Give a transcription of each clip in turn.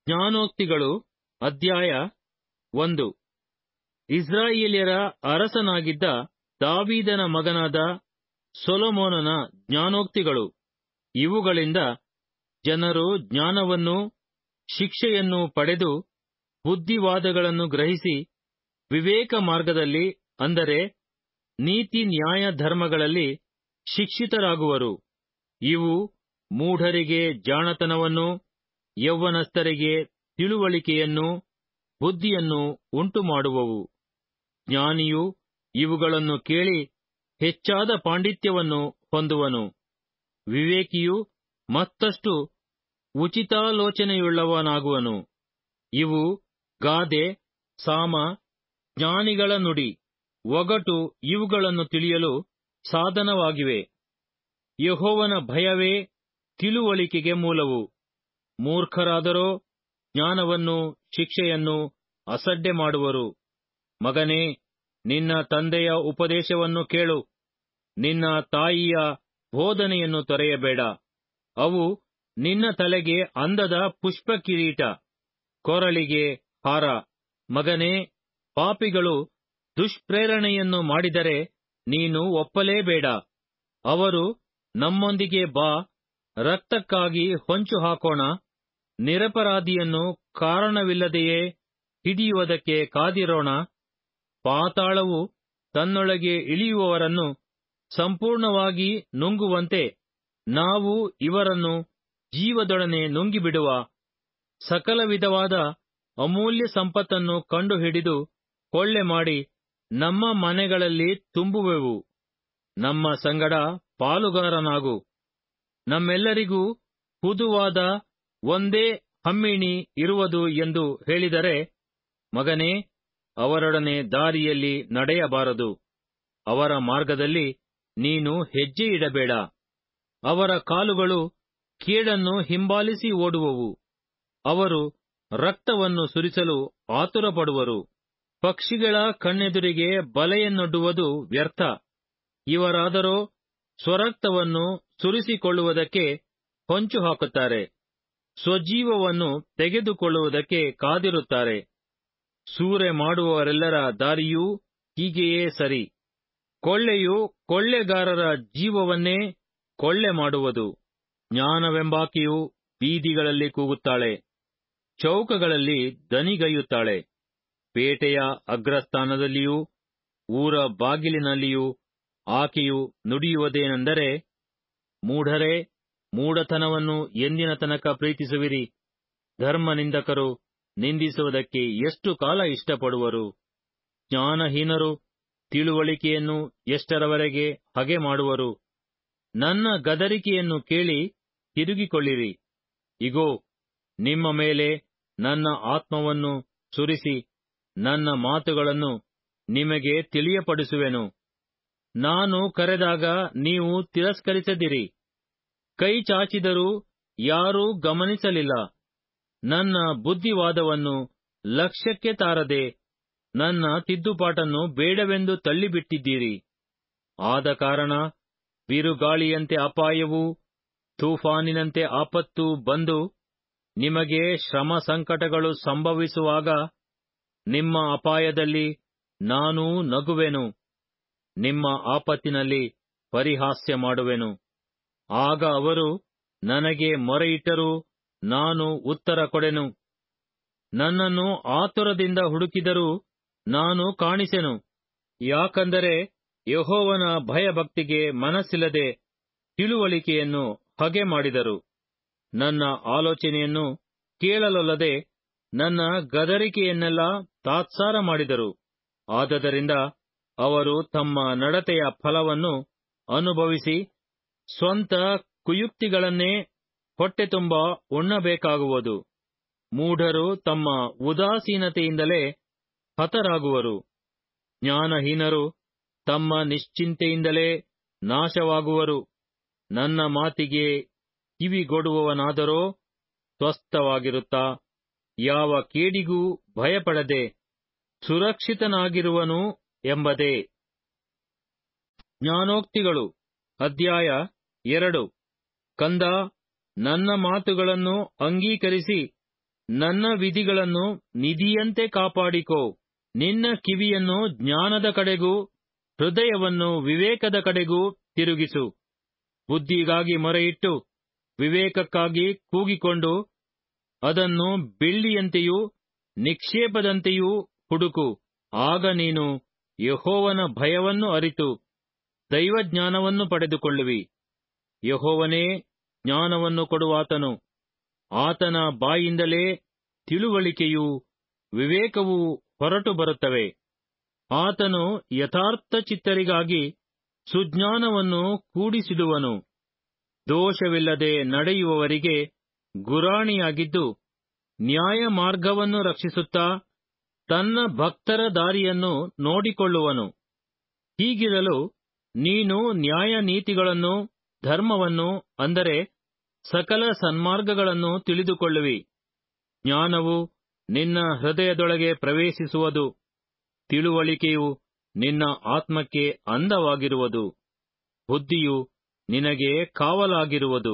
ಜ್ಞಾನೋಕ್ತಿಗಳು ಅಧ್ಯಾಯ ಒಂದು ಇಸ್ರಾಯೇಲ್ಯರ ಅರಸನಾಗಿದ್ದ ದಾವೀದನ ಮಗನಾದ ಸೊಲೊಮೋನನ ಜ್ಞಾನೋಕ್ತಿಗಳು ಇವುಗಳಿಂದ ಜನರು ಜ್ಞಾನವನ್ನೂ ಶಿಕ್ಷೆಯನ್ನೂ ಪಡೆದು ಬುದ್ಧಿವಾದಗಳನ್ನು ಗ್ರಹಿಸಿ ವಿವೇಕ ಮಾರ್ಗದಲ್ಲಿ ಅಂದರೆ ನೀತಿ ನ್ಯಾಯ ಧರ್ಮಗಳಲ್ಲಿ ಶಿಕ್ಷಿತರಾಗುವರು ಇವು ಮೂಢರಿಗೆ ಜಾಣತನವನ್ನೂ ಯೌವನಸ್ಥರಿಗೆ ತಿಳುವಳಿಕೆಯನ್ನೂ ಬುದ್ಧಿಯನ್ನೂ ಉಂಟುಮಾಡುವವು ಜ್ಞಾನಿಯು ಇವುಗಳನ್ನು ಕೇಳಿ ಹೆಚ್ಚಾದ ಪಾಂಡಿತ್ಯವನ್ನು ಹೊಂದುವನು ವಿವೇಕಿಯು ಮತ್ತಷ್ಟು ಉಚಿತಾಲೋಚನೆಯುಳ್ಳವನಾಗುವನು ಇವು ಗಾದೆ ಸಾಮ ಜ್ಞಾನಿಗಳ ನುಡಿ ಒಗಟು ಇವುಗಳನ್ನು ತಿಳಿಯಲು ಸಾಧನವಾಗಿವೆ ಯೆಹೋವನ ಭಯವೇ ತಿಳುವಳಿಕೆಗೆ ಮೂಲವು ಮೂರ್ಖರಾದರೋ ಜ್ಞಾನವನ್ನೂ ಶಿಕ್ಷೆಯನ್ನೂ ಅಸಡ್ಡೆ ಮಾಡುವರು ಮಗನೇ ನಿನ್ನ ತಂದೆಯ ಉಪದೇಶವನ್ನು ಕೇಳು ನಿನ್ನ ತಾಯಿಯ ಬೋಧನೆಯನ್ನು ತೊರೆಯಬೇಡ ಅವು ನಿನ್ನ ತಲೆಗೆ ಅಂದದ ಪುಷ್ಪ ಕಿರೀಟ ಕೊರಳಿಗೆ ಹಾರ ಮಗನೇ ಪಾಪಿಗಳು ದುಷ್ಪ್ರೇರಣೆಯನ್ನು ಮಾಡಿದರೆ ನೀನು ಒಪ್ಪಲೇಬೇಡ ಅವರು ನಮ್ಮೊಂದಿಗೆ ಬಾ ರಕ್ತಕ್ಕಾಗಿ ಹೊಂಚು ಹಾಕೋಣ ನಿರಪರಾಧಿಯನ್ನು ಕಾರಣವಿಲ್ಲದೆಯೇ ಹಿಡಿಯುವುದಕ್ಕೆ ಕಾದಿರೋಣ ಪಾತಾಳವು ತನ್ನೊಳಗೆ ಇಳಿಯುವವರನ್ನು ಸಂಪೂರ್ಣವಾಗಿ ನುಂಗುವಂತೆ ನಾವು ಇವರನ್ನು ಜೀವದೊಡನೆ ನುಂಗಿಬಿಡುವ ಸಕಲ ವಿಧವಾದ ಅಮೂಲ್ಯ ಸಂಪತ್ತನ್ನು ಕಂಡುಹಿಡಿದು ಕೊಳ್ಳೆ ಮಾಡಿ ನಮ್ಮ ಮನೆಗಳಲ್ಲಿ ತುಂಬುವೆವು ನಮ್ಮ ಸಂಗಡ ಪಾಲುಗಾರನಾಗು ನಮ್ಮೆಲ್ಲರಿಗೂ ಹುದುವಾದ ಒಂದೇ ಹಮ್ಮಿಣಿ ಇರುವುದು ಎಂದು ಹೇಳಿದರೆ ಮಗನೇ ಅವರೊಡನೆ ದಾರಿಯಲ್ಲಿ ನಡೆಯಬಾರದು ಅವರ ಮಾರ್ಗದಲ್ಲಿ ನೀನು ಹೆಜ್ಜೆ ಇಡಬೇಡ ಅವರ ಕಾಲುಗಳು ಕೇಡನ್ನು ಹಿಂಬಾಲಿಸಿ ಓಡುವವು ಅವರು ರಕ್ತವನ್ನು ಸುರಿಸಲು ಆತುರಪಡುವರು ಪಕ್ಷಿಗಳ ಕಣ್ಣೆದುರಿಗೆ ಬಲೆಯನ್ನೊಡ್ಡುವುದು ವ್ಯರ್ಥ ಇವರಾದರೋ ಸ್ವರಕ್ತವನ್ನು ಸುರಿಸಿಕೊಳ್ಳುವುದಕ್ಕೆ ಹೊಂಚು ಹಾಕುತ್ತಾರೆ ಸ್ವಜೀವವನ್ನು ತೆಗೆದುಕೊಳ್ಳುವುದಕ್ಕೆ ಕಾದಿರುತ್ತಾರೆ ಸೂರೆ ಮಾಡುವವರೆಲ್ಲರ ದಾರಿಯೂ ಹೀಗೆಯೇ ಸರಿ ಕೊಳ್ಳೆಯು ಕೊಳ್ಳೆಗಾರರ ಜೀವವನ್ನೇ ಕೊಳ್ಳೆ ಮಾಡುವುದು ಜ್ಞಾನವೆಂಬಾಕೆಯು ಬೀದಿಗಳಲ್ಲಿ ಕೂಗುತ್ತಾಳೆ ಚೌಕಗಳಲ್ಲಿ ದನಿಗೈಯುತ್ತಾಳೆ ಪೇಟೆಯ ಅಗ್ರಸ್ಥಾನದಲ್ಲಿಯೂ ಊರ ಬಾಗಿಲಿನಲ್ಲಿಯೂ ಆಕೆಯು ನುಡಿಯುವುದೇನೆಂದರೆ ಮೂಢರೇ ಮೂಢತನವನ್ನು ಎಂದಿನ ತನಕ ಪ್ರೀತಿಸುವಿರಿ ಧರ್ಮನಿಂದಕರು ನಿಂದಿಸುವುದಕ್ಕೆ ಎಷ್ಟು ಕಾಲ ಇಷ್ಟಪಡುವರು ಜ್ಞಾನಹೀನರು ತಿಳುವಳಿಕೆಯನ್ನು ಎಷ್ಟರವರೆಗೆ ಹಗೆ ಮಾಡುವರು ನನ್ನ ಗದರಿಕೆಯನ್ನು ಕೇಳಿ ತಿರುಗಿಕೊಳ್ಳಿರಿ ಇಗೋ ನಿಮ್ಮ ಮೇಲೆ ನನ್ನ ಆತ್ಮವನ್ನು ಸುರಿಸಿ ನನ್ನ ಮಾತುಗಳನ್ನು ನಿಮಗೆ ತಿಳಿಯಪಡಿಸುವೆನು ನಾನು ಕರೆದಾಗ ನೀವು ತಿರಸ್ಕರಿಸದಿರಿ ಕೈ ಚಾಚಿದರೂ ಯಾರೂ ಗಮನಿಸಲಿಲ್ಲ ನನ್ನ ಬುದ್ಧಿವಾದವನ್ನು ಲಕ್ಷ್ಯಕ್ಕೆ ತಾರದೆ ನನ್ನ ತಿದ್ದುಪಾಟನ್ನು ಬೇಡವೆಂದು ತಳ್ಳಿಬಿಟ್ಟಿದ್ದೀರಿ ಆದ ಕಾರಣ ಬಿರುಗಾಳಿಯಂತೆ ಅಪಾಯವೂ ತೂಫಾನಿನಂತೆ ಆಪತ್ತು ಬಂದು ನಿಮಗೆ ಶ್ರಮ ಸಂಕಟಗಳು ಸಂಭವಿಸುವಾಗ ನಿಮ್ಮ ಅಪಾಯದಲ್ಲಿ ನಾನೂ ನಗುವೆನು ನಿಮ್ಮ ಆಪತ್ತಿನಲ್ಲಿ ಪರಿಹಾಸ್ಯ ಮಾಡುವೆನು ಆಗ ಅವರು ನನಗೆ ಮೊರೆಯಿಟ್ಟರೂ ನಾನು ಉತ್ತರ ಕೊಡೆನು ನನ್ನನ್ನು ಆತುರದಿಂದ ಹುಡುಕಿದರೂ ನಾನು ಕಾಣಿಸೆನು ಯಾಕಂದರೆ ಯಹೋವನ ಭಯಭಕ್ತಿಗೆ ಮನಸ್ಸಿಲ್ಲದೆ ತಿಳುವಳಿಕೆಯನ್ನು ಹಗೆ ಮಾಡಿದರು ನನ್ನ ಆಲೋಚನೆಯನ್ನು ಕೇಳಲೊಲ್ಲದೆ ನನ್ನ ಗದರಿಕೆಯನ್ನೆಲ್ಲ ತಾತ್ಸಾರ ಮಾಡಿದರು ಆದದರಿಂದ ಅವರು ತಮ್ಮ ನಡತೆಯ ಫಲವನ್ನು ಅನುಭವಿಸಿ ಸ್ವಂತ ಕುಯುಕ್ತಿಗಳನ್ನೇ ಹೊಟ್ಟೆ ತುಂಬ ಉಣ್ಣಬೇಕಾಗುವುದು ಮೂಢರು ತಮ್ಮ ಉದಾಸೀನತೆಯಿಂದಲೇ ಹತರಾಗುವರು ಜ್ಞಾನಹೀನರು ತಮ್ಮ ನಿಶ್ಚಿಂತೆಯಿಂದಲೇ ನಾಶವಾಗುವರು ನನ್ನ ಮಾತಿಗೆ ಕಿವಿಗೊಡುವವನಾದರೋ ಸ್ವಸ್ಥವಾಗಿರುತ್ತಾ ಯಾವ ಕೇಡಿಗೂ ಭಯಪಡದೆ ಸುರಕ್ಷಿತನಾಗಿರುವನು ಎಂಬುದೇ ಜ್ಞಾನೋಕ್ತಿಗಳು ಅಧ್ಯಾಯ ಎರಡು ಕಂದ ನನ್ನ ಮಾತುಗಳನ್ನು ಅಂಗೀಕರಿಸಿ ನನ್ನ ವಿಧಿಗಳನ್ನು ನಿಧಿಯಂತೆ ಕಾಪಾಡಿಕೋ ನಿನ್ನ ಕಿವಿಯನ್ನು ಜ್ಞಾನದ ಕಡೆಗೂ ಹೃದಯವನ್ನು ವಿವೇಕದ ಕಡೆಗೂ ತಿರುಗಿಸು ಬುದ್ಧಿಗಾಗಿ ಮೊರೆಯಿಟ್ಟು ವಿವೇಕಕ್ಕಾಗಿ ಕೂಗಿಕೊಂಡು ಅದನ್ನು ಬೆಳ್ಳಿಯಂತೆಯೂ ನಿಕ್ಷೇಪದಂತೆಯೂ ಹುಡುಕು ಆಗ ನೀನು ಯಹೋವನ ಭಯವನ್ನು ಅರಿತು ದೈವಜ್ಞಾನವನ್ನು ಪಡೆದುಕೊಳ್ಳುವಿ ಯಹೋವನೇ ಜ್ಞಾನವನ್ನು ಕೊಡುವಾತನು ಆತನ ಬಾಯಿಂದಲೇ ತಿಳುವಳಿಕೆಯೂ ವಿವೇಕವೂ ಹೊರಟು ಬರುತ್ತವೆ ಆತನು ಯಥಾರ್ಥ ಚಿತ್ತರಿಗಾಗಿ ಸುಜ್ಞಾನವನ್ನು ಕೂಡಿಸಿಡುವನು ದೋಷವಿಲ್ಲದೆ ನಡೆಯುವವರಿಗೆ ಗುರಾಣಿಯಾಗಿದ್ದು ನ್ಯಾಯ ಮಾರ್ಗವನ್ನು ರಕ್ಷಿಸುತ್ತಾ ತನ್ನ ಭಕ್ತರ ದಾರಿಯನ್ನು ನೋಡಿಕೊಳ್ಳುವನು ಹೀಗಿರಲು ನೀನು ನ್ಯಾಯ ನೀತಿಗಳನ್ನು ಧರ್ಮವನ್ನು ಅಂದರೆ ಸಕಲ ಸನ್ಮಾರ್ಗಗಳನ್ನು ತಿಳಿದುಕೊಳ್ಳುವಿ ಜ್ಞಾನವು ನಿನ್ನ ಹೃದಯದೊಳಗೆ ಪ್ರವೇಶಿಸುವುದು ತಿಳುವಳಿಕೆಯು ನಿನ್ನ ಆತ್ಮಕ್ಕೆ ಅಂದವಾಗಿರುವುದು ಬುದ್ಧಿಯು ನಿನಗೆ ಕಾವಲಾಗಿರುವುದು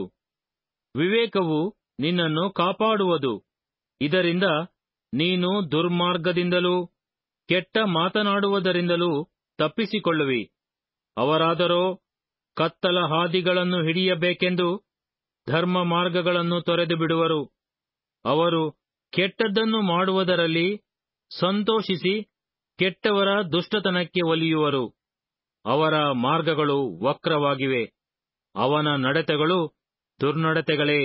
ವಿವೇಕವು ನಿನ್ನನ್ನು ಕಾಪಾಡುವುದು ಇದರಿಂದ ನೀನು ದುರ್ಮಾರ್ಗದಿಂದಲೂ ಕೆಟ್ಟ ಮಾತನಾಡುವುದರಿಂದಲೂ ತಪ್ಪಿಸಿಕೊಳ್ಳುವಿ ಅವರಾದರೋ ಕತ್ತಲ ಹಾದಿಗಳನ್ನು ಹಿಡಿಯಬೇಕೆಂದು ಧರ್ಮ ಮಾರ್ಗಗಳನ್ನು ತೊರೆದು ಬಿಡುವರು ಅವರು ಕೆಟ್ಟದ್ದನ್ನು ಮಾಡುವುದರಲ್ಲಿ ಸಂತೋಷಿಸಿ ಕೆಟ್ಟವರ ದುಷ್ಟತನಕ್ಕೆ ಒಲಿಯುವರು ಅವರ ಮಾರ್ಗಗಳು ವಕ್ರವಾಗಿವೆ ಅವನ ನಡತೆಗಳು ದುರ್ನಡತೆಗಳೇ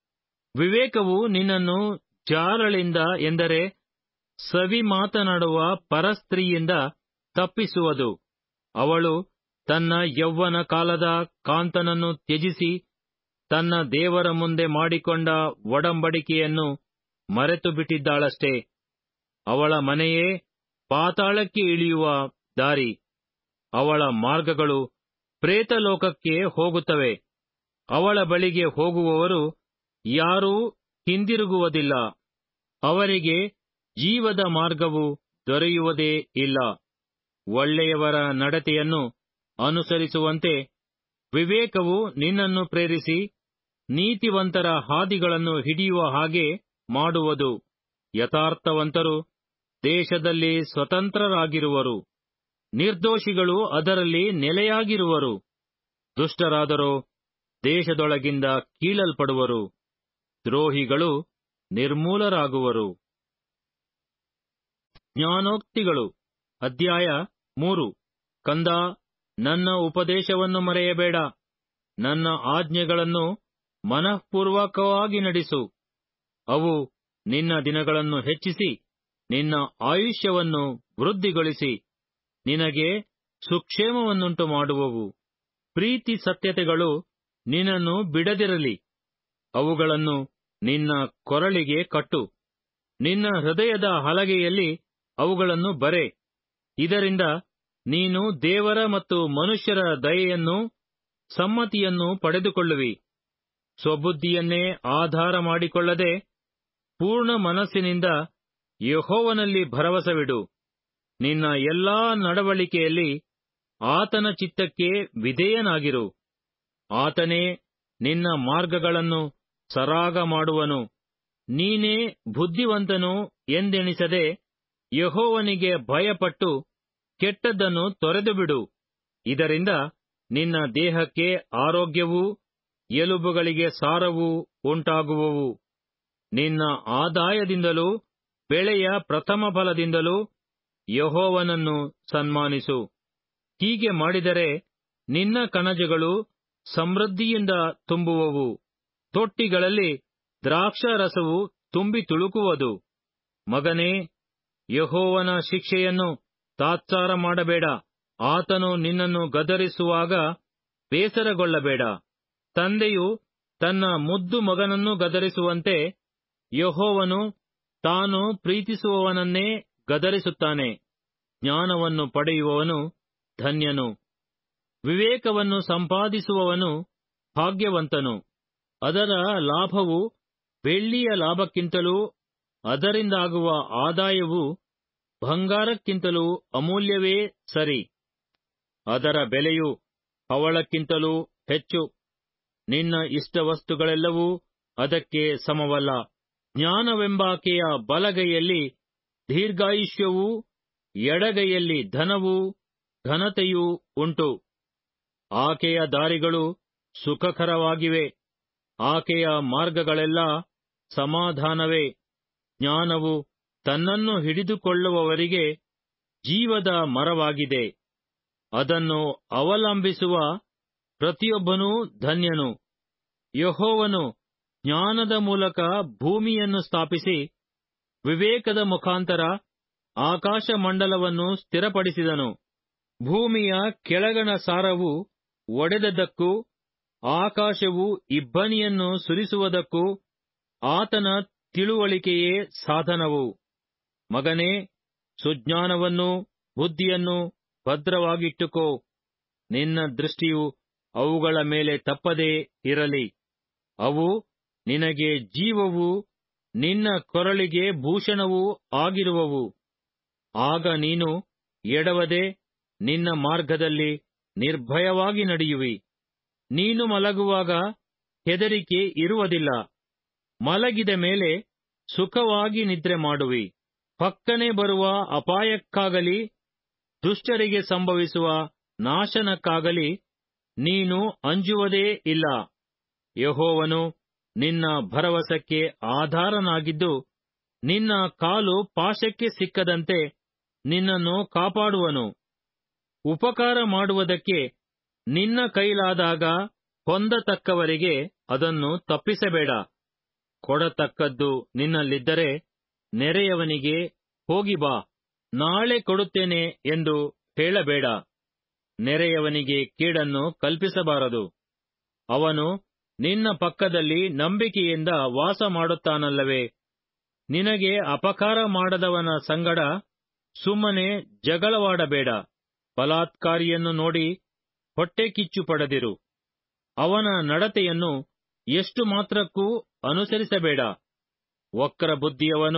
ವಿವೇಕವು ನಿನ್ನನ್ನು ಜಾರಳಿಂದ ಎಂದರೆ ಸವಿ ಮಾತನಾಡುವ ಪರಸ್ತ್ರೀಯಿಂದ ತಪ್ಪಿಸುವುದು ಅವಳು ತನ್ನ ಯೌವನ ಕಾಲದ ಕಾಂತನನ್ನು ತ್ಯಜಿಸಿ ತನ್ನ ದೇವರ ಮುಂದೆ ಮಾಡಿಕೊಂಡ ಒಡಂಬಡಿಕೆಯನ್ನು ಮರೆತು ಬಿಟ್ಟಿದ್ದಾಳಷ್ಟೇ ಅವಳ ಮನೆಯೇ ಪಾತಾಳಕ್ಕೆ ಇಳಿಯುವ ದಾರಿ ಅವಳ ಮಾರ್ಗಗಳು ಪ್ರೇತಲೋಕಕ್ಕೆ ಹೋಗುತ್ತವೆ ಅವಳ ಬಳಿಗೆ ಹೋಗುವವರು ಯಾರೂ ಹಿಂದಿರುಗುವುದಿಲ್ಲ ಅವರಿಗೆ ಜೀವದ ಮಾರ್ಗವು ದೊರೆಯುವುದೇ ಇಲ್ಲ ಒಳ್ಳೆಯವರ ನಡತೆಯನ್ನು ಅನುಸರಿಸುವಂತೆ ವಿವೇಕವು ನಿನ್ನನ್ನು ಪ್ರೇರಿಸಿ ನೀತಿವಂತರ ಹಾದಿಗಳನ್ನು ಹಿಡಿಯುವ ಹಾಗೆ ಮಾಡುವುದು ಯಥಾರ್ಥವಂತರು ದೇಶದಲ್ಲಿ ಸ್ವತಂತ್ರರಾಗಿರುವರು ನಿರ್ದೋಷಿಗಳು ಅದರಲ್ಲಿ ನೆಲೆಯಾಗಿರುವರು ದುಷ್ಟರಾದರೋ ದೇಶದೊಳಗಿಂದ ಕೀಳಲ್ಪಡುವರು ದ್ರೋಹಿಗಳು ನಿರ್ಮೂಲರಾಗುವರು ಜ್ಞಾನೋಕ್ತಿಗಳು ಅಧ್ಯಾಯ ಮೂರು ಕಂದ ನನ್ನ ಉಪದೇಶವನ್ನು ಮರೆಯಬೇಡ ನನ್ನ ಆಜ್ಞೆಗಳನ್ನು ಮನಃಪೂರ್ವಕವಾಗಿ ನಡೆಸು ಅವು ನಿನ್ನ ದಿನಗಳನ್ನು ಹೆಚ್ಚಿಸಿ ನಿನ್ನ ಆಯುಷ್ಯವನ್ನು ವೃದ್ಧಿಗೊಳಿಸಿ ನಿನಗೆ ಸುಕ್ಷೇಮವನ್ನುಂಟು ಮಾಡುವವು ಪ್ರೀತಿ ಸತ್ಯತೆಗಳು ನಿನ್ನನ್ನು ಬಿಡದಿರಲಿ ಅವುಗಳನ್ನು ನಿನ್ನ ಕೊರಳಿಗೆ ಕಟ್ಟು ನಿನ್ನ ಹೃದಯದ ಹಲಗೆಯಲ್ಲಿ ಅವುಗಳನ್ನು ಬರೆ ಇದರಿಂದ ನೀನು ದೇವರ ಮತ್ತು ಮನುಷ್ಯರ ದಯೆಯನ್ನು ಸಮ್ಮತಿಯನ್ನು ಪಡೆದುಕೊಳ್ಳುವಿ ಸ್ವಬುದ್ಧಿಯನ್ನೇ ಆಧಾರ ಮಾಡಿಕೊಳ್ಳದೆ ಪೂರ್ಣ ಮನಸ್ಸಿನಿಂದ ಯಹೋವನಲ್ಲಿ ಭರವಸವಿಡು ನಿನ್ನ ಎಲ್ಲಾ ನಡವಳಿಕೆಯಲ್ಲಿ ಆತನ ಚಿತ್ತಕ್ಕೆ ವಿಧೇಯನಾಗಿರು ಆತನೇ ನಿನ್ನ ಮಾರ್ಗಗಳನ್ನು ಸರಾಗ ಮಾಡುವನು ನೀನೇ ಬುದ್ಧಿವಂತನು ಎಂದೆಣಿಸದೆ ಯಹೋವನಿಗೆ ಭಯಪಟ್ಟು ಕೆಟ್ಟದ್ದನ್ನು ತೊರೆದುಬಿಡು ಇದರಿಂದ ನಿನ್ನ ದೇಹಕ್ಕೆ ಆರೋಗ್ಯವೂ ಎಲುಬುಗಳಿಗೆ ಸಾರವೂ ಉಂಟಾಗುವವು ನಿನ್ನ ಆದಾಯದಿಂದಲೂ ಬೆಳೆಯ ಪ್ರಥಮ ಫಲದಿಂದಲೂ ಯಹೋವನನ್ನು ಸನ್ಮಾನಿಸು ಹೀಗೆ ಮಾಡಿದರೆ ನಿನ್ನ ಕಣಜಗಳು ಸಮೃದ್ಧಿಯಿಂದ ತುಂಬುವವು ತೊಟ್ಟಿಗಳಲ್ಲಿ ದ್ರಾಕ್ಷಾರಸವು ತುಂಬಿ ತುಳುಕುವುದು ಮಗನೇ ಯಹೋವನ ಶಿಕ್ಷೆಯನ್ನು ತಾತ್ಸಾರ ಮಾಡಬೇಡ ಆತನು ನಿನ್ನನ್ನು ಗದರಿಸುವಾಗ ಬೇಸರಗೊಳ್ಳಬೇಡ ತಂದೆಯು ತನ್ನ ಮುದ್ದು ಮಗನನ್ನು ಗದರಿಸುವಂತೆ ಯಹೋವನು ತಾನು ಪ್ರೀತಿಸುವವನನ್ನೇ ಗದರಿಸುತ್ತಾನೆ ಜ್ಞಾನವನ್ನು ಪಡೆಯುವವನು ಧನ್ಯನು ವಿವೇಕವನ್ನು ಸಂಪಾದಿಸುವವನು ಭಾಗ್ಯವಂತನು ಅದರ ಲಾಭವು ಬೆಳ್ಳಿಯ ಲಾಭಕ್ಕಿಂತಲೂ ಅದರಿಂದಾಗುವ ಆದಾಯವು ಬಂಗಾರಕ್ಕಿಂತಲೂ ಅಮೂಲ್ಯವೇ ಸರಿ ಅದರ ಬೆಲೆಯು ಹವಳಕ್ಕಿಂತಲೂ ಹೆಚ್ಚು ನಿನ್ನ ಇಷ್ಟವಸ್ತುಗಳೆಲ್ಲವೂ ಅದಕ್ಕೆ ಸಮವಲ್ಲ ಜ್ಞಾನವೆಂಬಾಕೆಯ ಬಲಗೈಯಲ್ಲಿ ದೀರ್ಘಾಯುಷ್ಯವೂ ಎಡಗೈಯಲ್ಲಿ ಧನವೂ ಘನತೆಯೂ ಉಂಟು ಆಕೆಯ ದಾರಿಗಳು ಸುಖಕರವಾಗಿವೆ ಆಕೆಯ ಮಾರ್ಗಗಳೆಲ್ಲ ಸಮಾಧಾನವೇ ಜ್ಞಾನವು ತನ್ನನ್ನು ಹಿಡಿದುಕೊಳ್ಳುವವರಿಗೆ ಜೀವದ ಮರವಾಗಿದೆ ಅದನ್ನು ಅವಲಂಬಿಸುವ ಪ್ರತಿಯೊಬ್ಬನೂ ಧನ್ಯನು ಯಹೋವನು ಜ್ಞಾನದ ಮೂಲಕ ಭೂಮಿಯನ್ನು ಸ್ಥಾಪಿಸಿ ವಿವೇಕದ ಮುಖಾಂತರ ಆಕಾಶಮಂಡಲವನ್ನು ಸ್ಥಿರಪಡಿಸಿದನು ಭೂಮಿಯ ಕೆಳಗಣ ಸಾರವು ಒಡೆದದ್ದಕ್ಕೂ ಆಕಾಶವು ಇಬ್ಬನಿಯನ್ನು ಸುರಿಸುವುದಕ್ಕೂ ಆತನ ತಿಳುವಳಿಕೆಯೇ ಸಾಧನವು ಮಗನೇ ಸುಜ್ಞಾನವನ್ನು ಬುದ್ಧಿಯನ್ನು ಭದ್ರವಾಗಿಟ್ಟುಕೋ ನಿನ್ನ ದೃಷ್ಟಿಯು ಅವುಗಳ ಮೇಲೆ ತಪ್ಪದೇ ಇರಲಿ ಅವು ನಿನಗೆ ಜೀವವೂ ನಿನ್ನ ಕೊರಳಿಗೆ ಭೂಷಣವೂ ಆಗಿರುವವು ಆಗ ನೀನು ಎಡವದೆ ನಿನ್ನ ಮಾರ್ಗದಲ್ಲಿ ನಿರ್ಭಯವಾಗಿ ನಡೆಯುವಿ ನೀನು ಮಲಗುವಾಗ ಹೆದರಿಕೆ ಇರುವುದಿಲ್ಲ ಮಲಗಿದ ಮೇಲೆ ಸುಖವಾಗಿ ನಿದ್ರೆ ಮಾಡುವಿ ಪಕ್ಕನೆ ಬರುವ ಅಪಾಯಕ್ಕಾಗಲಿ ದುಷ್ಟರಿಗೆ ಸಂಭವಿಸುವ ನಾಶನಕ್ಕಾಗಲಿ ನೀನು ಅಂಜುವುದೇ ಇಲ್ಲ ಯಹೋವನು ನಿನ್ನ ಭರವಸಕ್ಕೆ ಆಧಾರನಾಗಿದ್ದು ನಿನ್ನ ಕಾಲು ಪಾಶಕ್ಕೆ ಸಿಕ್ಕದಂತೆ ನಿನ್ನನ್ನು ಕಾಪಾಡುವನು ಉಪಕಾರ ಮಾಡುವುದಕ್ಕೆ ನಿನ್ನ ಕೈಲಾದಾಗ ಹೊಂದತಕ್ಕವರಿಗೆ ಅದನ್ನು ತಪ್ಪಿಸಬೇಡ ಕೊಡತಕ್ಕದ್ದು ನಿನ್ನಲ್ಲಿದ್ದರೆ ನೆರೆಯವನಿಗೆ ಹೋಗಿ ಬಾ ನಾಳೆ ಕೊಡುತ್ತೇನೆ ಎಂದು ಹೇಳಬೇಡ ನೆರೆಯವನಿಗೆ ಕೀಡನ್ನು ಕಲ್ಪಿಸಬಾರದು ಅವನು ನಿನ್ನ ಪಕ್ಕದಲ್ಲಿ ನಂಬಿಕೆಯಿಂದ ವಾಸ ಮಾಡುತ್ತಾನಲ್ಲವೇ ನಿನಗೆ ಅಪಕಾರ ಮಾಡದವನ ಸಂಗಡ ಸುಮ್ಮನೆ ಜಗಳವಾಡಬೇಡ ಬಲಾತ್ಕಾರಿಯನ್ನು ನೋಡಿ ಹೊಟ್ಟೆ ಕಿಚ್ಚು ಪಡೆದಿರು ಅವನ ನಡತೆಯನ್ನು ಎಷ್ಟು ಮಾತ್ರಕ್ಕೂ ಅನುಸರಿಸಬೇಡ ವಕ್ರ ಬುದ್ಧಿಯವನು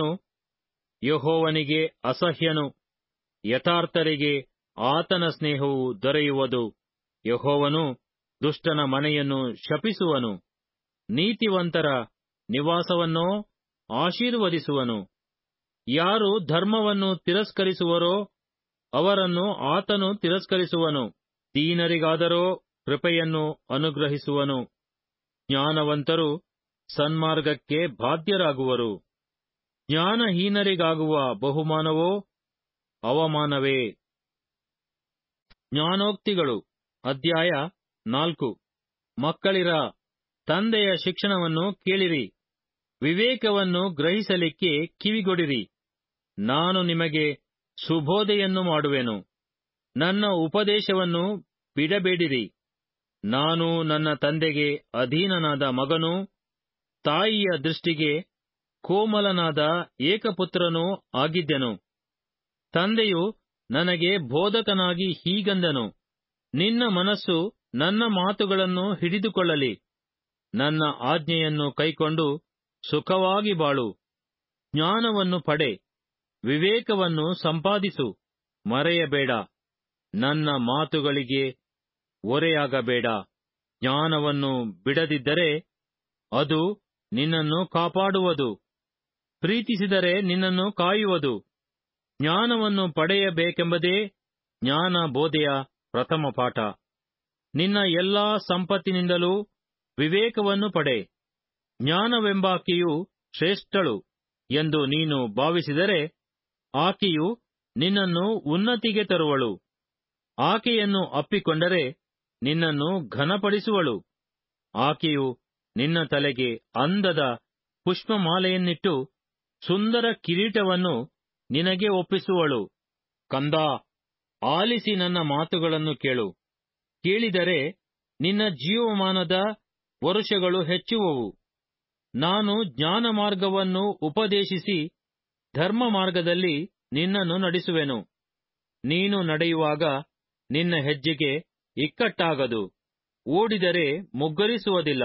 ಯಹೋವನಿಗೆ ಅಸಹ್ಯನು ಯಥಾರ್ಥರಿಗೆ ಆತನ ಸ್ನೇಹವು ದೊರೆಯುವುದು ಯಹೋವನು ದುಷ್ಟನ ಮನೆಯನ್ನು ಶಪಿಸುವನು ನೀತಿವಂತರ ನಿವಾಸವನ್ನೋ ಆಶೀರ್ವದಿಸುವನು ಯಾರು ಧರ್ಮವನ್ನು ತಿರಸ್ಕರಿಸುವರೋ ಅವರನ್ನು ಆತನು ತಿರಸ್ಕರಿಸುವನು ದೀನರಿಗಾದರೋ ಕೃಪೆಯನ್ನು ಅನುಗ್ರಹಿಸುವನು ಜ್ಞಾನವಂತರು ಸನ್ಮಾರ್ಗಕ್ಕೆ ಬಾಧ್ಯರಾಗುವರು ಜ್ಞಾನಹೀನರಿಗಾಗುವ ಬಹುಮಾನವೋ ಅವಮಾನವೇ ಜ್ಞಾನೋಕ್ತಿಗಳು ಅಧ್ಯಾಯ ನಾಲ್ಕು ಮಕ್ಕಳಿರ ತಂದೆಯ ಶಿಕ್ಷಣವನ್ನು ಕೇಳಿರಿ ವಿವೇಕವನ್ನು ಗ್ರಹಿಸಲಿಕ್ಕೆ ಕಿವಿಗೊಡಿರಿ ನಾನು ನಿಮಗೆ ಸುಬೋಧೆಯನ್ನು ಮಾಡುವೆನು ನನ್ನ ಉಪದೇಶವನ್ನು ಬಿಡಬೇಡಿರಿ ನಾನು ನನ್ನ ತಂದೆಗೆ ಅಧೀನನಾದ ಮಗನೂ ತಾಯಿಯ ದೃಷ್ಟಿಗೆ ಕೋಮಲನಾದ ಏಕಪುತ್ರನೂ ಆಗಿದ್ದೆನು ತಂದೆಯು ನನಗೆ ಬೋಧಕನಾಗಿ ಹೀಗಂದನು ನಿನ್ನ ಮನಸ್ಸು ನನ್ನ ಮಾತುಗಳನ್ನು ಹಿಡಿದುಕೊಳ್ಳಲಿ ನನ್ನ ಆಜ್ಞೆಯನ್ನು ಕೈಕೊಂಡು ಸುಖವಾಗಿ ಬಾಳು ಜ್ಞಾನವನ್ನು ಪಡೆ ವಿವೇಕವನ್ನು ಸಂಪಾದಿಸು ಮರೆಯಬೇಡ ನನ್ನ ಮಾತುಗಳಿಗೆ ಒರೆಯಾಗಬೇಡ ಜ್ಞಾನವನ್ನು ಬಿಡದಿದ್ದರೆ ಅದು ನಿನ್ನನ್ನು ಕಾಪಾಡುವುದು ಪ್ರೀತಿಸಿದರೆ ನಿನ್ನನ್ನು ಕಾಯುವುದು ಜ್ಞಾನವನ್ನು ಪಡೆಯಬೇಕೆಂಬುದೇ ಜ್ಞಾನ ಬೋಧೆಯ ಪ್ರಥಮ ಪಾಠ ನಿನ್ನ ಎಲ್ಲಾ ಸಂಪತ್ತಿನಿಂದಲೂ ವಿವೇಕವನ್ನು ಪಡೆ ಜ್ಞಾನವೆಂಬಾಕೆಯು ಶ್ರೇಷ್ಠಳು ಎಂದು ನೀನು ಭಾವಿಸಿದರೆ ಆಕೆಯು ನಿನ್ನನ್ನು ಉನ್ನತಿಗೆ ತರುವಳು ಆಕೆಯನ್ನು ಅಪ್ಪಿಕೊಂಡರೆ ನಿನ್ನನ್ನು ಘನಪಡಿಸುವಳು ಆಕೆಯು ನಿನ್ನ ತಲೆಗೆ ಅಂದದ ಪುಷ್ಪಮಾಲೆಯನ್ನಿಟ್ಟು ಸುಂದರ ಕಿರೀಟವನ್ನು ನಿನಗೆ ಒಪ್ಪಿಸುವಳು ಕಂದ ಆಲಿಸಿ ನನ್ನ ಮಾತುಗಳನ್ನು ಕೇಳು ಕೇಳಿದರೆ ನಿನ್ನ ಜೀವಮಾನದ ವರುಷಗಳು ಹೆಚ್ಚುವವು ನಾನು ಜ್ಞಾನ ಮಾರ್ಗವನ್ನು ಉಪದೇಶಿಸಿ ಧರ್ಮ ಮಾರ್ಗದಲ್ಲಿ ನಿನ್ನನ್ನು ನಡೆಸುವೆನು ನೀನು ನಡೆಯುವಾಗ ನಿನ್ನ ಹೆಜ್ಜೆಗೆ ಇಕ್ಕಟ್ಟಾಗದು ಓಡಿದರೆ ಮುಗ್ಗರಿಸುವುದಿಲ್ಲ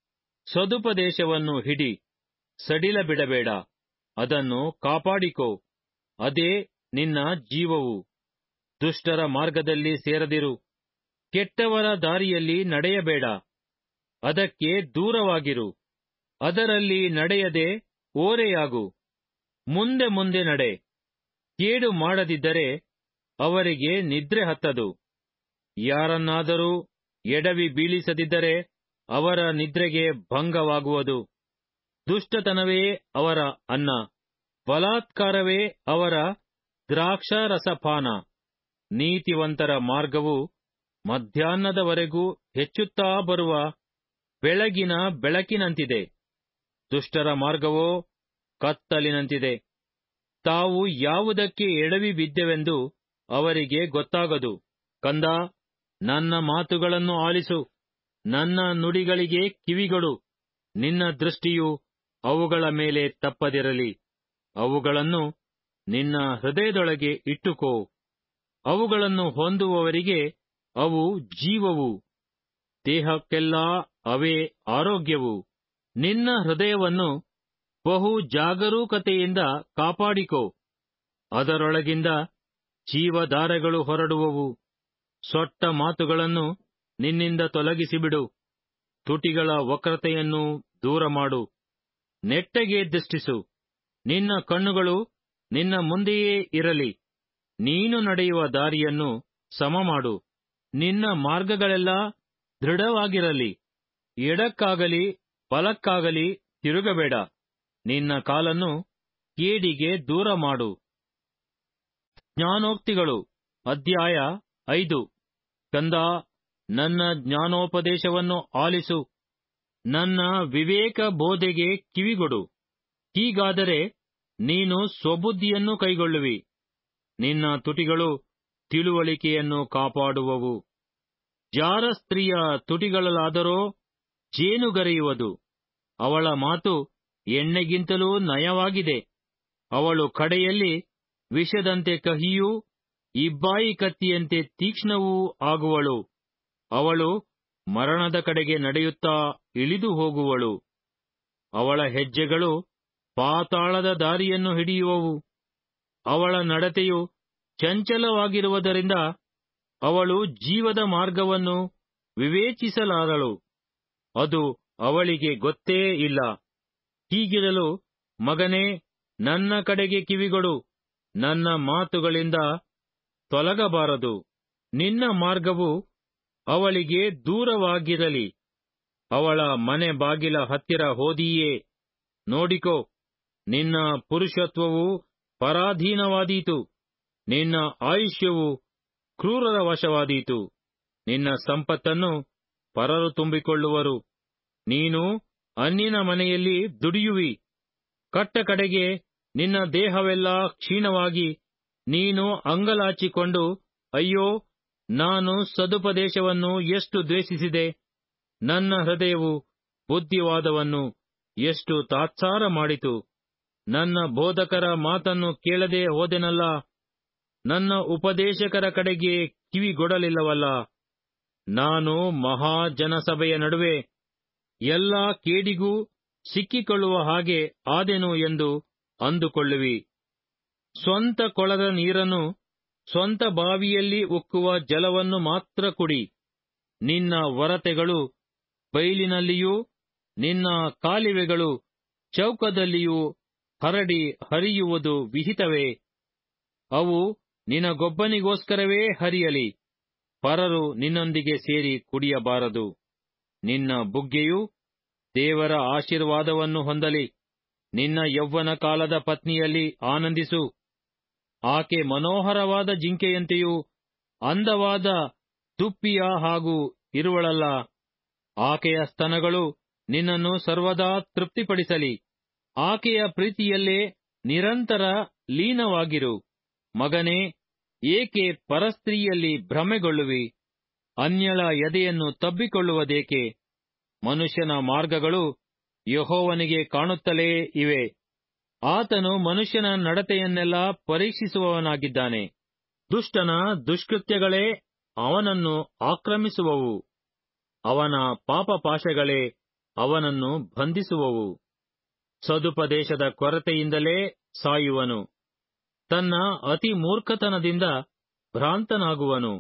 ಸದುಪದೇಶವನ್ನು ಹಿಡಿ ಸಡಿಲ ಬಿಡಬೇಡ ಅದನ್ನು ಕಾಪಾಡಿಕೋ ಅದೇ ನಿನ್ನ ಜೀವವು ದುಷ್ಟರ ಮಾರ್ಗದಲ್ಲಿ ಸೇರದಿರು ಕೆಟ್ಟವರ ದಾರಿಯಲ್ಲಿ ನಡೆಯಬೇಡ ಅದಕ್ಕೆ ದೂರವಾಗಿರು ಅದರಲ್ಲಿ ನಡೆಯದೆ ಓರೆಯಾಗು ಮುಂದೆ ಮುಂದೆ ನಡೆ ಕೇಡು ಮಾಡದಿದ್ದರೆ ಅವರಿಗೆ ನಿದ್ರೆ ಹತ್ತದು ಯಾರನ್ನಾದರೂ ಎಡವಿ ಬೀಳಿಸದಿದ್ದರೆ ಅವರ ನಿದ್ರೆಗೆ ಭಂಗವಾಗುವುದು ದುಷ್ಟತನವೇ ಅವರ ಅನ್ನ ಬಲಾತ್ಕಾರವೇ ಅವರ ದ್ರಾಕ್ಷಾರಸಪಾನ ನೀತಿವಂತರ ಮಾರ್ಗವು ಮಧ್ಯಾಹ್ನದವರೆಗೂ ಹೆಚ್ಚುತ್ತಾ ಬರುವ ಬೆಳಗಿನ ಬೆಳಕಿನಂತಿದೆ ದುಷ್ಟರ ಮಾರ್ಗವೋ ಕತ್ತಲಿನಂತಿದೆ ತಾವು ಯಾವುದಕ್ಕೆ ಎಡವಿ ಬಿದ್ದೆವೆಂದು ಅವರಿಗೆ ಗೊತ್ತಾಗದು ಕಂದ ನನ್ನ ಮಾತುಗಳನ್ನು ಆಲಿಸು ನನ್ನ ನುಡಿಗಳಿಗೆ ಕಿವಿಗೊಡು ನಿನ್ನ ದೃಷ್ಟಿಯು ಅವುಗಳ ಮೇಲೆ ತಪ್ಪದಿರಲಿ ಅವುಗಳನ್ನು ನಿನ್ನ ಹೃದಯದೊಳಗೆ ಇಟ್ಟುಕೋ ಅವುಗಳನ್ನು ಹೊಂದುವವರಿಗೆ ಅವು ಜೀವವು ದೇಹಕ್ಕೆಲ್ಲಾ ಅವೇ ಆರೋಗ್ಯವು ನಿನ್ನ ಹೃದಯವನ್ನು ಬಹು ಜಾಗರೂಕತೆಯಿಂದ ಕಾಪಾಡಿಕೋ ಅದರೊಳಗಿಂದ ಜೀವಧಾರೆಗಳು ಹೊರಡುವವು ಸೊಟ್ಟ ಮಾತುಗಳನ್ನು ನಿನ್ನಿಂದ ತೊಲಗಿಸಿಬಿಡು ತುಟಿಗಳ ವಕ್ರತೆಯನ್ನು ದೂರ ಮಾಡು ನೆಟ್ಟಗೆ ದೃಷ್ಟಿಸು ನಿನ್ನ ಕಣ್ಣುಗಳು ನಿನ್ನ ಮುಂದೆಯೇ ಇರಲಿ ನೀನು ನಡೆಯುವ ದಾರಿಯನ್ನು ಸಮ ಮಾಡು ನಿನ್ನ ಮಾರ್ಗಗಳೆಲ್ಲ ದೃಢವಾಗಿರಲಿ ಎಡಕ್ಕಾಗಲಿ ಬಲಕ್ಕಾಗಲಿ ತಿರುಗಬೇಡ ನಿನ್ನ ಕಾಲನ್ನು ಕೇಡಿಗೆ ದೂರ ಮಾಡು ಜ್ಞಾನೋಕ್ತಿಗಳು ಅಧ್ಯಾಯ ಐದು ಕಂದ ನನ್ನ ಜ್ಞಾನೋಪದೇಶವನ್ನು ಆಲಿಸು ನನ್ನ ವಿವೇಕ ಬೋಧೆಗೆ ಕಿವಿಗೊಡು ಹೀಗಾದರೆ ನೀನು ಸ್ವಬುದ್ಧಿಯನ್ನು ಕೈಗೊಳ್ಳುವಿ ನಿನ್ನ ತುಟಿಗಳು ತಿಳುವಳಿಕೆಯನ್ನು ಕಾಪಾಡುವವು ಜಾರ ಸ್ತ್ರೀಯ ತುಟಿಗಳಲ್ಲಾದರೋ ಜೇನುಗರೆಯುವುದು ಅವಳ ಮಾತು ಎಣ್ಣೆಗಿಂತಲೂ ನಯವಾಗಿದೆ ಅವಳು ಕಡೆಯಲ್ಲಿ ವಿಷದಂತೆ ಕಹಿಯೂ ಇಬ್ಬಾಯಿ ಕತ್ತಿಯಂತೆ ತೀಕ್ಷ್ಣವೂ ಆಗುವಳು ಅವಳು ಮರಣದ ಕಡೆಗೆ ನಡೆಯುತ್ತಾ ಇಳಿದು ಹೋಗುವಳು ಅವಳ ಹೆಜ್ಜೆಗಳು ಪಾತಾಳದ ದಾರಿಯನ್ನು ಹಿಡಿಯುವವು ಅವಳ ನಡತೆಯು ಚಂಚಲವಾಗಿರುವುದರಿಂದ ಅವಳು ಜೀವದ ಮಾರ್ಗವನ್ನು ವಿವೇಚಿಸಲಾರಳು ಅದು ಅವಳಿಗೆ ಗೊತ್ತೇ ಇಲ್ಲ ಹೀಗಿರಲು ಮಗನೇ ನನ್ನ ಕಡೆಗೆ ಕಿವಿಗೊಡು ನನ್ನ ಮಾತುಗಳಿಂದ ತೊಲಗಬಾರದು ನಿನ್ನ ಮಾರ್ಗವು ಅವಳಿಗೆ ದೂರವಾಗಿರಲಿ ಅವಳ ಮನೆ ಬಾಗಿಲ ಹತ್ತಿರ ಹೋದಿಯೇ ನೋಡಿಕೋ ನಿನ್ನ ಪುರುಷತ್ವವು ಪರಾಧೀನವಾದೀತು ನಿನ್ನ ಆಯುಷ್ಯವು ಕ್ರೂರರ ವಶವಾದೀತು ನಿನ್ನ ಸಂಪತ್ತನ್ನು ಪರರು ತುಂಬಿಕೊಳ್ಳುವರು ನೀನು ಅನ್ಯನ ಮನೆಯಲ್ಲಿ ದುಡಿಯುವಿ ಕಟ್ಟ ಕಡೆಗೆ ನಿನ್ನ ದೇಹವೆಲ್ಲ ಕ್ಷೀಣವಾಗಿ ನೀನು ಅಂಗಲಾಚಿಕೊಂಡು ಅಯ್ಯೋ ನಾನು ಸದುಪದೇಶವನ್ನು ಎಷ್ಟು ದ್ವೇಷಿಸಿದೆ ನನ್ನ ಹೃದಯವು ಬುದ್ಧಿವಾದವನ್ನು ಎಷ್ಟು ತಾತ್ಸಾರ ಮಾಡಿತು ನನ್ನ ಬೋಧಕರ ಮಾತನ್ನು ಕೇಳದೆ ಹೋದೆನಲ್ಲ ನನ್ನ ಉಪದೇಶಕರ ಕಡೆಗೆ ಕಿವಿಗೊಡಲಿಲ್ಲವಲ್ಲ ನಾನು ಮಹಾಜನಸಭೆಯ ನಡುವೆ ಎಲ್ಲಾ ಕೇಡಿಗೂ ಸಿಕ್ಕಿಕೊಳ್ಳುವ ಹಾಗೆ ಆದೆನು ಎಂದು ಅಂದುಕೊಳ್ಳುವಿ ಸ್ವಂತ ಕೊಳದ ನೀರನ್ನು ಸ್ವಂತ ಬಾವಿಯಲ್ಲಿ ಉಕ್ಕುವ ಜಲವನ್ನು ಮಾತ್ರ ಕುಡಿ ನಿನ್ನ ವರತೆಗಳು ಬೈಲಿನಲ್ಲಿಯೂ ನಿನ್ನ ಕಾಲುವೆಗಳು ಚೌಕದಲ್ಲಿಯೂ ಹರಡಿ ಹರಿಯುವುದು ವಿಹಿತವೇ ಅವು ನಿನಗೊಬ್ಬನಿಗೋಸ್ಕರವೇ ಹರಿಯಲಿ ಪರರು ನಿನ್ನೊಂದಿಗೆ ಸೇರಿ ಕುಡಿಯಬಾರದು ನಿನ್ನ ಬುಗ್ಗೆಯು ದೇವರ ಆಶೀರ್ವಾದವನ್ನು ಹೊಂದಲಿ ನಿನ್ನ ಯೌವನ ಕಾಲದ ಪತ್ನಿಯಲ್ಲಿ ಆನಂದಿಸು ಆಕೆ ಮನೋಹರವಾದ ಜಿಂಕೆಯಂತೆಯೂ ಅಂದವಾದ ತುಪ್ಪಿಯ ಹಾಗೂ ಇರುವಳಲ್ಲ ಆಕೆಯ ಸ್ತನಗಳು ನಿನ್ನನ್ನು ಸರ್ವದಾ ತೃಪ್ತಿಪಡಿಸಲಿ ಆಕೆಯ ಪ್ರೀತಿಯಲ್ಲೇ ನಿರಂತರ ಲೀನವಾಗಿರು ಮಗನೇ ಏಕೆ ಪರಸ್ತ್ರೀಯಲ್ಲಿ ಭ್ರಮೆಗೊಳ್ಳುವಿ ಅನ್ಯಳ ಎದೆಯನ್ನು ತಬ್ಬಿಕೊಳ್ಳುವುದೇಕೆ ಮನುಷ್ಯನ ಮಾರ್ಗಗಳು ಯಹೋವನಿಗೆ ಕಾಣುತ್ತಲೇ ಇವೆ ಆತನು ಮನುಷ್ಯನ ನಡತೆಯನ್ನೆಲ್ಲ ಪರೀಕ್ಷಿಸುವವನಾಗಿದ್ದಾನೆ ದುಷ್ಟನ ದುಷ್ಕೃತ್ಯಗಳೇ ಅವನನ್ನು ಆಕ್ರಮಿಸುವವು ಅವನ ಪಾಪಪಾಶಗಳೇ ಅವನನ್ನು ಬಂಧಿಸುವವು ಸದುಪದೇಶದ ಕೊರತೆಯಿಂದಲೇ ಸಾಯುವನು ತನ್ನ ಅತಿ ಮೂರ್ಖತನದಿಂದ ಭ್ರಾಂತನಾಗುವನು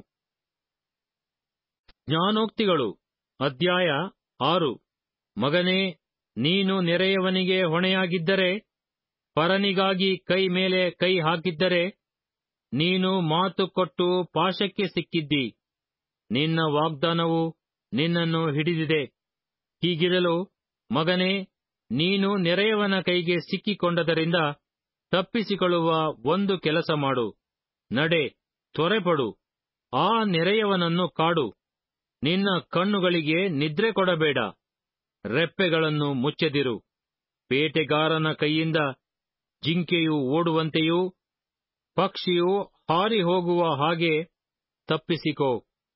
ಜ್ಞಾನೋಕ್ತಿಗಳು ಅಧ್ಯಾಯ ಆರು ಮಗನೇ ನೀನು ನೆರೆಯವನಿಗೆ ಹೊಣೆಯಾಗಿದ್ದರೆ ಪರನಿಗಾಗಿ ಕೈ ಮೇಲೆ ಕೈ ಹಾಕಿದ್ದರೆ ನೀನು ಮಾತು ಕೊಟ್ಟು ಪಾಶಕ್ಕೆ ಸಿಕ್ಕಿದ್ದಿ ನಿನ್ನ ವಾಗ್ದಾನವು ನಿನ್ನನ್ನು ಹಿಡಿದಿದೆ ಹೀಗಿರಲು ಮಗನೇ ನೀನು ನೆರೆಯವನ ಕೈಗೆ ಸಿಕ್ಕಿಕೊಂಡದರಿಂದ ತಪ್ಪಿಸಿಕೊಳ್ಳುವ ಒಂದು ಕೆಲಸ ಮಾಡು ನಡೆ ತ್ವರೆಪಡು ಆ ನೆರೆಯವನನ್ನು ಕಾಡು ನಿನ್ನ ಕಣ್ಣುಗಳಿಗೆ ನಿದ್ರೆ ಕೊಡಬೇಡ ರೆಪ್ಪೆಗಳನ್ನು ಮುಚ್ಚದಿರು ಬೇಟೆಗಾರನ ಕೈಯಿಂದ ಜಿಂಕೆಯು ಓಡುವಂತೆಯೂ ಪಕ್ಷಿಯು ಹಾರಿ ಹೋಗುವ ಹಾಗೆ ತಪ್ಪಿಸಿಕೋ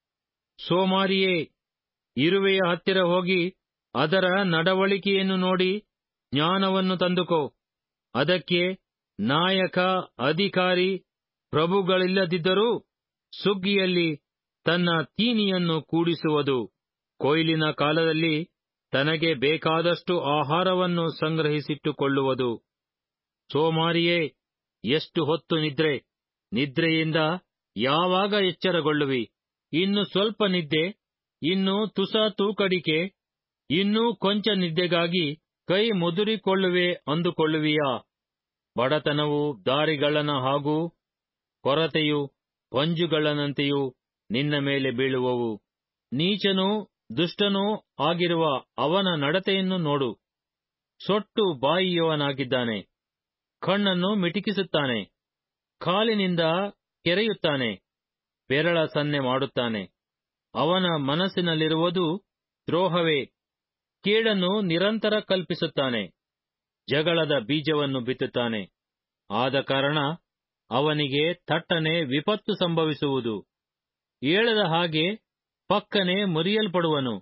ಸೋಮಾರಿಯೇ ಇರುವೆಯ ಹತ್ತಿರ ಹೋಗಿ ಅದರ ನಡವಳಿಕೆಯನ್ನು ನೋಡಿ ಜ್ಞಾನವನ್ನು ತಂದುಕೋ ಅದಕ್ಕೆ ನಾಯಕ ಅಧಿಕಾರಿ ಪ್ರಭುಗಳಿಲ್ಲದಿದ್ದರೂ ಸುಗ್ಗಿಯಲ್ಲಿ ತನ್ನ ತೀನಿಯನ್ನು ಕೂಡಿಸುವುದು ಕೊಯ್ಲಿನ ಕಾಲದಲ್ಲಿ ತನಗೆ ಬೇಕಾದಷ್ಟು ಆಹಾರವನ್ನು ಸಂಗ್ರಹಿಸಿಟ್ಟುಕೊಳ್ಳುವುದು ಸೋಮಾರಿಯೇ ಎಷ್ಟು ಹೊತ್ತು ನಿದ್ರೆ ನಿದ್ರೆಯಿಂದ ಯಾವಾಗ ಎಚ್ಚರಗೊಳ್ಳುವಿ ಇನ್ನು ಸ್ವಲ್ಪ ನಿದ್ದೆ ಇನ್ನು ತುಸ ತೂಕಡಿಕೆ ಇನ್ನೂ ಕೊಂಚ ನಿದ್ದೆಗಾಗಿ ಕೈ ಮುದುರಿಕೊಳ್ಳುವೆ ಅಂದುಕೊಳ್ಳುವಿಯಾ ಬಡತನವು ದಾರಿಗಳ್ಳನ ಹಾಗೂ ಕೊರತೆಯು ಪಂಜುಗಳ್ಳನಂತೆಯೂ ನಿನ್ನ ಮೇಲೆ ಬೀಳುವವು ನೀಚನೂ ದುಷ್ಟನೂ ಆಗಿರುವ ಅವನ ನಡತೆಯನ್ನು ನೋಡು ಸೊಟ್ಟು ಬಾಯಿಯವನಾಗಿದ್ದಾನೆ ಕಣ್ಣನ್ನು ಮಿಟಿಕಿಸುತ್ತಾನೆ ಕಾಲಿನಿಂದ ಕೆರೆಯುತ್ತಾನೆ ಬೆರಳ ಸನ್ನೆ ಮಾಡುತ್ತಾನೆ ಅವನ ಮನಸ್ಸಿನಲ್ಲಿರುವುದು ದ್ರೋಹವೇ ಕೇಡನ್ನು ನಿರಂತರ ಕಲ್ಪಿಸುತ್ತಾನೆ ಜಗಳದ ಬೀಜವನ್ನು ಬಿತ್ತುತ್ತಾನೆ ಆದ ಕಾರಣ ಅವನಿಗೆ ತಟ್ಟನೆ ವಿಪತ್ತು ಸಂಭವಿಸುವುದು ಏಳದ ಹಾಗೆ ಪಕ್ಕನೆ ಮುರಿಯಲ್ಪಡುವನು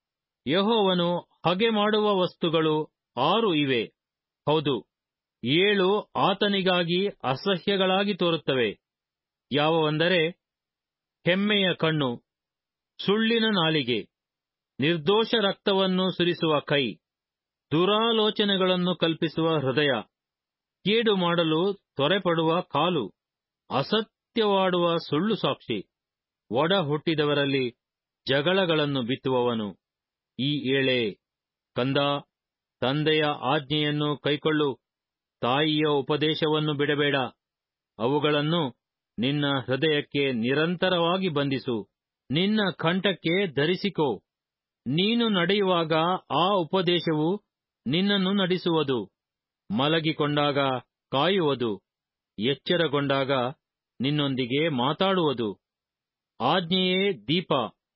ಯಹೋವನು ಹಗೆ ಮಾಡುವ ವಸ್ತುಗಳು ಆರು ಇವೆ ಹೌದು ಏಳು ಆತನಿಗಾಗಿ ಅಸಹ್ಯಗಳಾಗಿ ತೋರುತ್ತವೆ ಯಾವವಂದರೆ ಹೆಮ್ಮೆಯ ಕಣ್ಣು ಸುಳ್ಳಿನ ನಾಲಿಗೆ ನಿರ್ದೋಷ ರಕ್ತವನ್ನು ಸುರಿಸುವ ಕೈ ದುರಾಲೋಚನೆಗಳನ್ನು ಕಲ್ಪಿಸುವ ಹೃದಯ ಕೇಡು ಮಾಡಲು ತ್ವರೆಪಡುವ ಕಾಲು ಅಸತ್ಯವಾಡುವ ಸುಳ್ಳು ಸಾಕ್ಷಿ ಒಡ ಹುಟ್ಟಿದವರಲ್ಲಿ ಜಗಳಗಳನ್ನು ಬಿತ್ತುವವನು ಈ ಏಳೆ ಕಂದ ತಂದೆಯ ಆಜ್ಞೆಯನ್ನು ಕೈಕೊಳ್ಳು ತಾಯಿಯ ಉಪದೇಶವನ್ನು ಬಿಡಬೇಡ ಅವುಗಳನ್ನು ನಿನ್ನ ಹೃದಯಕ್ಕೆ ನಿರಂತರವಾಗಿ ಬಂಧಿಸು ನಿನ್ನ ಕಂಠಕ್ಕೆ ಧರಿಸಿಕೋ ನೀನು ನಡೆಯುವಾಗ ಆ ಉಪದೇಶವು ನಿನ್ನನ್ನು ನಡೆಸುವುದು ಮಲಗಿಕೊಂಡಾಗ ಕಾಯುವುದು ಎಚ್ಚರಗೊಂಡಾಗ ನಿನ್ನೊಂದಿಗೆ ಮಾತಾಡುವುದು ಆಜ್ಞೆಯೇ ದೀಪ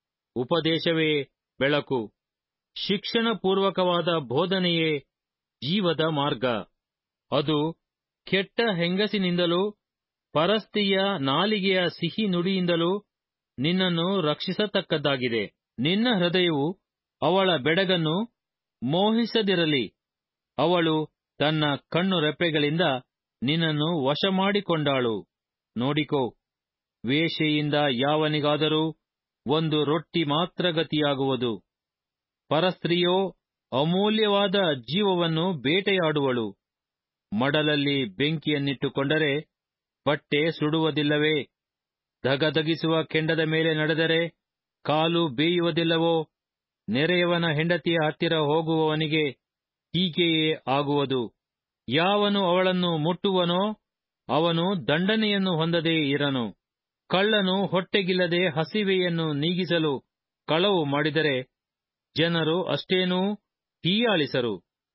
ಉಪದೇಶವೇ ಬೆಳಕು ಶಿಕ್ಷಣಪೂರ್ವಕವಾದ ಬೋಧನೆಯೇ ಜೀವದ ಮಾರ್ಗ ಅದು ಕೆಟ್ಟ ಹೆಂಗಸಿನಿಂದಲೂ ಪರಸ್ತ್ರೀಯ ನಾಲಿಗೆಯ ಸಿಹಿ ನುಡಿಯಿಂದಲೂ ನಿನ್ನನ್ನು ರಕ್ಷಿಸತಕ್ಕದ್ದಾಗಿದೆ ನಿನ್ನ ಹೃದಯವು ಅವಳ ಬೆಡಗನ್ನು ಮೋಹಿಸದಿರಲಿ ಅವಳು ತನ್ನ ಕಣ್ಣು ರೆಪ್ಪೆಗಳಿಂದ ನಿನ್ನನ್ನು ವಶಮಾಡಿಕೊಂಡಾಳು ನೋಡಿಕೋ ವೇಷೆಯಿಂದ ಯಾವನಿಗಾದರೂ ಒಂದು ರೊಟ್ಟಿ ಮಾತ್ರ ಗತಿಯಾಗುವುದು ಪರಸ್ತ್ರೀಯೋ ಅಮೂಲ್ಯವಾದ ಜೀವವನ್ನು ಬೇಟೆಯಾಡುವಳು ಮಡಲಲ್ಲಿ ಬೆಂಕಿಯನ್ನಿಟ್ಟುಕೊಂಡರೆ ಬಟ್ಟೆ ಸುಡುವುದಿಲ್ಲವೇ ಧಗಧಗಿಸುವ ಕೆಂಡದ ಮೇಲೆ ನಡೆದರೆ ಕಾಲು ಬೇಯುವುದಿಲ್ಲವೋ ನೆರೆಯವನ ಹೆಂಡತಿಯ ಹತ್ತಿರ ಹೋಗುವವನಿಗೆ ಹೀಗೆಯೇ ಆಗುವುದು ಯಾವನು ಅವಳನ್ನು ಮುಟ್ಟುವನೋ ಅವನು ದಂಡನೆಯನ್ನು ಹೊಂದದೇ ಇರನು ಕಳ್ಳನು ಹೊಟ್ಟೆಗಿಲ್ಲದೆ ಹಸಿವೆಯನ್ನು ನೀಗಿಸಲು ಕಳವು ಮಾಡಿದರೆ ಜನರು ಅಷ್ಟೇನೂ ಹೀಯಾಳಿಸರು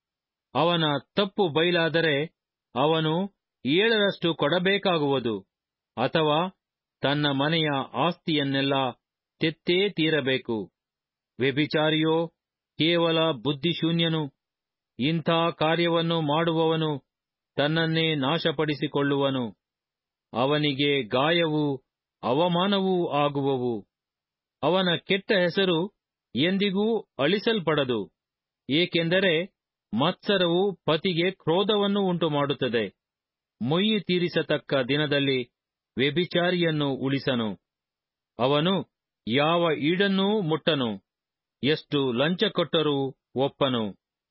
ಅವನ ತಪ್ಪು ಬಯಲಾದರೆ ಅವನು ಏಳರಷ್ಟು ಕೊಡಬೇಕಾಗುವುದು ಅಥವಾ ತನ್ನ ಮನೆಯ ಆಸ್ತಿಯನ್ನೆಲ್ಲ ತೆತ್ತೇ ತೀರಬೇಕು ವ್ಯಭಿಚಾರಿಯೋ ಕೇವಲ ಬುದ್ಧಿಶೂನ್ಯನು ಇಂಥ ಕಾರ್ಯವನ್ನು ಮಾಡುವವನು ತನ್ನನ್ನೇ ನಾಶಪಡಿಸಿಕೊಳ್ಳುವನು ಅವನಿಗೆ ಗಾಯವೂ ಅವಮಾನವೂ ಆಗುವವು ಅವನ ಕೆಟ್ಟ ಹೆಸರು ಎಂದಿಗೂ ಅಳಿಸಲ್ಪಡದು ಏಕೆಂದರೆ ಮತ್ಸರವು ಪತಿಗೆ ಕ್ರೋಧವನ್ನು ಉಂಟುಮಾಡುತ್ತದೆ ಮೊಯ್ಯಿ ತೀರಿಸತಕ್ಕ ದಿನದಲ್ಲಿ ವ್ಯಭಿಚಾರಿಯನ್ನು ಉಳಿಸನು ಅವನು ಯಾವ ಈಡನ್ನೂ ಮುಟ್ಟನು ಎಷ್ಟು ಲಂಚ ಕೊಟ್ಟರೂ ಒಪ್ಪನು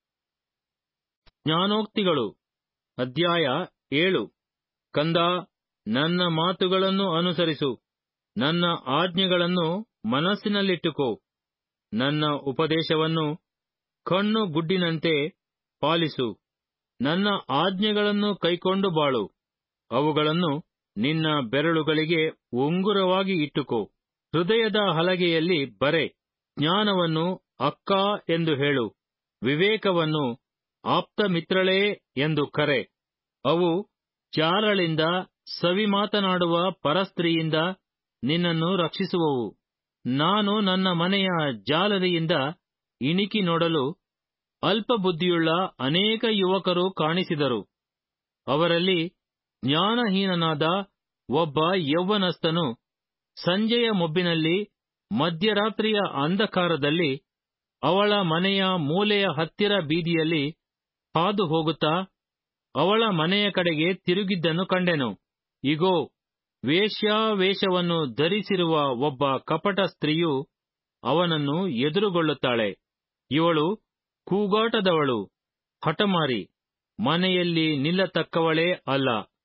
ಜ್ಞಾನೋಕ್ತಿಗಳು ಅಧ್ಯಾಯ ಏಳು ಕಂದ ನನ್ನ ಮಾತುಗಳನ್ನು ಅನುಸರಿಸು ನನ್ನ ಆಜ್ಞೆಗಳನ್ನು ಮನಸ್ಸಿನಲ್ಲಿಟ್ಟುಕೋ ನನ್ನ ಉಪದೇಶವನ್ನು ಕಣ್ಣು ಗುಡ್ಡಿನಂತೆ ಪಾಲಿಸು ನನ್ನ ಆಜ್ಞೆಗಳನ್ನು ಕೈಕೊಂಡು ಬಾಳು ಅವುಗಳನ್ನು ನಿನ್ನ ಬೆರಳುಗಳಿಗೆ ಉಂಗುರವಾಗಿ ಇಟ್ಟುಕೋ ಹೃದಯದ ಹಲಗೆಯಲ್ಲಿ ಬರೆ ಜ್ಞಾನವನ್ನು ಅಕ್ಕ ಎಂದು ಹೇಳು ವಿವೇಕವನ್ನು ಆಪ್ತ ಮಿತ್ರಳೇ ಎಂದು ಕರೆ ಅವು ಚಾರಳಿಂದ ಸವಿ ಮಾತನಾಡುವ ಪರಸ್ತ್ರೀಯಿಂದ ನಿನ್ನನ್ನು ರಕ್ಷಿಸುವವು ನಾನು ನನ್ನ ಮನೆಯ ಜಾಲರಿಯಿಂದ ಇಣಿಕಿ ನೋಡಲು ಅಲ್ಪ ಬುದ್ಧಿಯುಳ್ಳ ಅನೇಕ ಯುವಕರು ಕಾಣಿಸಿದರು ಅವರಲ್ಲಿ ಜ್ಞಾನಹೀನನಾದ ಒಬ್ಬ ಯೌವನಸ್ಥನು ಸಂಜೆಯ ಮೊಬ್ಬಿನಲ್ಲಿ ಮಧ್ಯರಾತ್ರಿಯ ಅಂಧಕಾರದಲ್ಲಿ ಅವಳ ಮನೆಯ ಮೂಲೆಯ ಹತ್ತಿರ ಬೀದಿಯಲ್ಲಿ ಹಾದು ಹೋಗುತ್ತಾ ಅವಳ ಮನೆಯ ಕಡೆಗೆ ತಿರುಗಿದ್ದನ್ನು ಕಂಡೆನು ಇಗೋ ವೇಶ್ಯಾವೇಷವನ್ನು ಧರಿಸಿರುವ ಒಬ್ಬ ಕಪಟ ಸ್ತ್ರೀಯು ಅವನನ್ನು ಎದುರುಗೊಳ್ಳುತ್ತಾಳೆ ಇವಳು ಕೂಗಾಟದವಳು ಹಠಮಾರಿ ಮನೆಯಲ್ಲಿ ನಿಲ್ಲತಕ್ಕವಳೇ ಅಲ್ಲ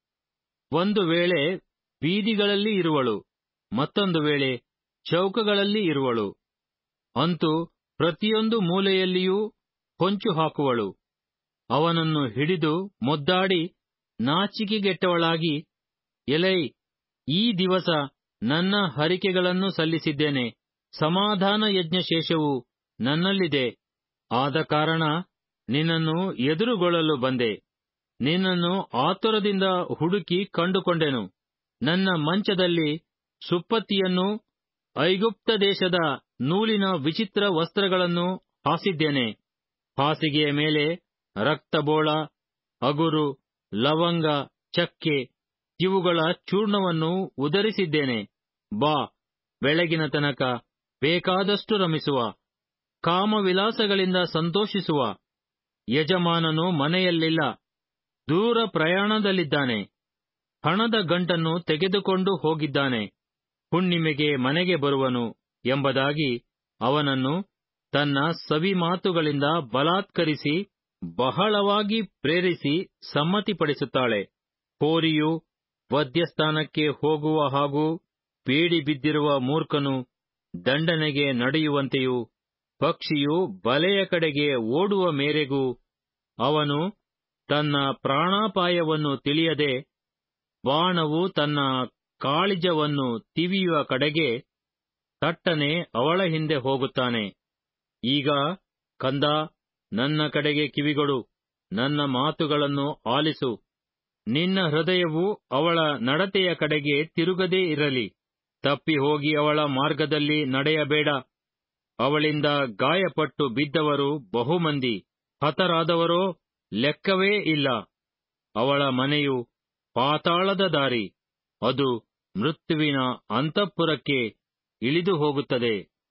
ಒಂದು ವೇಳೆ ಬೀದಿಗಳಲ್ಲಿ ಇರುವಳು ಮತ್ತೊಂದು ವೇಳೆ ಚೌಕಗಳಲ್ಲಿ ಇರುವಳು ಅಂತೂ ಪ್ರತಿಯೊಂದು ಮೂಲೆಯಲ್ಲಿಯೂ ಹೊಂಚು ಹಾಕುವಳು ಅವನನ್ನು ಹಿಡಿದು ಮುದ್ದಾಡಿ ನಾಚಿಕೆಗೆಟ್ಟವಳಾಗಿ ಎಲೈ ಈ ದಿವಸ ನನ್ನ ಹರಿಕೆಗಳನ್ನು ಸಲ್ಲಿಸಿದ್ದೇನೆ ಸಮಾಧಾನ ಯಜ್ಞ ಶೇಷವು ನನ್ನಲ್ಲಿದೆ ಆದ ಕಾರಣ ನಿನ್ನನ್ನು ಎದುರುಗೊಳ್ಳಲು ಬಂದೆ ನಿನ್ನನ್ನು ಆತುರದಿಂದ ಹುಡುಕಿ ಕಂಡುಕೊಂಡೆನು ನನ್ನ ಮಂಚದಲ್ಲಿ ಸುಪ್ಪತ್ತಿಯನ್ನು ಐಗುಪ್ತ ದೇಶದ ನೂಲಿನ ವಿಚಿತ್ರ ವಸ್ತ್ರಗಳನ್ನು ಹಾಸಿದ್ದೇನೆ ಹಾಸಿಗೆಯ ಮೇಲೆ ರಕ್ತಬೋಳ ಅಗುರು ಲವಂಗ ಚಕ್ಕೆ ಇವುಗಳ ಚೂರ್ಣವನ್ನು ಉದರಿಸಿದ್ದೇನೆ ಬಾ ಬೆಳಗಿನ ತನಕ ಬೇಕಾದಷ್ಟು ರಮಿಸುವ ಕಾಮವಿಲಾಸಗಳಿಂದ ಸಂತೋಷಿಸುವ ಯಜಮಾನನು ಮನೆಯಲ್ಲಿಲ್ಲ ದೂರ ಪ್ರಯಾಣದಲ್ಲಿದ್ದಾನೆ ಹಣದ ಗಂಟನ್ನು ತೆಗೆದುಕೊಂಡು ಹೋಗಿದ್ದಾನೆ ಹುಣ್ಣಿಮೆಗೆ ಮನೆಗೆ ಬರುವನು ಎಂಬುದಾಗಿ ಅವನನ್ನು ತನ್ನ ಸವಿ ಮಾತುಗಳಿಂದ ಬಲಾತ್ಕರಿಸಿ ಬಹಳವಾಗಿ ಪ್ರೇರಿಸಿ ಸಮ್ಮತಿಪಡಿಸುತ್ತಾಳೆ ಹೋರಿಯು ವಧ್ಯಸ್ಥಾನಕ್ಕೆ ಹೋಗುವ ಹಾಗೂ ಬೇಡಿ ಬಿದ್ದಿರುವ ಮೂರ್ಖನು ದಂಡನೆಗೆ ನಡೆಯುವಂತೆಯೂ ಪಕ್ಷಿಯು ಬಲೆಯ ಕಡೆಗೆ ಓಡುವ ಮೇರೆಗೂ ಅವನು ತನ್ನ ಪ್ರಾಣಾಪಾಯವನ್ನು ತಿಳಿಯದೆ ಬಾಣವು ತನ್ನ ಕಾಳಿಜವನ್ನು ತಿವಿಯುವ ಕಡೆಗೆ ತಟ್ಟನೆ ಅವಳ ಹಿಂದೆ ಹೋಗುತ್ತಾನೆ ಈಗ ಕಂದ ನನ್ನ ಕಡೆಗೆ ಕಿವಿಗೊಡು ನನ್ನ ಮಾತುಗಳನ್ನು ಆಲಿಸು ನಿನ್ನ ಹೃದಯವು ಅವಳ ನಡತೆಯ ಕಡೆಗೆ ತಿರುಗದೇ ಇರಲಿ ತಪ್ಪಿ ಹೋಗಿ ಅವಳ ಮಾರ್ಗದಲ್ಲಿ ನಡೆಯಬೇಡ ಅವಳಿಂದ ಗಾಯಪಟ್ಟು ಬಿದ್ದವರು ಬಹುಮಂದಿ ಹತರಾದವರೋ ಲೆಕ್ಕವೇ ಇಲ್ಲ ಅವಳ ಮನೆಯು ಪಾತಾಳದ ದಾರಿ ಅದು ಮೃತ್ಯುವಿನ ಅಂತಃಪುರಕ್ಕೆ ಇಳಿದು ಹೋಗುತ್ತದೆ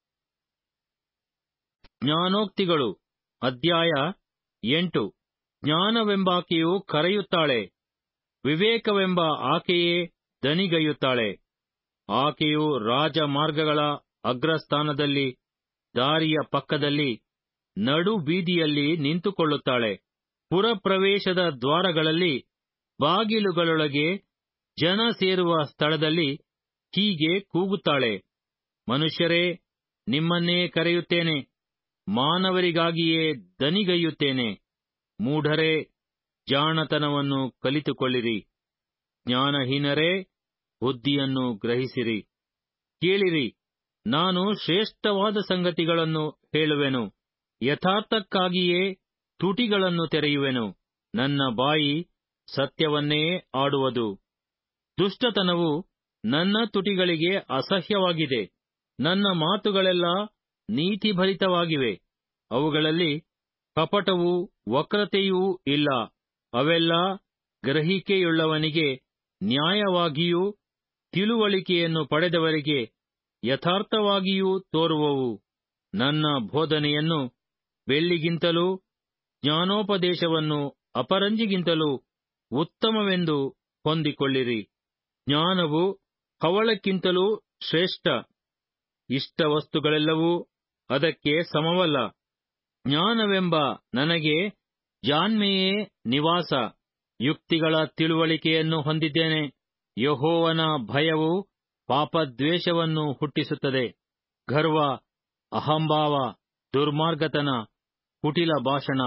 ಜ್ಞಾನೋಕ್ತಿಗಳು ಅಧ್ಯಾಯ ಎಂಟು ಜ್ಞಾನವೆಂಬಾಕೆಯು ಕರೆಯುತ್ತಾಳೆ ವಿವೇಕವೆಂಬ ಆಕೆಯೇ ದನಿಗೈಯುತ್ತಾಳೆ ಆಕೆಯು ರಾಜಮಾರ್ಗಗಳ ಅಗ್ರಸ್ಥಾನದಲ್ಲಿ ದಾರಿಯ ಪಕ್ಕದಲ್ಲಿ ನಡು ಬೀದಿಯಲ್ಲಿ ನಿಂತುಕೊಳ್ಳುತ್ತಾಳೆ ಪುರಪ್ರವೇಶದ ದ್ವಾರಗಳಲ್ಲಿ ಬಾಗಿಲುಗಳೊಳಗೆ ಜನ ಸೇರುವ ಸ್ಥಳದಲ್ಲಿ ಹೀಗೆ ಕೂಗುತ್ತಾಳೆ ಮನುಷ್ಯರೇ ನಿಮ್ಮನ್ನೇ ಕರೆಯುತ್ತೇನೆ ಮಾನವರಿಗಾಗಿಯೇ ದನಿಗೈಯುತ್ತೇನೆ ಮೂಢರೇ ಜಾಣತನವನ್ನು ಕಲಿತುಕೊಳ್ಳಿರಿ ಜ್ಞಾನಹೀನರೇ ಬುದ್ಧಿಯನ್ನು ಗ್ರಹಿಸಿರಿ ಕೇಳಿರಿ ನಾನು ಶ್ರೇಷ್ಠವಾದ ಸಂಗತಿಗಳನ್ನು ಹೇಳುವೆನು ಯಥಾರ್ಥಕ್ಕಾಗಿಯೇ ತುಟಿಗಳನ್ನು ತೆರೆಯುವೆನು ನನ್ನ ಬಾಯಿ ಸತ್ಯವನ್ನೇ ಆಡುವುದು ದುಷ್ಟತನವು ನನ್ನ ತುಟಿಗಳಿಗೆ ಅಸಹ್ಯವಾಗಿದೆ ನನ್ನ ಮಾತುಗಳೆಲ್ಲ ನೀತಿಭರಿತವಾಗಿವೆ ಅವುಗಳಲ್ಲಿ ಕಪಟವೂ ವಕ್ರತೆಯೂ ಇಲ್ಲ ಅವೆಲ್ಲ ಗ್ರಹಿಕೆಯುಳ್ಳವನಿಗೆ ನ್ಯಾಯವಾಗಿಯೂ ತಿಳುವಳಿಕೆಯನ್ನು ಪಡೆದವರಿಗೆ ಯಥಾರ್ಥವಾಗಿಯೂ ತೋರುವವು ನನ್ನ ಬೋಧನೆಯನ್ನು ಬೆಳ್ಳಿಗಿಂತಲೂ ಜ್ಞಾನೋಪದೇಶವನ್ನು ಅಪರಂಜಿಗಿಂತಲೂ ಉತ್ತಮವೆಂದು ಹೊಂದಿಕೊಳ್ಳಿರಿ ಜ್ಞಾನವು ಹವಳಕ್ಕಿಂತಲೂ ಶ್ರೇಷ್ಠ ಇಷ್ಟ ವಸ್ತುಗಳೆಲ್ಲವೂ ಅದಕ್ಕೆ ಸಮವಲ್ಲ ಜ್ಞಾನವೆಂಬ ನನಗೆ ಜಾಣ್ಮೆಯೇ ನಿವಾಸ ಯುಕ್ತಿಗಳ ತಿಳುವಳಿಕೆಯನ್ನು ಹೊಂದಿದ್ದೇನೆ ಯಹೋವನ ಭಯವು ಪಾಪದ್ವೇಷವನ್ನು ಹುಟ್ಟಿಸುತ್ತದೆ ಗರ್ವ ಅಹಂಭಾವ ದುರ್ಮಾರ್ಗತನ ಕುಟಿಲ ಭಾಷಣ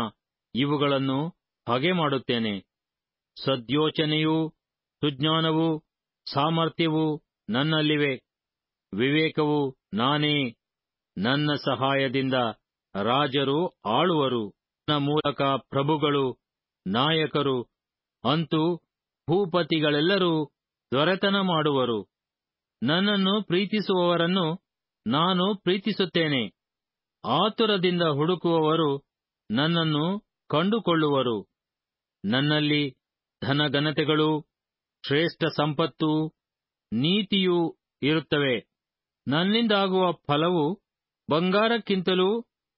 ಇವುಗಳನ್ನು ಹಾಗೆ ಮಾಡುತ್ತೇನೆ ಸದ್ಯೋಚನೆಯೂ ಸುಜ್ಞಾನವೂ ಸಾಮರ್ಥ್ಯವೂ ನನ್ನಲ್ಲಿವೆ ವಿವೇಕವು ನಾನೇ ನನ್ನ ಸಹಾಯದಿಂದ ರಾಜರು ಆಳುವರು ನನ್ನ ಮೂಲಕ ಪ್ರಭುಗಳು ನಾಯಕರು ಅಂತೂ ಭೂಪತಿಗಳೆಲ್ಲರೂ ದೊರೆತನ ಮಾಡುವರು ನನ್ನನ್ನು ಪ್ರೀತಿಸುವವರನ್ನು ನಾನು ಪ್ರೀತಿಸುತ್ತೇನೆ ಆತುರದಿಂದ ಹುಡುಕುವವರು ನನ್ನನ್ನು ಕಂಡುಕೊಳ್ಳುವರು ನನ್ನಲ್ಲಿ ಧನಘನತೆಗಳು ಶ್ರೇಷ್ಠ ಸಂಪತ್ತು ನೀತಿಯೂ ಇರುತ್ತವೆ ನನ್ನಿಂದಾಗುವ ಫಲವು ಬಂಗಾರಕ್ಕಿಂತಲೂ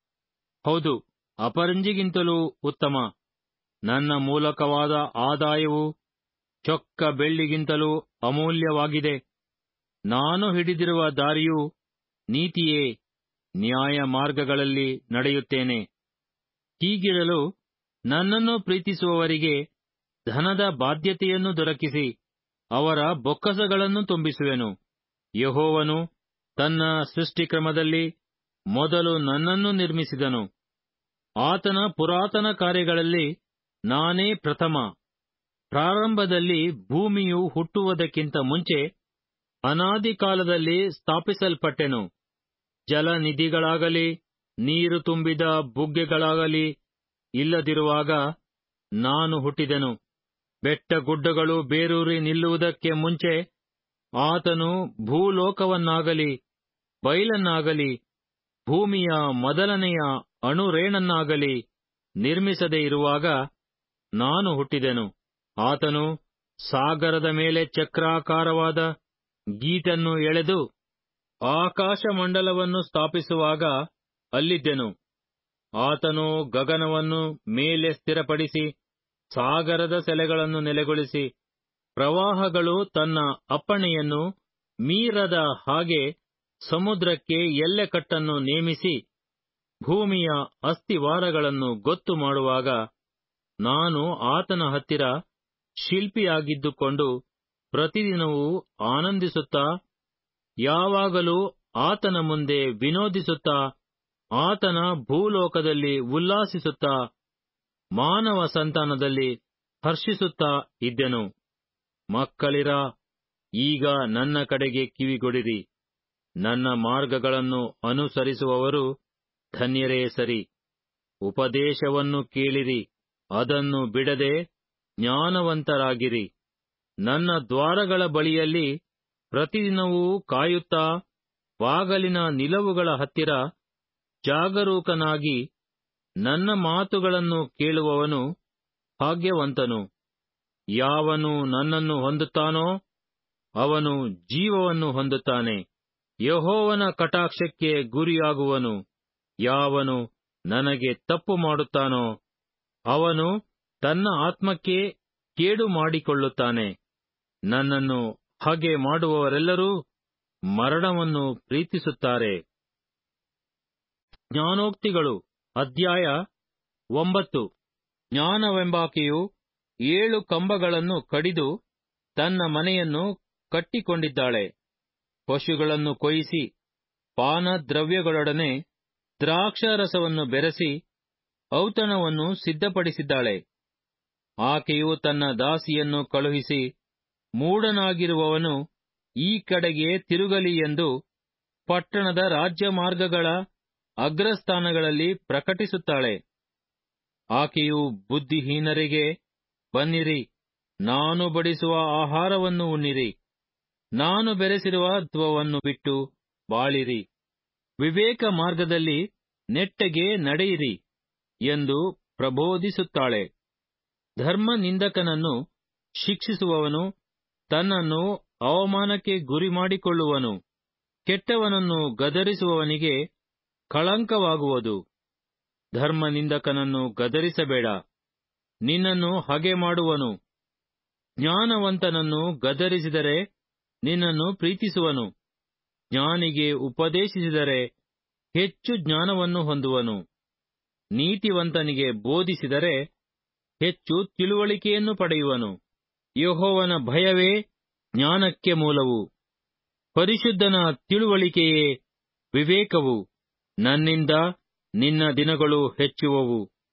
ಹೌದು ಅಪರಂಜಿಗಿಂತಲೂ ಉತ್ತಮ ನನ್ನ ಮೂಲಕವಾದ ಆದಾಯವು ಚೊಕ್ಕ ಬೆಳ್ಳಿಗಿಂತಲೂ ಅಮೂಲ್ಯವಾಗಿದೆ ನಾನು ಹಿಡಿದಿರುವ ದಾರಿಯು ನೀತಿಯೇ ನ್ಯಾಯ ಮಾರ್ಗಗಳಲ್ಲಿ ನಡೆಯುತ್ತೇನೆ ಹೀಗಿರಲು ನನ್ನನ್ನು ಪ್ರೀತಿಸುವವರಿಗೆ ಧನದ ಬಾಧ್ಯತೆಯನ್ನು ದೊರಕಿಸಿ ಅವರ ಬೊಕ್ಕಸಗಳನ್ನು ತುಂಬಿಸುವೆನು ಯಹೋವನು ತನ್ನ ಸೃಷ್ಟಿಕ್ರಮದಲ್ಲಿ ಮೊದಲು ನನ್ನನ್ನು ನಿರ್ಮಿಸಿದನು ಆತನ ಪುರಾತನ ಕಾರ್ಯಗಳಲ್ಲಿ ನಾನೇ ಪ್ರಥಮ ಪ್ರಾರಂಭದಲ್ಲಿ ಭೂಮಿಯು ಹುಟ್ಟುವುದಕ್ಕಿಂತ ಮುಂಚೆ ಅನಾದಿ ಕಾಲದಲ್ಲಿ ಸ್ಥಾಪಿಸಲ್ಪಟ್ಟೆನು ಜಲನಿಧಿಗಳಾಗಲಿ ನೀರು ತುಂಬಿದ ಬುಗ್ಗೆಗಳಾಗಲಿ ಇಲ್ಲದಿರುವಾಗ ನಾನು ಹುಟ್ಟಿದೆನು ಬೆಟ್ಟ ಗುಡ್ಡಗಳು ಬೇರೂರಿ ನಿಲ್ಲುವುದಕ್ಕೆ ಮುಂಚೆ ಆತನು ಭೂಲೋಕವನ್ನಾಗಲಿ ಬಯಲನ್ನಾಗಲಿ ಭೂಮಿಯ ಮೊದಲನೆಯ ಅಣುರೇಣನ್ನಾಗಲಿ ನಿರ್ಮಿಸದೇ ಇರುವಾಗ ನಾನು ಹುಟ್ಟಿದೆನು ಆತನು ಸಾಗರದ ಮೇಲೆ ಚಕ್ರಾಕಾರವಾದ ಗೀಟನ್ನು ಎಳೆದು ಆಕಾಶಮಂಡಲವನ್ನು ಸ್ಥಾಪಿಸುವಾಗ ಅಲ್ಲಿದ್ದೆನು ಆತನು ಗಗನವನ್ನು ಮೇಲೆ ಸ್ಥಿರಪಡಿಸಿ ಸಾಗರದ ಸೆಲೆಗಳನ್ನು ನೆಲೆಗೊಳಿಸಿ ಪ್ರವಾಹಗಳು ತನ್ನ ಅಪ್ಪಣೆಯನ್ನು ಮೀರದ ಹಾಗೆ ಸಮುದ್ರಕ್ಕೆ ಎಲ್ಲೆಕಟ್ಟನ್ನು ನೇಮಿಸಿ ಭೂಮಿಯ ಅಸ್ಥಿವಾರಗಳನ್ನು ಗೊತ್ತು ಮಾಡುವಾಗ ನಾನು ಆತನ ಹತ್ತಿರ ಶಿಲ್ಪಿಯಾಗಿದ್ದುಕೊಂಡು ಪ್ರತಿದಿನವೂ ಆನಂದಿಸುತ್ತಾ ಯಾವಾಗಲೂ ಆತನ ಮುಂದೆ ವಿನೋದಿಸುತ್ತಾ ಆತನ ಭೂಲೋಕದಲ್ಲಿ ಉಲ್ಲಾಸಿಸುತ್ತಾ ಮಾನವ ಸಂತಾನದಲ್ಲಿ ಹರ್ಷಿಸುತ್ತಾ ಇದ್ದೆನು ಮಕ್ಕಳಿರ ಈಗ ನನ್ನ ಕಡೆಗೆ ಕಿವಿಗೊಡಿರಿ ನನ್ನ ಮಾರ್ಗಗಳನ್ನು ಅನುಸರಿಸುವವರು ಧನ್ಯರೇ ಸರಿ ಉಪದೇಶವನ್ನು ಕೇಳಿರಿ ಅದನ್ನು ಬಿಡದೆ ಜ್ಞಾನವಂತರಾಗಿರಿ ನನ್ನ ದ್ವಾರಗಳ ಬಳಿಯಲ್ಲಿ ಪ್ರತಿದಿನವೂ ಕಾಯುತ್ತಾ ಬಾಗಲಿನ ನಿಲವುಗಳ ಹತ್ತಿರ ಜಾಗರೂಕನಾಗಿ ನನ್ನ ಮಾತುಗಳನ್ನು ಕೇಳುವವನು ಭಾಗ್ಯವಂತನು ಯಾವನು ನನ್ನನ್ನು ಹೊಂದುತ್ತಾನೋ ಅವನು ಜೀವವನ್ನು ಹೊಂದುತ್ತಾನೆ ಯಹೋವನ ಕಟಾಕ್ಷಕ್ಕೆ ಗುರಿಯಾಗುವನು ಯಾವನು ನನಗೆ ತಪ್ಪು ಮಾಡುತ್ತಾನೋ ಅವನು ತನ್ನ ಆತ್ಮಕ್ಕೆ ಕೇಡು ಮಾಡಿಕೊಳ್ಳುತ್ತಾನೆ ನನ್ನನ್ನು ಹಾಗೆ ಮಾಡುವವರೆಲ್ಲರೂ ಮರಣವನ್ನು ಪ್ರೀತಿಸುತ್ತಾರೆ ಜ್ಞಾನೋಕ್ತಿಗಳು ಅಧ್ಯಾಯ ಒಂಬತ್ತು ಜ್ಞಾನವೆಂಬಾಕೆಯು ಏಳು ಕಂಬಗಳನ್ನು ಕಡಿದು ತನ್ನ ಮನೆಯನ್ನು ಕಟ್ಟಿಕೊಂಡಿದ್ದಾಳೆ ಪಶುಗಳನ್ನು ಕೊಯಿಸಿ ಪಾನದ್ರವ್ಯಗಳೊಡನೆ ದ್ರಾಕ್ಷಾರಸವನ್ನು ಬೆರೆಸಿ ಔತಣವನ್ನು ಸಿದ್ಧಪಡಿಸಿದ್ದಾಳೆ ಆಕೆಯು ತನ್ನ ದಾಸಿಯನ್ನು ಕಳುಹಿಸಿ ಮೂಢನಾಗಿರುವವನು ಈ ಕಡೆಗೆ ತಿರುಗಲಿ ಎಂದು ಪಟ್ಟಣದ ರಾಜ್ಯ ಮಾರ್ಗಗಳ ಅಗ್ರಸ್ಥಾನಗಳಲ್ಲಿ ಪ್ರಕಟಿಸುತ್ತಾಳೆ ಆಕೆಯು ಬುದ್ಧಿಹೀನರಿಗೆ ಬನ್ನಿರಿ ನಾನು ಬಡಿಸುವ ಆಹಾರವನ್ನು ಉಣ್ಣಿರಿ ನಾನು ಬೆರೆಸಿರುವ ತ್ವವನ್ನು ಬಿಟ್ಟು ಬಾಳಿರಿ ವಿವೇಕ ಮಾರ್ಗದಲ್ಲಿ ನೆಟ್ಟಗೆ ನಡೆಯಿರಿ ಎಂದು ಪ್ರಬೋಧಿಸುತ್ತಾಳೆ ಧರ್ಮ ನಿಂದಕನನ್ನು ಶಿಕ್ಷಿಸುವವನು ತನ್ನನ್ನು ಅವಮಾನಕ್ಕೆ ಗುರಿ ಮಾಡಿಕೊಳ್ಳುವನು ಕೆಟ್ಟವನನ್ನು ಗದರಿಸುವವನಿಗೆ ಕಳಂಕವಾಗುವುದು ಧರ್ಮ ನಿಂದಕನನ್ನು ಗದರಿಸಬೇಡ ನಿನ್ನನ್ನು ಹಗೆ ಮಾಡುವನು ಜ್ಞಾನವಂತನನ್ನು ಗದರಿಸಿದರೆ ನಿನ್ನನ್ನು ಪ್ರೀತಿಸುವನು ಜ್ಞಾನಿಗೆ ಉಪದೇಶಿಸಿದರೆ ಹೆಚ್ಚು ಜ್ಞಾನವನ್ನು ಹೊಂದುವನು ನೀತಿವಂತನಿಗೆ ಬೋಧಿಸಿದರೆ ಹೆಚ್ಚು ತಿಳುವಳಿಕೆಯನ್ನು ಪಡೆಯುವನು ಯಹೋವನ ಭಯವೇ ಜ್ಞಾನಕ್ಕೆ ಮೂಲವು ಪರಿಶುದ್ಧನ ತಿಳುವಳಿಕೆಯೇ ವಿವೇಕವು ನನ್ನಿಂದ ನಿನ್ನ ದಿನಗಳು ಹೆಚ್ಚುವವು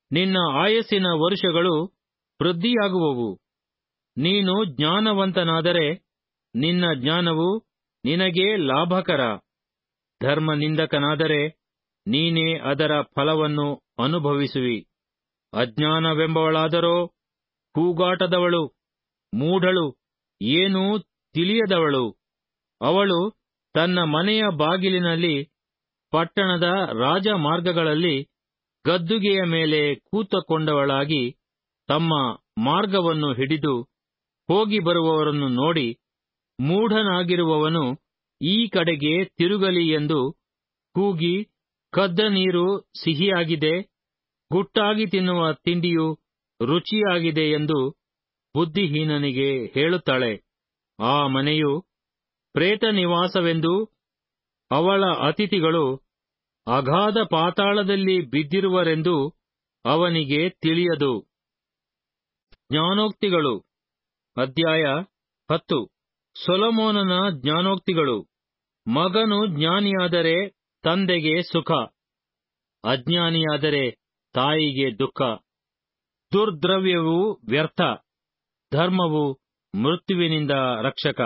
ನಿನ್ನ ಆಯಸ್ಸಿನ ವರುಷಗಳು ವೃದ್ಧಿಯಾಗುವವು ನೀನು ಜ್ಞಾನವಂತನಾದರೆ ನಿನ್ನ ಜ್ಞಾನವು ನಿನಗೆ ಲಾಭಕರ ಧರ್ಮನಿಂದಕನಾದರೆ ನೀನೇ ಅದರ ಫಲವನ್ನು ಅನುಭವಿಸುವಿ ಅಜ್ಞಾನವೆಂಬವಳಾದರೋ ಕೂಗಾಟದವಳು ಮೂಢಳು ಏನೂ ತಿಳಿಯದವಳು ಅವಳು ತನ್ನ ಮನೆಯ ಬಾಗಿಲಿನಲ್ಲಿ ಪಟ್ಟಣದ ರಾಜಮಾರ್ಗಗಳಲ್ಲಿ ಗದ್ದುಗೆಯ ಮೇಲೆ ಕೂತುಕೊಂಡವಳಾಗಿ ತಮ್ಮ ಮಾರ್ಗವನ್ನು ಹಿಡಿದು ಹೋಗಿ ಬರುವವರನ್ನು ನೋಡಿ ಮೂಢನಾಗಿರುವವನು ಈ ಕಡೆಗೆ ತಿರುಗಲಿ ಎಂದು ಕೂಗಿ ಕದ್ದ ನೀರು ಸಿಹಿಯಾಗಿದೆ ಗುಟ್ಟಾಗಿ ತಿನ್ನುವ ತಿಂಡಿಯು ರುಚಿಯಾಗಿದೆ ಎಂದು ಬುದ್ಧಿಹೀನನಿಗೆ ಹೇಳುತ್ತಾಳೆ ಆ ಮನೆಯು ಪ್ರೇತ ನಿವಾಸವೆಂದು ಅವಳ ಅತಿಥಿಗಳು ಅಗಾಧ ಪಾತಾಳದಲ್ಲಿ ಬಿದ್ದಿರುವರೆಂದು ಅವನಿಗೆ ತಿಳಿಯದು ಜ್ಞಾನೋಕ್ತಿಗಳು ಅಧ್ಯಾಯ ಹತ್ತು ಸೊಲೊಮೋನನ ಜ್ಞಾನೋಕ್ತಿಗಳು ಮಗನು ಜ್ಞಾನಿಯಾದರೆ ತಂದೆಗೆ ಸುಖ ಅಜ್ಞಾನಿಯಾದರೆ ತಾಯಿಗೆ ದುಃಖ ದುರ್ದ್ರವ್ಯವು ವ್ಯರ್ಥ ಧರ್ಮವು ಮೃತ್ಯುವಿನಿಂದ ರಕ್ಷಕ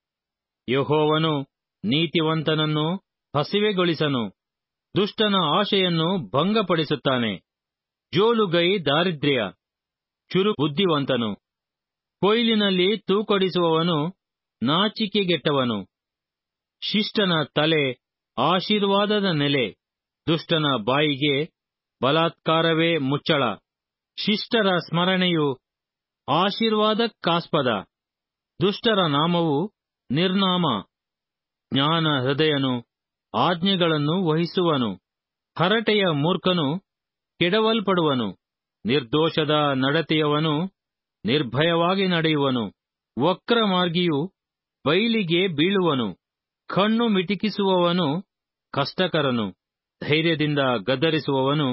ಯಹೋವನು ನೀತಿವಂತನನ್ನು ಹಸಿವೆಗೊಳಿಸನು ದುಷ್ಟನ ಆಶೆಯನ್ನು ಭಂಗಪಡಿಸುತ್ತಾನೆ ಜೋಲುಗೈ ದಾರಿದ್ರ್ಯ ಚುರು ಬುದ್ಧಿವಂತನು ಕೊಯ್ಲಿನಲ್ಲಿ ತೂಕಡಿಸುವವನು ನಾಚಿಕೆಗೆಟ್ಟವನು ಶಿಷ್ಟನ ತಲೆ ಆಶೀರ್ವಾದದ ನೆಲೆ ದುಷ್ಟನ ಬಾಯಿಗೆ ಬಲಾತ್ಕಾರವೇ ಮುಚ್ಚಳ ಶಿಷ್ಟರ ಸ್ಮರಣೆಯು ಆಶೀರ್ವಾದಕ್ಕಾಸ್ಪದ ದುಷ್ಟರ ನಾಮವು ನಿರ್ನಾಮ ಜ್ಞಾನ ಹೃದಯನು ಆಜ್ಞೆಗಳನ್ನು ವಹಿಸುವನು ಹರಟೆಯ ಮೂರ್ಖನು ಕೆಡವಲ್ಪಡುವನು ನಿರ್ದೋಷದ ನಡತೆಯವನು ನಿರ್ಭಯವಾಗಿ ನಡೆಯುವನು ವಕ್ರಮಾರ್ಗಿಯು ಬೈಲಿಗೆ ಬೀಳುವನು ಕಣ್ಣು ಮಿಟಿಕಿಸುವವನು ಕಷ್ಟಕರನು ಧೈರ್ಯದಿಂದ ಗದರಿಸುವವನು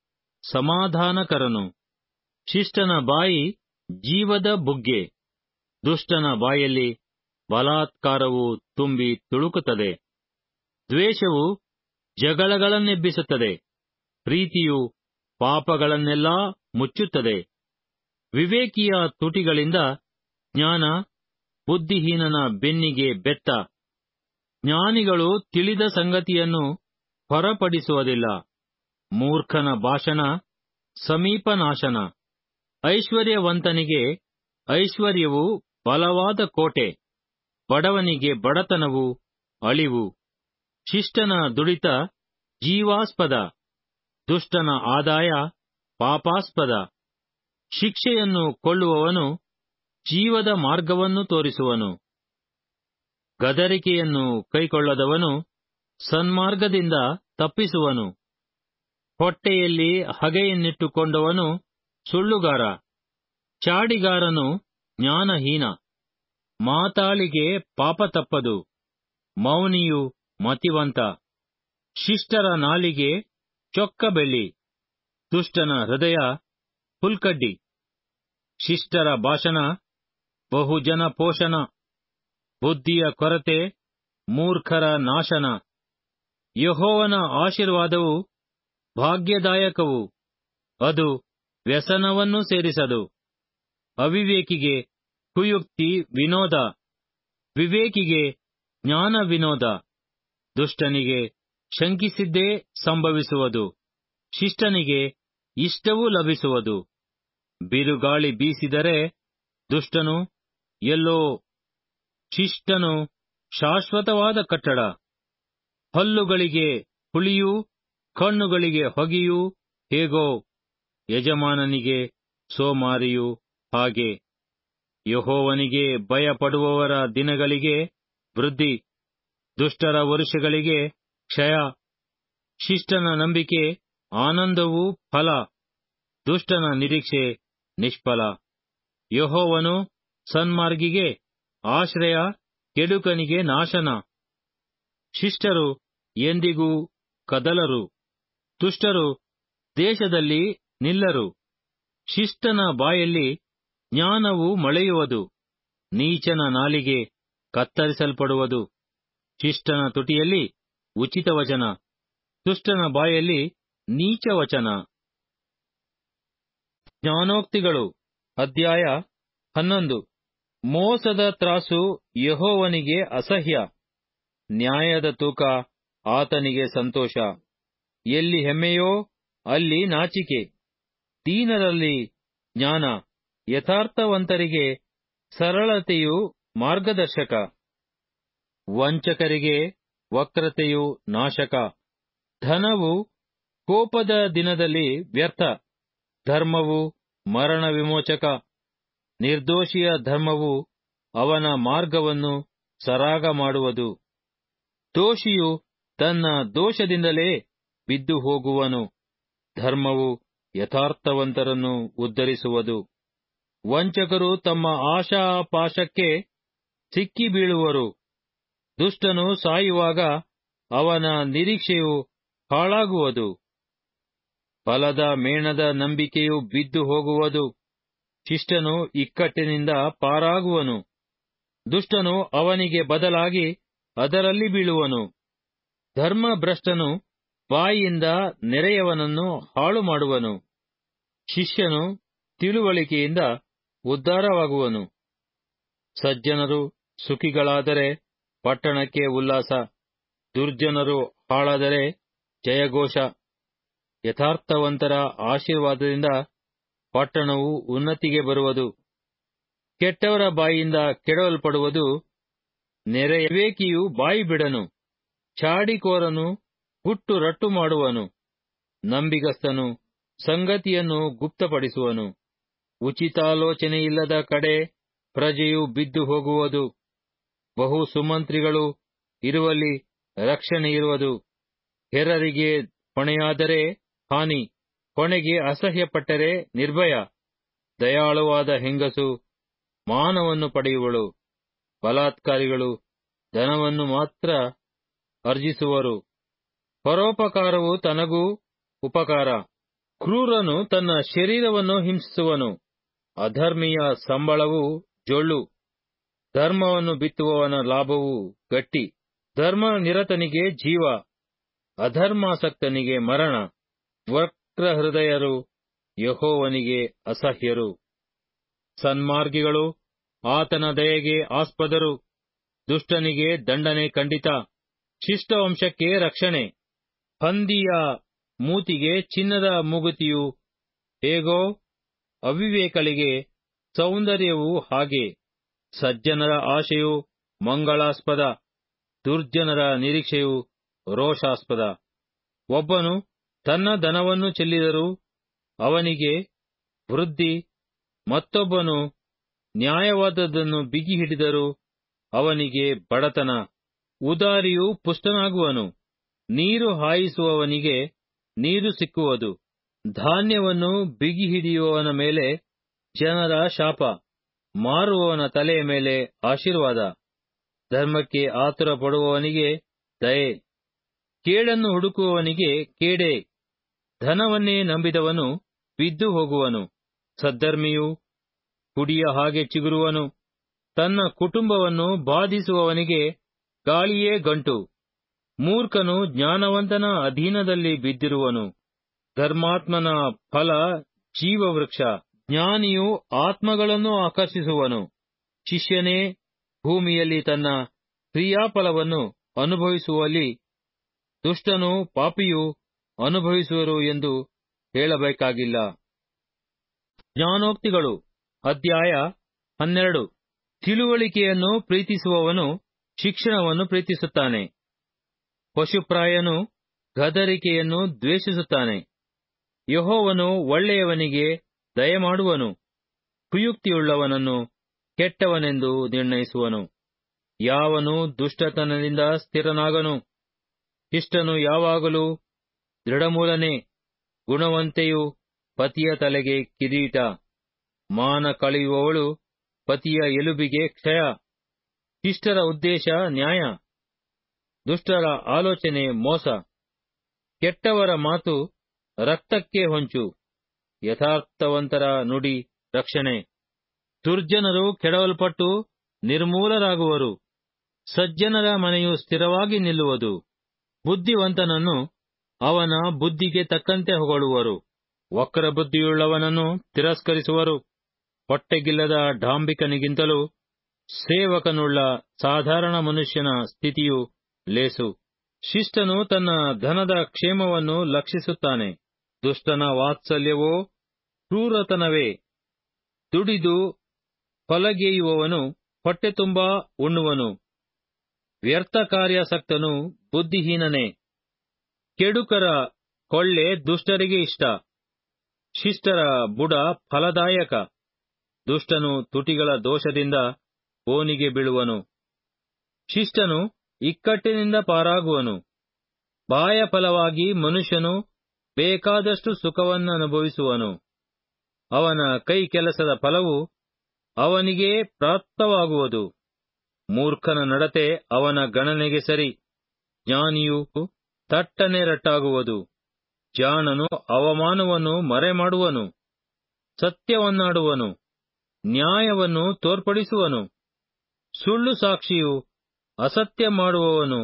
ಸಮಾಧಾನಕರನು ಶಿಷ್ಟನ ಬಾಯಿ ಜೀವದ ಬುಗ್ಗೆ ದುಷ್ಟನ ಬಾಯಲ್ಲಿ ಬಲಾತ್ಕಾರವು ತುಂಬಿ ತುಳುಕುತ್ತದೆ ದ್ವೇಷವು ಜಗಳಗಳನ್ನೆಬ್ಬಿಸುತ್ತದೆ ಪ್ರೀತಿಯು ಪಾಪಗಳನ್ನೆಲ್ಲಾ ಮುಚ್ಚುತ್ತದೆ ವಿವೇಕಿಯ ತುಟಿಗಳಿಂದ ಜ್ಞಾನ ಬುದ್ಧಿಹೀನನ ಬೆನ್ನಿಗೆ ಬೆತ್ತ ಜ್ಞಾನಿಗಳು ತಿಳಿದ ಸಂಗತಿಯನ್ನು ಹೊರಪಡಿಸುವುದಿಲ್ಲ ಮೂರ್ಖನ ಭಾಷಣ ಸಮೀಪನಾಶನ ಐಶ್ವರ್ಯವಂತನಿಗೆ ಐಶ್ವರ್ಯವು ಬಲವಾದ ಕೋಟೆ ಬಡವನಿಗೆ ಬಡತನವು ಅಳಿವು ಶಿಷ್ಟನ ದುಡಿತ ಜೀವಾಸ್ಪದ ದುಷ್ಟನ ಆದಾಯ ಪಾಪಾಸ್ಪದ ಶಿಕ್ಷೆಯನ್ನು ಕೊಳ್ಳುವವನು ಜೀವದ ಮಾರ್ಗವನ್ನು ತೋರಿಸುವನು ಗದರಿಕೆಯನ್ನು ಕೈಕೊಳ್ಳದವನು ಸನ್ಮಾರ್ಗದಿಂದ ತಪ್ಪಿಸುವನು ಹೊಟ್ಟೆಯಲ್ಲಿ ಹಗೆಯನ್ನಿಟ್ಟುಕೊಂಡವನು ಸುಳ್ಳುಗಾರ ಚಾಡಿಗಾರನು ಜ್ಞಾನಹೀನ ಮಾತಾಳಿಗೆ ಪಾಪ ತಪ್ಪದು ಮೌನಿಯು ಮತಿವಂತ ಶಿಷ್ಟರ ನಾಲಿಗೆ ಚೊಕ್ಕ ಬೆಳ್ಳಿ ದುಷ್ಟನ ಹೃದಯ ಹುಲ್ಕಡ್ಡಿ ಶಿಷ್ಟರ ಭಾಷಣ ಬಹುಜನ ಪೋಷಣ ಬುದ್ಧಿಯ ಕೊರತೆ ಮೂರ್ಖರ ನಾಶನ ಯಹೋವನ ಆಶೀರ್ವಾದವು ಭಾಗ್ಯದಾಯಕವು ಅದು ವ್ಯಸನವನ್ನು ಸೇರಿಸದು ಅವಿವೇಕಿಗೆ ಕುಯುಕ್ತಿ ವಿನೋದ ವಿವೇಕಿಗೆ ಜ್ಞಾನ ವಿನೋದ ದುಷ್ಟನಿಗೆ ಶಂಕಿಸಿದ್ದೇ ಸಂಭವಿಸುವುದು ಶಿಷ್ಟನಿಗೆ ಇಷ್ಟವೂ ಲಭಿಸುವುದು ಬಿರುಗಾಳಿ ಬೀಸಿದರೆ ದುಷ್ಟನು ಎಲ್ಲೋ ಶಿಷ್ಟನು ಶಾಶ್ವತವಾದ ಕಟ್ಟಡ ಹಲ್ಲುಗಳಿಗೆ ಹುಳಿಯೂ ಕಣ್ಣುಗಳಿಗೆ ಹೊಗೆಯೂ ಹೇಗೋ ಯಜಮಾನನಿಗೆ ಸೋಮಾರಿಯು ಹಾಗೆ ಯಹೋವನಿಗೆ ಭಯಪಡುವವರ ದಿನಗಳಿಗೆ ವೃದ್ಧಿ ದುಷ್ಟರ ವರುಷಗಳಿಗೆ ಕ್ಷಯ ಶಿಷ್ಟನ ನಂಬಿಕೆ ಆನಂದವೂ ಫಲ ದುಷ್ಟನ ನಿರೀಕ್ಷೆ ನಿಷ್ಫಲ ಯಹೋವನು ಸನ್ಮಾರ್ಗಿಗೆ ಆಶ್ರಯ ಕೆಡುಕನಿಗೆ ನಾಶನ ಶಿಷ್ಟರು ಎಂದಿಗೂ ಕದಲರು ದುಷ್ಟರು ದೇಶದಲ್ಲಿ ನಿಲ್ಲರು ಶಿಷ್ಟನ ಬಾಯಲ್ಲಿ ಜ್ಞಾನವು ಮೊಳೆಯುವುದು ನೀಚನ ನಾಲಿಗೆ ಕತ್ತರಿಸಲ್ಪಡುವುದು ಶಿಷ್ಟನ ತುಟಿಯಲ್ಲಿ ಉಚಿತ ವಚನ ದುಷ್ಟನ ಬಾಯಲ್ಲಿ ನೀಚ ವಚನ ಜ್ಞಾನೋಕ್ತಿಗಳು ಅಧ್ಯಾಯ ಹನ್ನೊಂದು ಮೋಸದ ತ್ರಾಸು ಯಹೋವನಿಗೆ ಅಸಹ್ಯ ನ್ಯಾಯದ ತೂಕ ಆತನಿಗೆ ಸಂತೋಷ ಎಲ್ಲಿ ಹೆಮ್ಮೆಯೋ ಅಲ್ಲಿ ನಾಚಿಕೆ ದೀನರಲ್ಲಿ ಜ್ಞಾನ ಯಥಾರ್ಥವಂತರಿಗೆ ಸರಳತೆಯು ಮಾರ್ಗದರ್ಶಕ ವಂಚಕರಿಗೆ ವಕ್ರತೆಯು ನಾಶಕ ಧನವು ಕೋಪದ ದಿನದಲ್ಲಿ ವ್ಯರ್ಥ ಧರ್ಮವು ಮರಣ ವಿಮೋಚಕ ನಿರ್ದೋಷಿಯ ಧರ್ಮವು ಅವನ ಮಾರ್ಗವನ್ನು ಸರಾಗ ಮಾಡುವುದು ದೋಷಿಯು ತನ್ನ ದೋಷದಿಂದಲೇ ಬಿದ್ದು ಹೋಗುವನು ಧರ್ಮವು ಯಥಾರ್ಥವಂತರನ್ನು ಉದ್ಧರಿಸುವುದು ವಂಚಕರು ತಮ್ಮ ಆಶಾಪಾಶಕ್ಕೆ ಸಿಕ್ಕಿ ಬೀಳುವರು ದುಷ್ಟನು ಸಾಯುವಾಗ ಅವನ ನಿರೀಕ್ಷೆಯು ಹಾಳಾಗುವುದು ಫಲದ ಮೇಣದ ನಂಬಿಕೆಯು ಬಿದ್ದು ಹೋಗುವುದು ಶಿಷ್ಟನು ಇಕ್ಕಟ್ಟಿನಿಂದ ಪಾರಾಗುವನು ದುಷ್ಟನು ಅವನಿಗೆ ಬದಲಾಗಿ ಅದರಲ್ಲಿ ಬೀಳುವನು ಧರ್ಮಭ್ರಷ್ಟನು ಬಾಯಿಯಿಂದ ನೆರೆಯವನನ್ನು ಹಾಳು ಮಾಡುವನು ಶಿಷ್ಯನು ತಿಳುವಳಿಕೆಯಿಂದ ಉದ್ಧಾರವಾಗುವನು ಸಜ್ಜನರು ಸುಖಿಗಳಾದರೆ ಪಟ್ಟಣಕ್ಕೆ ಉಲ್ಲಾಸ ದುರ್ಜನರು ಹಾಳಾದರೆ ಜಯಘೋಷ ಯಥಾರ್ಥವಂತರ ಆಶೀರ್ವಾದದಿಂದ ಪಟ್ಟಣವು ಉನ್ನತಿಗೆ ಬರುವುದು ಕೆಟ್ಟವರ ಬಾಯಿಯಿಂದ ಕೆಡವಲ್ಪಡುವುದು ನೆರೆಯವೇಕಿಯು ಬಾಯಿ ಬಿಡನು ಚಾಡಿಕೋರನು ಹುಟ್ಟು ರಟ್ಟು ಮಾಡುವನು ನಂಬಿಗಸ್ತನು ಸಂಗತಿಯನ್ನು ಗುಪ್ತಪಡಿಸುವನು ಉಚಿತಾಲೋಚನೆಯಿಲ್ಲದ ಕಡೆ ಪ್ರಜೆಯು ಬಿದ್ದು ಹೋಗುವುದು ಬಹು ಸುಮಂತ್ರಿಗಳು ಇರುವಲ್ಲಿ ರಕ್ಷಣೆ ಇರುವುದು ಹೆರರಿಗೆ ಹೊಣೆಯಾದರೆ ಹಾನಿ ಹೊಣೆಗೆ ಅಸಹ್ಯಪಟ್ಟರೆ ನಿರ್ಭಯ ದಯಾಳುವಾದ ಹೆಂಗಸು ಮಾನವನ್ನು ಪಡೆಯುವಳು ಬಲಾತ್ಕಾರಿಗಳು ಧನವನ್ನು ಮಾತ್ರ ಅರ್ಜಿಸುವರು ಪರೋಪಕಾರವು ತನಗೂ ಉಪಕಾರ ಕ್ರೂರನು ತನ್ನ ಶರೀರವನ್ನು ಹಿಂಸಿಸುವನು ಅಧರ್ಮಿಯ ಸಂಬಳವು ಜೊಳ್ಳು ಧರ್ಮವನ್ನು ಬಿತ್ತುವವನ ಲಾಭವು ಗಟ್ಟಿ ಧರ್ಮ ನಿರತನಿಗೆ ಜೀವ ಅಧರ್ಮಾಸಕ್ತನಿಗೆ ಮರಣ ವಕ್ರ ಹೃದಯರು ಯಹೋವನಿಗೆ ಅಸಹ್ಯರು ಸನ್ಮಾರ್ಗಿಗಳು ಆತನ ದಯೆಗೆ ಆಸ್ಪದರು ದುಷ್ಟನಿಗೆ ದಂಡನೆ ಖಂಡಿತ ಶಿಷ್ಟವಂಶಕ್ಕೆ ರಕ್ಷಣೆ ಹಂದಿಯ ಮೂತಿಗೆ ಚಿನ್ನದ ಮೂಗುತಿಯು ಹೇಗೋ ಅವಿವೇಕಳಿಗೆ ಸೌಂದರ್ಯವು ಹಾಗೆ ಸಜ್ಜನರ ಆಶೆಯು ಮಂಗಳಾಸ್ಪದ ದುರ್ಜನರ ನಿರೀಕ್ಷೆಯು ರೋಷಾಸ್ಪದ ಒಬ್ಬನು ತನ್ನ ಧನವನ್ನು ಚೆಲ್ಲಿದರೂ ಅವನಿಗೆ ವೃದ್ಧಿ ಮತ್ತೊಬ್ಬನು ನ್ಯಾಯವಾದದ್ದನ್ನು ಬಿಗಿ ಹಿಡಿದರೂ ಅವನಿಗೆ ಬಡತನ ಉದಾರಿಯು ಪುಷ್ಟನಾಗುವನು ನೀರು ಹಾಯಿಸುವವನಿಗೆ ನೀರು ಸಿಕ್ಕುವುದು ಧಾನ್ಯವನ್ನು ಬಿಗಿ ಹಿಡಿಯುವವನ ಮೇಲೆ ಜನರ ಶಾಪ ಮಾರುವವನ ತಲೆಯ ಮೇಲೆ ಆಶೀರ್ವಾದ ಧರ್ಮಕ್ಕೆ ಆತುರ ಪಡುವವನಿಗೆ ದಯೆ ಕೇಡನ್ನು ಹುಡುಕುವವನಿಗೆ ಕೇಡೆ ಧನವನ್ನೇ ನಂಬಿದವನು ಬಿದ್ದು ಹೋಗುವನು ಸದ್ಧರ್ಮಿಯು ಕುಡಿಯ ಹಾಗೆ ಚಿಗುರುವನು ತನ್ನ ಕುಟುಂಬವನ್ನು ಬಾಧಿಸುವವನಿಗೆ ಗಾಳಿಯೇ ಗಂಟು ಮೂರ್ಖನು ಜ್ಞಾನವಂತನ ಅಧೀನದಲ್ಲಿ ಬಿದ್ದಿರುವನು ಧರ್ಮಾತ್ಮನ ಫಲ ಜೀವವೃಕ್ಷ ಜ್ಞಾನಿಯು ಆತ್ಮಗಳನ್ನು ಆಕರ್ಷಿಸುವನು ಶಿಷ್ಯನೇ ಭೂಮಿಯಲ್ಲಿ ತನ್ನ ಕ್ರಿಯಾಫಲವನ್ನು ಅನುಭವಿಸುವಲ್ಲಿ ದುಷ್ಟನು ಪಾಪಿಯು ಅನುಭವಿಸುವರು ಎಂದು ಹೇಳಬೇಕಾಗಿಲ್ಲ ಜ್ಞಾನೋಕ್ತಿಗಳು ಅಧ್ಯಾಯ ಹನ್ನೆರಡು ತಿಳುವಳಿಕೆಯನ್ನು ಪ್ರೀತಿಸುವವನು ಶಿಕ್ಷಣವನ್ನು ಪ್ರೀತಿಸುತ್ತಾನೆ ಪಶುಪ್ರಾಯನು ಗದರಿಕೆಯನ್ನು ದ್ವೇಷಿಸುತ್ತಾನೆ ಯಹೋವನು ಒಳ್ಳೆಯವನಿಗೆ ದಯಮಾಡುವನು ಕುಯುಕ್ತಿಯುಳ್ಳವನನ್ನು ಕೆಟ್ಟವನೆಂದು ನಿರ್ಣಯಿಸುವನು ಯಾವನು ದುಷ್ಟತನದಿಂದ ಸ್ಥಿರನಾಗನು ಇಷ್ಟನು ಯಾವಾಗಲೂ ದೃಢಮೂಲನೆ ಗುಣವಂತೆಯು ಪತಿಯ ತಲೆಗೆ ಕಿರೀಟ ಮಾನ ಕಳೆಯುವವಳು ಪತಿಯ ಎಲುಬಿಗೆ ಕ್ಷಯ ಶಿಷ್ಟರ ಉದ್ದೇಶ ನ್ಯಾಯ ದುಷ್ಟರ ಆಲೋಚನೆ ಮೋಸ ಕೆಟ್ಟವರ ಮಾತು ರಕ್ತಕ್ಕೆ ಹೊಂಚು ಯಥಾರ್ಥವಂತರ ನುಡಿ ರಕ್ಷಣೆ ದುರ್ಜನರು ಕೆಡವಲ್ಪಟ್ಟು ನಿರ್ಮೂಲರಾಗುವರು ಸಜ್ಜನರ ಮನೆಯು ಸ್ಥಿರವಾಗಿ ನಿಲ್ಲುವುದು ಬುದ್ಧಿವಂತನನ್ನು ಅವನ ಬುದ್ಧಿಗೆ ತಕ್ಕಂತೆ ಹೊಗಳುವರು ವಕ್ರಬುದ್ಧಿಯುಳ್ಳವನನ್ನು ತಿರಸ್ಕರಿಸುವರು ಹೊಟ್ಟೆಗಿಲ್ಲದ ಡಾಂಬಿಕನಿಗಿಂತಲೂ ಸೇವಕನುಳ್ಳ ಸಾಧಾರಣ ಮನುಷ್ಯನ ಸ್ಥಿತಿಯು ಲೇಸು ಶಿಷ್ಟನು ತನ್ನ ಧನದ ಕ್ಷೇಮವನ್ನು ಲಕ್ಷಿಸುತ್ತಾನೆ ದುಷ್ಟನ ವಾತ್ಸಲ್ಯವೋ ಕ್ರೂರತನವೇ ದುಡಿದು ಫಲಗೇಯುವವನು ಹೊಟ್ಟೆ ತುಂಬಾ ಉಣ್ಣುವನು ವ್ಯರ್ಥ ಕಾರ್ಯಾಸಕ್ತನು ಬುದ್ಧಿಹೀನನೇ ಕೆಡುಕರ ಕೊಳ್ಳೆ ದುಷ್ಟರಿಗೆ ಇಷ್ಟ ಶಿಷ್ಟರ ಬುಡ ಫಲದಾಯಕ ದುಷ್ಟನು ತುಟಿಗಳ ದೋಷದಿಂದ ಬೋನಿಗೆ ಬೀಳುವನು ಶಿಷ್ಟನು ಇಕ್ಕಟ್ಟಿನಿಂದ ಪಾರಾಗುವನು ಬಾಯ ಫಲವಾಗಿ ಮನುಷ್ಯನು ಬೇಕಾದಷ್ಟು ಸುಖವನ್ನನುಭವಿಸುವನು ಅವನ ಕೈ ಕೆಲಸದ ಫಲವು ಅವನಿಗೆ ಪ್ರಾಪ್ತವಾಗುವುದು ಮೂರ್ಖನ ನಡತೆ ಅವನ ಗಣನೆಗೆ ಸರಿ ಜ್ಞಾನಿಯು ತಟ್ಟನೆ ರಟ್ಟಾಗುವುದು ಜಾಣನು ಅವಮಾನವನ್ನು ಮರೆಮಾಡುವನು ಸತ್ಯವನ್ನಾಡುವನು ನ್ಯಾಯವನ್ನು ತೋರ್ಪಡಿಸುವನು ಸುಳ್ಳು ಸಾಕ್ಷಿಯು ಅಸತ್ಯ ಮಾಡುವವನು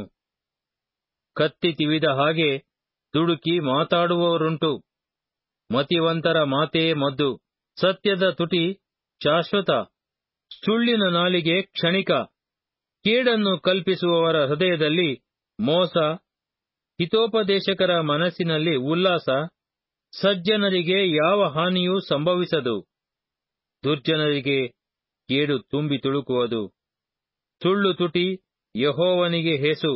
ಕತ್ತಿ ತಿವಿದ ಹಾಗೆ ದುಡುಕಿ ಮಾತಾಡುವವರುಂಟು ಮತಿವಂತರ ಮಾತೇ ಮದ್ದು ಸತ್ಯದ ತುಟಿ ಶಾಶ್ವತ ಸುಳ್ಳಿನ ನಾಲಿಗೆ ಕ್ಷಣಿಕ ಕೇಡನ್ನು ಕಲ್ಪಿಸುವವರ ಹೃದಯದಲ್ಲಿ ಮೋಸ ಹಿತೋಪದೇಶಕರ ಮನಸ್ಸಿನಲ್ಲಿ ಉಲ್ಲಾಸ ಸಜ್ಜನರಿಗೆ ಯಾವ ಹಾನಿಯೂ ಸಂಭವಿಸದು ದುರ್ಜನರಿಗೆ ಕೇಡು ತುಂಬಿ ತುಳುಕುವುದು ಸುಳ್ಳು ತುಟಿ ಯಹೋವನಿಗೆ ಹೇಸು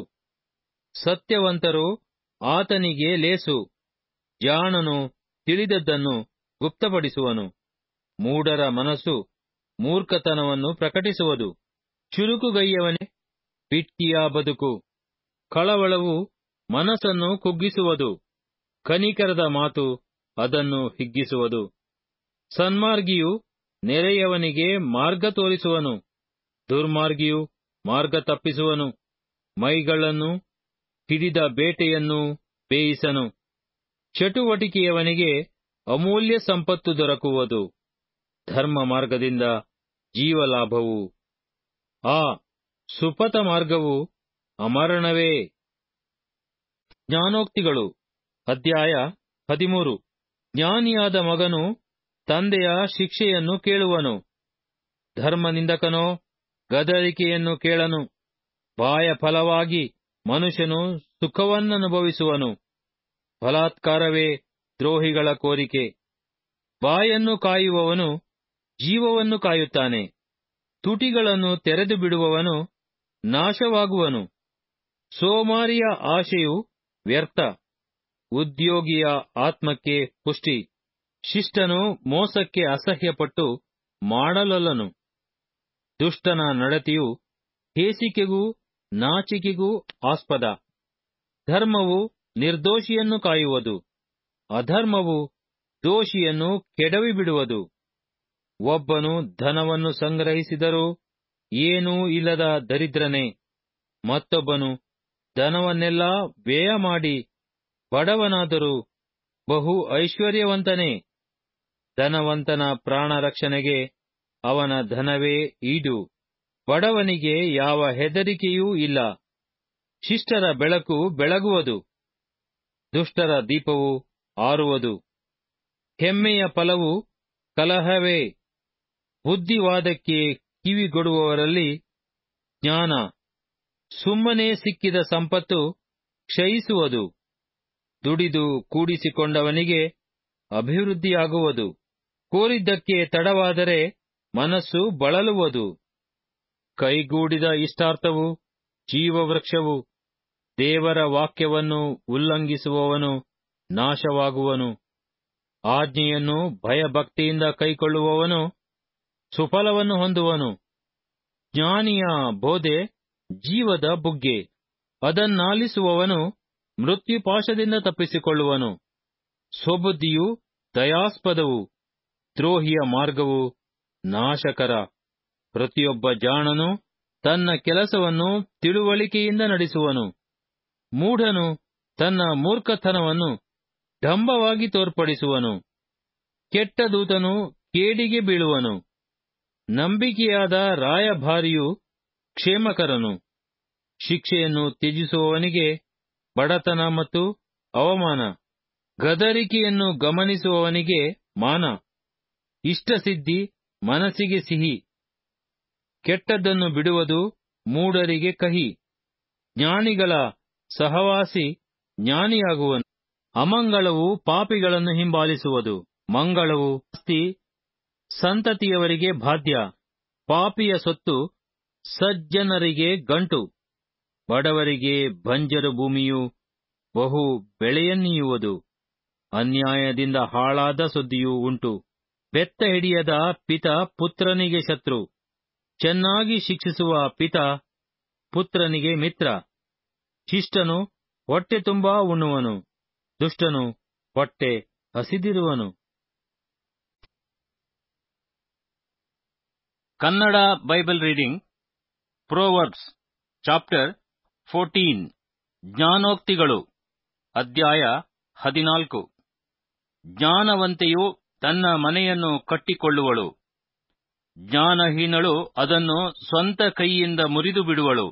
ಸತ್ಯವಂತರು ಆತನಿಗೆ ಲೇಸು ಜಾಣನು ತಿಳಿದದ್ದನ್ನು ಗುಪ್ತಪಡಿಸುವನು ಮೂಢರ ಮನಸ್ಸು ಮೂರ್ಖತನವನ್ನು ಪ್ರಕಟಿಸುವುದು ಚುರುಕುಗೈಯವನೇ ಬಿಟ್ಟಿಯ ಬದುಕು ಕಳವಳವು ಮನಸ್ಸನ್ನು ಕುಗ್ಗಿಸುವುದು ಕನಿಕರದ ಮಾತು ಅದನ್ನು ಹಿಗ್ಗಿಸುವುದು ಸನ್ಮಾರ್ಗಿಯು ನೆರೆಯವನಿಗೆ ಮಾರ್ಗ ತೋರಿಸುವನು ದುರ್ಮಾರ್ಗಿಯು ಮಾರ್ಗ ತಪ್ಪಿಸುವನು ಮೈಗಳನ್ನು ಹಿಡಿದ ಬೇಟೆಯನ್ನು ಬೇಯಿಸನು ಚಟುವಟಿಕೆಯವನಿಗೆ ಅಮೂಲ್ಯ ಸಂಪತ್ತು ದೊರಕುವುದು ಧರ್ಮ ಮಾರ್ಗದಿಂದ ಜೀವಲಾಭವು ಆ ಸುಪಥ ಮಾರ್ಗವು ಅಮರಣವೇ ಜ್ಞಾನೋಕ್ತಿಗಳು ಅಧ್ಯಾಯ ಹದಿಮೂರು ಜ್ಞಾನಿಯಾದ ಮಗನು ತಂದೆಯ ಶಿಕ್ಷೆಯನ್ನು ಕೇಳುವನು ಧರ್ಮನಿಂದಕನೋ ಗದರಿಕೆಯನ್ನು ಕೇಳನು ಬಾಯ ಫಲವಾಗಿ ಮನುಷ್ಯನು ಸುಖವನ್ನನುಭವಿಸುವನು ಬಲಾತ್ಕಾರವೇ ದ್ರೋಹಿಗಳ ಕೋರಿಕೆ ಬಾಯನ್ನು ಕಾಯುವವನು ಜೀವವನ್ನು ಕಾಯುತ್ತಾನೆ ತುಟಿಗಳನ್ನು ತೆರೆದು ಬಿಡುವವನು ನಾಶವಾಗುವನು ಸೋಮಾರಿಯ ಆಶೆಯು ವ್ಯರ್ಥ ಉದ್ಯೋಗಿಯ ಆತ್ಮಕ್ಕೆ ಪುಷ್ಟಿ ಶಿಷ್ಟನು ಮೋಸಕ್ಕೆ ಅಸಹ್ಯಪಟ್ಟು ಮಾಡಲೊಲ್ಲನು ದುಷ್ಟನ ನಡತೆಯು ಹೇಸಿಕೆಗೂ ನಾಚಿಕೆಗೂ ಆಸ್ಪದ ಧರ್ಮವು ನಿರ್ದೋಷಿಯನ್ನು ಕಾಯುವುದು ಅಧರ್ಮವು ದೋಷಿಯನ್ನು ಕೆಡವಿಬಿಡುವುದು ಒಬ್ಬನು ಧನವನ್ನು ಸಂಗ್ರಹಿಸಿದರೂ ಏನೂ ಇಲ್ಲದ ದರಿದ್ರನೇ ಮತ್ತೊಬ್ಬನು ಧನವನ್ನೆಲ್ಲ ವ್ಯಯ ಮಾಡಿ ಬಡವನಾದರೂ ಬಹು ಐಶ್ವರ್ಯವಂತನೇ ಧನವಂತನ ಪ್ರಾಣ ರಕ್ಷಣೆಗೆ ಅವನ ಧನವೇ ಈಡು ಬಡವನಿಗೆ ಯಾವ ಹೆದರಿಕೆಯೂ ಇಲ್ಲ ಶಿಷ್ಟರ ಬೆಳಕು ಬೆಳಗುವುದು ದುಷ್ಟರ ದೀಪವು ಆರುವುದು ಹೆಮ್ಮೆಯ ಫಲವು ಕಲಹವೇ ಬುದ್ಧಿವಾದಕ್ಕೆ ಕಿವಿಗೊಡುವವರಲ್ಲಿ ಜ್ಞಾನ ಸುಮ್ಮನೆ ಸಿಕ್ಕಿದ ಸಂಪತ್ತು ಕ್ಷಯಿಸುವುದು ದುಡಿದು ಕೂಡಿಸಿಕೊಂಡವನಿಗೆ ಅಭಿವೃದ್ಧಿಯಾಗುವುದು ಕೋರಿದ್ದಕ್ಕೆ ತಡವಾದರೆ ಮನಸ್ಸು ಬಳಲುವುದು ಕೈಗೂಡಿದ ಇಷ್ಟಾರ್ಥವು ಜೀವವೃಕ್ಷವು ದೇವರ ವಾಕ್ಯವನ್ನು ಉಲ್ಲಂಘಿಸುವವನು ನಾಶವಾಗುವನು ಆಜ್ಞೆಯನ್ನು ಭಯಭಕ್ತಿಯಿಂದ ಕೈಕೊಳ್ಳುವವನು ಸುಫಲವನ್ನು ಹೊಂದುವನು ಜ್ಞಾನಿಯ ಬೋಧೆ ಜೀವದ ಬುಗ್ಗೆ ಅದನ್ನಾಲಿಸುವವನು ಮೃತ್ಯುಪಾಶದಿಂದ ತಪ್ಪಿಸಿಕೊಳ್ಳುವನು ಸ್ವಬುದ್ಧಿಯು ದಯಾಸ್ಪದವು ದ್ರೋಹಿಯ ಮಾರ್ಗವು ನಾಶಕರ ಪ್ರತಿಯೊಬ್ಬ ಜಾಣನು ತನ್ನ ಕೆಲಸವನ್ನು ತಿಳುವಳಿಕೆಯಿಂದ ನಡೆಸುವನು ಮೂಢನು ತನ್ನ ಮೂರ್ಖತನವನ್ನು ಡಂಬವಾಗಿ ತೋರ್ಪಡಿಸುವನು ಕೆಟ್ಟ ದೂತನು ಕೇಡಿಗೆ ಬೀಳುವನು ನಂಬಿಕೆಯಾದ ರಾಯಭಾರಿಯು ಕ್ಷೇಮಕರನು ಶಿಕ್ಷೆಯನ್ನು ತ್ಯಜಿಸುವವನಿಗೆ ಬಡತನ ಮತ್ತು ಅವಮಾನ ಗದರಿಕೆಯನ್ನು ಗಮನಿಸುವವನಿಗೆ ಮಾನ ಇಷ್ಟಸಿದ್ಧಿ ಮನಸ್ಸಿಗೆ ಸಿಹಿ ಕೆಟ್ಟದ್ದನ್ನು ಬಿಡುವುದು ಮೂಢರಿಗೆ ಕಹಿ ಜ್ಞಾನಿಗಳ ಸಹವಾಸಿ ಜ್ಞಾನಿಯಾಗುವನು ಅಮಂಗಳವು ಪಾಪಿಗಳನ್ನು ಹಿಂಬಾಲಿಸುವುದು ಮಂಗಳವು ಆಸ್ತಿ ಸಂತತಿಯವರಿಗೆ ಬಾಧ್ಯ ಪಾಪಿಯ ಸೊತ್ತು ಸಜ್ಜನರಿಗೆ ಗಂಟು ಬಡವರಿಗೆ ಬಂಜರು ಭೂಮಿಯು ಬಹು ಬೆಳೆಯನ್ನೀಯುವುದು ಅನ್ಯಾಯದಿಂದ ಹಾಳಾದ ಸುದ್ದಿಯೂ ಉಂಟು ಬೆತ್ತ ಹಿಡಿಯದ ಪಿತ ಪುತ್ರನಿಗೆ ಶತ್ರು ಚೆನ್ನಾಗಿ ಶಿಕ್ಷಿಸುವ ಪಿತ ಪುತ್ರನಿಗೆ ಮಿತ್ರ ಶಿಷ್ಟನು ಹೊಟ್ಟೆ ತುಂಬಾ ಉಣ್ಣುವನು ದುಷ್ಟನು ಹೊಟ್ಟೆ ಹಸಿದಿರುವನು Kannada Bible reading Proverbs chapter fourteen ಜ್ಞಾನೋಕ್ತಿಗಳು ಅಧ್ಯಾಯ ಹದಿನಾಲ್ಕು ಜ್ಞಾನವಂತೆಯು ತನ್ನ ಮನೆಯನ್ನು ಕಟ್ಟಿಕೊಳ್ಳುವಳು ಜ್ಞಾನಹೀನಳು ಅದನ್ನು ಸ್ವಂತ ಕೈಯಿಂದ ಮುರಿದು ಬಿಡುವಳು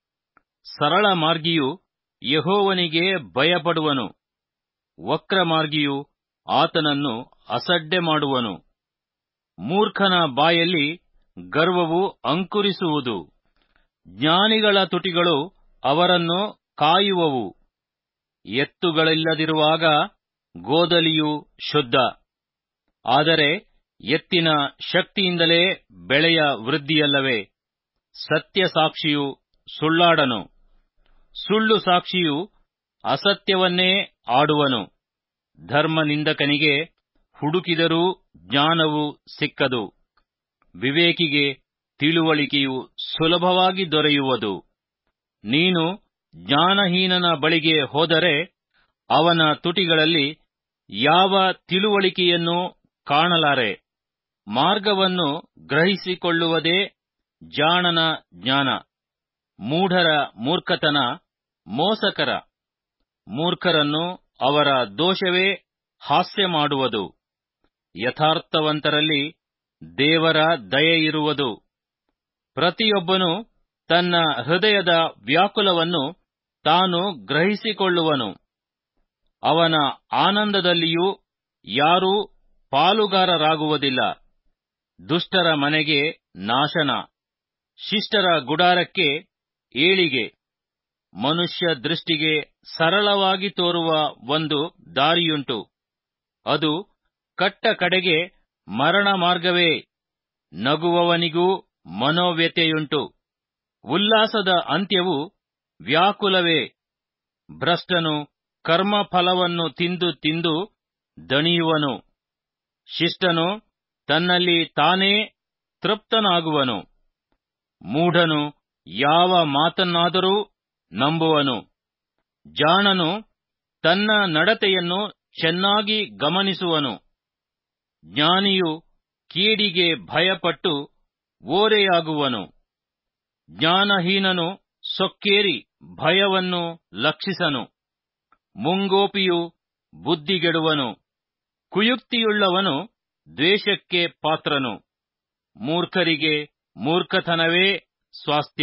ಸರಳ ಮಾರ್ಗಿಯು ಯಹೋವನಿಗೆ ಭಯಪಡುವನು ವಕ್ರ ಮಾರ್ಗಿಯು ಆತನನ್ನು ಅಸಡ್ಡೆ ಮಾಡುವನು ಮೂರ್ಖನ ಬಾಯಲ್ಲಿ ಗರ್ವವು ಅಂಕುರಿಸುವುದು ಜ್ಞಾನಿಗಳ ತುಟಿಗಳು ಅವರನ್ನು ಕಾಯುವವು ಎತ್ತುಗಳಿಲ್ಲದಿರುವಾಗ ಗೋದಲಿಯು ಶುದ್ಧ ಆದರೆ ಎತ್ತಿನ ಶಕ್ತಿಯಿಂದಲೇ ಬೆಳೆಯ ವೃದ್ಧಿಯಲ್ಲವೇ ಸತ್ಯ ಸಾಕ್ಷಿಯು ಸುಳ್ಳಾಡನು ಸುಳ್ಳು ಸಾಕ್ಷಿಯು ಅಸತ್ಯವನ್ನೇ ಆಡುವನು ಧರ್ಮನಿಂದಕನಿಗೆ ಹುಡುಕಿದರೂ ಜ್ಞಾನವು ಸಿಕ್ಕದು ವಿವೇಕಿಗೆ ತಿಳುವಳಿಕೆಯು ಸುಲಭವಾಗಿ ದೊರೆಯುವುದು ನೀನು ಜ್ಞಾನಹೀನನ ಬಳಿಗೆ ಹೋದರೆ ಅವನ ತುಟಿಗಳಲ್ಲಿ ಯಾವ ತಿಳುವಳಿಕೆಯನ್ನು ಕಾಣಲಾರೆ ಮಾರ್ಗವನ್ನು ಗ್ರಹಿಸಿಕೊಳ್ಳುವುದೇ ಜಾಣನ ಜ್ಞಾನ ಮೂಢರ ಮೂರ್ಖತನ ಮೋಸಕರ ಮೂರ್ಖರನ್ನು ಅವರ ದೋಷವೇ ಹಾಸ್ಯ ಮಾಡುವುದು ಯಥಾರ್ಥವಂತರಲ್ಲಿ ದೇವರ ದಯೆಯಿರುವುದು ಪ್ರತಿಯೊಬ್ಬನು ತನ್ನ ಹೃದಯದ ವ್ಯಾಕುಲವನ್ನು ತಾನು ಗ್ರಹಿಸಿಕೊಳ್ಳುವನು ಅವನ ಆನಂದದಲ್ಲಿಯೂ ಯಾರೂ ಪಾಲುಗಾರರಾಗುವುದಿಲ್ಲ ದುಷ್ಟರ ಮನೆಗೆ ನಾಶನ ಶಿಷ್ಟರ ಗುಡಾರಕ್ಕೆ ಏಳಿಗೆ ಮನುಷ್ಯ ದೃಷ್ಟಿಗೆ ಸರಳವಾಗಿ ತೋರುವ ಒಂದು ದಾರಿಯುಂಟು ಅದು ಕಟ್ಟ ಕಡೆಗೆ ಮರಣ ಮಾರ್ಗವೇ ನಗುವವನಿಗೂ ಮನೋವ್ಯತೆಯುಂಟು ಉಲ್ಲಾಸದ ಅಂತ್ಯವು ವ್ಯಾಕುಲವೇ ಭ್ರಷ್ಟನು ಕರ್ಮಫಲವನ್ನು ತಿಂದು ತಿಂದು ದಣಿಯುವನು ಶಿಷ್ಟನು ತನ್ನಲ್ಲಿ ತಾನೇ ತೃಪ್ತನಾಗುವನು ಮೂಢನು ಯಾವ ಮಾತನ್ನಾದರೂ ನಂಬುವನು ಜಾಣನು ತನ್ನ ನಡತೆಯನ್ನು ಚೆನ್ನಾಗಿ ಗಮನಿಸುವನು ಜ್ಞಾನಿಯು ಕೀಡಿಗೆ ಭಯಪಟ್ಟು ಓರೆಯಾಗುವನು ಜ್ಞಾನಹೀನನು ಸೊಕ್ಕೇರಿ ಭಯವನ್ನು ಲಕ್ಷಿಸನು ಮುಂಗೋಪಿಯು ಬುದ್ಧಿಗೆಡುವನು ಕುಯುಕ್ತಿಯುಳ್ಳವನು ದ್ವೇಷಕ್ಕೆ ಪಾತ್ರನು ಮೂರ್ಖರಿಗೆ ಮೂರ್ಖತನವೇ ಸ್ವಾಸ್ಥ್ಯ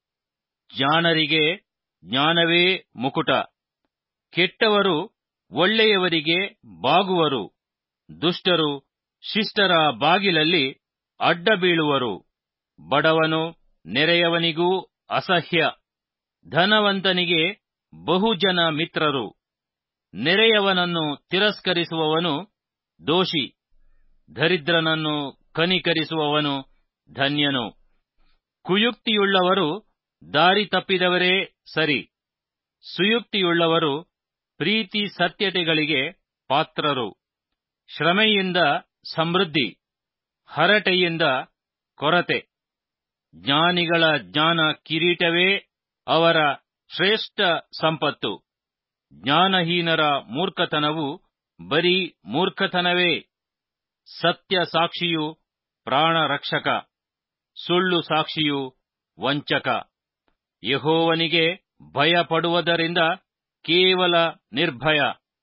ಜಾಣರಿಗೆ ಜ್ಞಾನವೇ ಮುಕುಟ ಕೆಟ್ಟವರು ಒಳ್ಳೆಯವರಿಗೆ ಬಾಗುವರು ದುಷ್ಟರು ಶಿಷ್ಟರ ಬಾಗಿಲಲ್ಲಿ ಅಡ್ಡ ಬೀಳುವರು ಬಡವನು ನೆರೆಯವನಿಗೂ ಅಸಹ್ಯ ಧನವಂತನಿಗೆ ಬಹುಜನ ಮಿತ್ರರು ನೆರೆಯವನನ್ನು ತಿರಸ್ಕರಿಸುವವನು ದೋಷಿ ದರಿದ್ರನನ್ನು ಕನಿಕರಿಸುವವನು ಧನ್ಯನು ಕುಯುಕ್ತಿಯುಳ್ಳವರು ದಾರಿ ತಪ್ಪಿದವರೇ ಸರಿ ಸುಯುಕ್ತಿಯುಳ್ಳವರು ಪ್ರೀತಿ ಸತ್ಯತೆಗಳಿಗೆ ಪಾತ್ರರು ಶ್ರಮೆಯಿಂದ ಸಮೃದ್ಧಿ ಹರಟೆಯಿಂದ ಕೊರತೆ ಜ್ಞಾನಿಗಳ ಜ್ಞಾನ ಕಿರೀಟವೇ ಅವರ ಶ್ರೇಷ್ಠ ಸಂಪತ್ತು ಜ್ಞಾನಹೀನರ ಮೂರ್ಖತನವು ಬರೀ ಮೂರ್ಖತನವೇ ಸತ್ಯ ಸಾಕ್ಷಿಯು ಪ್ರಾಣ ರಕ್ಷಕ ಸುಳ್ಳು ಸಾಕ್ಷಿಯು ವಂಚಕ ಯಹೋವನಿಗೆ ಭಯಪಡುವುದರಿಂದ ಕೇವಲ ನಿರ್ಭಯ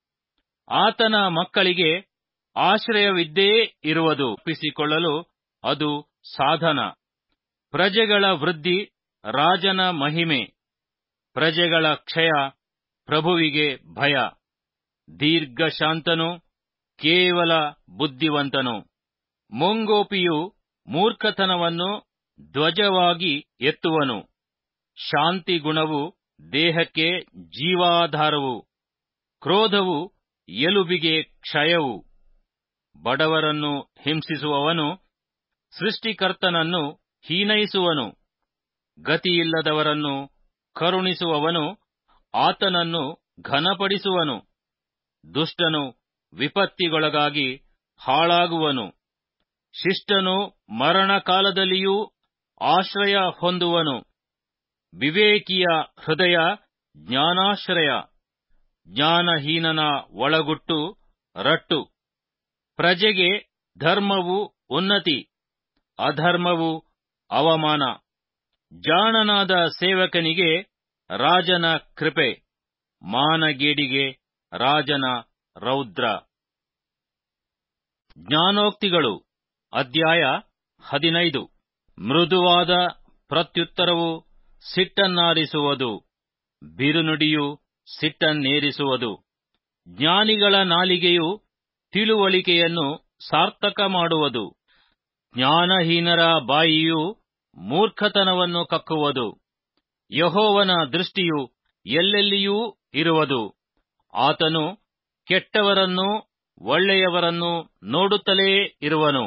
ಆತನ ಮಕ್ಕಳಿಗೆ ಆಶ್ರಯವಿದ್ದೇ ಇರುವುದು ಒಪ್ಪಿಸಿಕೊಳ್ಳಲು ಅದು ಸಾಧನ ಪ್ರಜೆಗಳ ವೃದ್ಧಿ ರಾಜನ ಮಹಿಮೆ ಪ್ರಜೆಗಳ ಕ್ಷಯ ಪ್ರಭುವಿಗೆ ಭಯ ದೀರ್ಘಶಾಂತನು ಕೇವಲ ಬುದ್ಧಿವಂತನು ಮುಂಗೋಪಿಯು ಮೂರ್ಖತನವನ್ನು ಧ್ವಜವಾಗಿ ಎತ್ತುವನು ಶಾಂತಿ ಗುಣವು ದೇಹಕ್ಕೆ ಜೀವಾಧಾರವು ಕ್ರೋಧವು ಎಲುಬಿಗೆ ಕ್ಷಯವು ಬಡವರನ್ನು ಹಿಂಸಿಸುವವನು ಸೃಷ್ಟಿಕರ್ತನನ್ನು ಹೀನೈಸುವನು ಗತಿಯಿಲ್ಲದವರನ್ನು ಕರುಣಿಸುವವನು ಆತನನ್ನು ಘನಪಡಿಸುವನು ದುಷ್ಟನು ವಿಪತ್ತಿಗೊಳಗಾಗಿ ಹಾಳಾಗುವನು ಶಿಷ್ಟನು ಮರಣಕಾಲದಲ್ಲಿಯೂ ಆಶ್ರಯ ಹೊಂದುವನು ವಿವೇಕಿಯ ಹೃದಯ ಜ್ಞಾನಾಶ್ರಯ ಜ್ಞಾನಹೀನನ ಒಳಗುಟ್ಟು ರಟ್ಟು ಪ್ರಜೆಗೆ ಧರ್ಮವು ಉನ್ನತಿ ಅಧರ್ಮವು ಅವಮಾನ ಜಾಣನಾದ ಸೇವಕನಿಗೆ ರಾಜನ ಕೃಪೆ ಮಾನಗೇಡಿಗೆ ರಾಜನ ರೌದ್ರ ಜ್ಞಾನೋಕ್ತಿಗಳು ಅಧ್ಯಾಯ ಹದಿನೈದು ಮೃದುವಾದ ಪ್ರತ್ಯುತ್ತರವು ಸಿಟ್ಟನ್ನಾರಿಸುವುದು ಬಿರುನುಡಿಯು ಸಿಟ್ಟನ್ನೇರಿಸುವುದು ಜ್ಞಾನಿಗಳ ನಾಲಿಗೆಯು ತಿಳುವಳಿಕೆಯನ್ನು ಸಾರ್ಥಕ ಮಾಡುವುದು ಜ್ಞಾನಹೀನರ ಬಾಯಿಯು ಮೂರ್ಖತನವನ್ನು ಕಕ್ಕುವುದು ಯಹೋವನ ದೃಷ್ಟಿಯು ಎಲ್ಲೆಲ್ಲಿಯೂ ಇರುವುದು ಆತನು ಕೆಟ್ಟವರನ್ನು ಒಳ್ಳೆಯವರನ್ನು ನೋಡುತ್ತಲೇ ಇರುವನು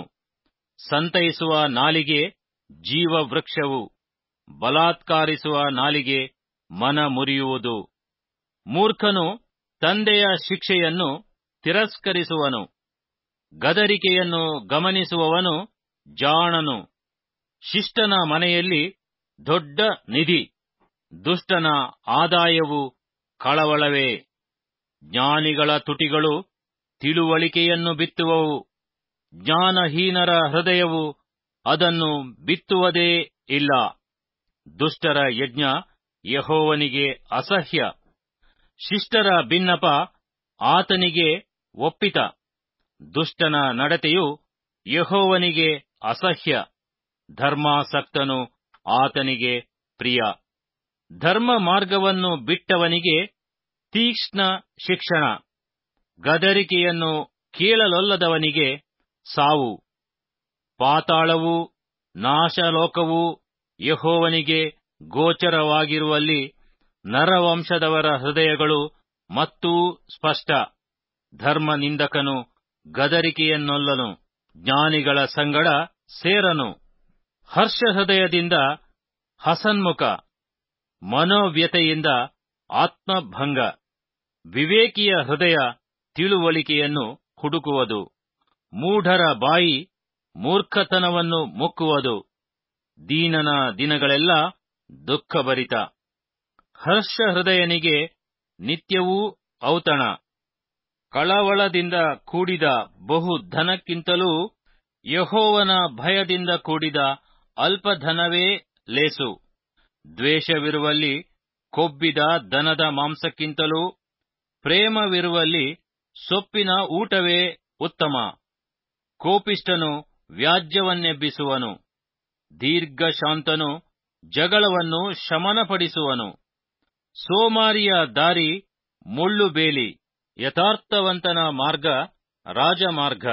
ಸಂತೈಸುವ ನಾಲಿಗೆ ಜೀವವೃಕ್ಷವು ಬಲಾತ್ಕಾರಿಸುವ ನಾಲಿಗೆ ಮನ ಮುರಿಯುವುದು ಮೂರ್ಖನು ತಂದೆಯ ಶಿಕ್ಷೆಯನ್ನು ತಿರಸ್ಕರಿಸುವನು ಗದರಿಕೆಯನ್ನು ಗಮನಿಸುವವನು ಜಾಣನು ಶಿಷ್ಟನ ಮನೆಯಲ್ಲಿ ದೊಡ್ಡ ನಿಧಿ ದುಷ್ಟನ ಆದಾಯವು ಕಳವಳವೇ ಜ್ಞಾನಿಗಳ ತುಟಿಗಳು ತಿಳುವಳಿಕೆಯನ್ನು ಬಿತ್ತುವವು ಜ್ಞಾನಹೀನರ ಹೃದಯವು ಅದನ್ನು ಬಿತ್ತುವುದೇ ಇಲ್ಲ ದುಷ್ಟರ ಯಜ್ಞ ಯಹೋವನಿಗೆ ಅಸಹ್ಯ ಶಿಷ್ಟರ ಭಿನ್ನಪ ಆತನಿಗೆ ಒಪ್ಪಿತ ದುಷ್ಟನ ನಡತೆಯು ಯಹೋವನಿಗೆ ಅಸಹ್ಯ ಧರ್ಮಾಸಕ್ತನು ಆತನಿಗೆ ಪ್ರಿಯ ಧರ್ಮ ಮಾರ್ಗವನ್ನು ಬಿಟ್ಟವನಿಗೆ ತೀಕ್ಷ್ಣ ಶಿಕ್ಷಣ ಗದರಿಕೆಯನ್ನು ಕೇಳಲೊಲ್ಲದವನಿಗೆ ಸಾವು ಪಾತಾಳವೂ ನಾಶಲೋಕವೂ ಯಹೋವನಿಗೆ ಗೋಚರವಾಗಿರುವಲ್ಲಿ ನರವಂಶದವರ ಹೃದಯಗಳು ಮತ್ತೂ ಸ್ಪಷ್ಟ ಧರ್ಮ ನಿಂದಕನು ಗದರಿಕೆಯನ್ನೊಲ್ಲನು ಜ್ಞಾನಿಗಳ ಸಂಗಡ ಸೇರನು ಹರ್ಷ ಹೃದಯದಿಂದ ಹಸನ್ಮುಖ ಮನೋವ್ಯತೆಯಿಂದ ಆತ್ಮಭಂಗ ವಿವೇಕಿಯ ಹೃದಯ ತಿಳುವಳಿಕೆಯನ್ನು ಹುಡುಕುವುದು ಮೂಢರ ಬಾಯಿ ಮೂರ್ಖತನವನ್ನು ಮುಕ್ಕುವುದು ದೀನನ ದಿನಗಳೆಲ್ಲ ದುಃಖಭರಿತ ಹರ್ಷ ಹೃದಯನಿಗೆ ನಿತ್ಯವೂ ಔತಣ ಕಳವಳದಿಂದ ಕೂಡಿದ ಬಹು ಧನಕ್ಕಿಂತಲೂ ಯಹೋವನ ಭಯದಿಂದ ಕೂಡಿದ ಅಲ್ಪಧನವೇ ಲೇಸು ದ್ವೇಷವಿರುವಲ್ಲಿ ಕೊಬ್ಬಿದ ದನದ ಮಾಂಸಕ್ಕಿಂತಲೂ ಪ್ರೇಮವಿರುವಲ್ಲಿ ಸೊಪ್ಪಿನ ಊಟವೇ ಉತ್ತಮ ಕೋಪಿಷ್ಟನು ವ್ಯಾಜ್ಯವನ್ನೆಬ್ಬಿಸುವನು ದೀರ್ಘಶಾಂತನು ಜಗಳವನ್ನು ಶಮನಪಡಿಸುವನು ಸೋಮಾರಿಯ ದಾರಿ ಮುಳ್ಳು ಬೇಲಿ ಯಥಾರ್ಥವಂತನ ಮಾರ್ಗ ರಾಜಮಾರ್ಗ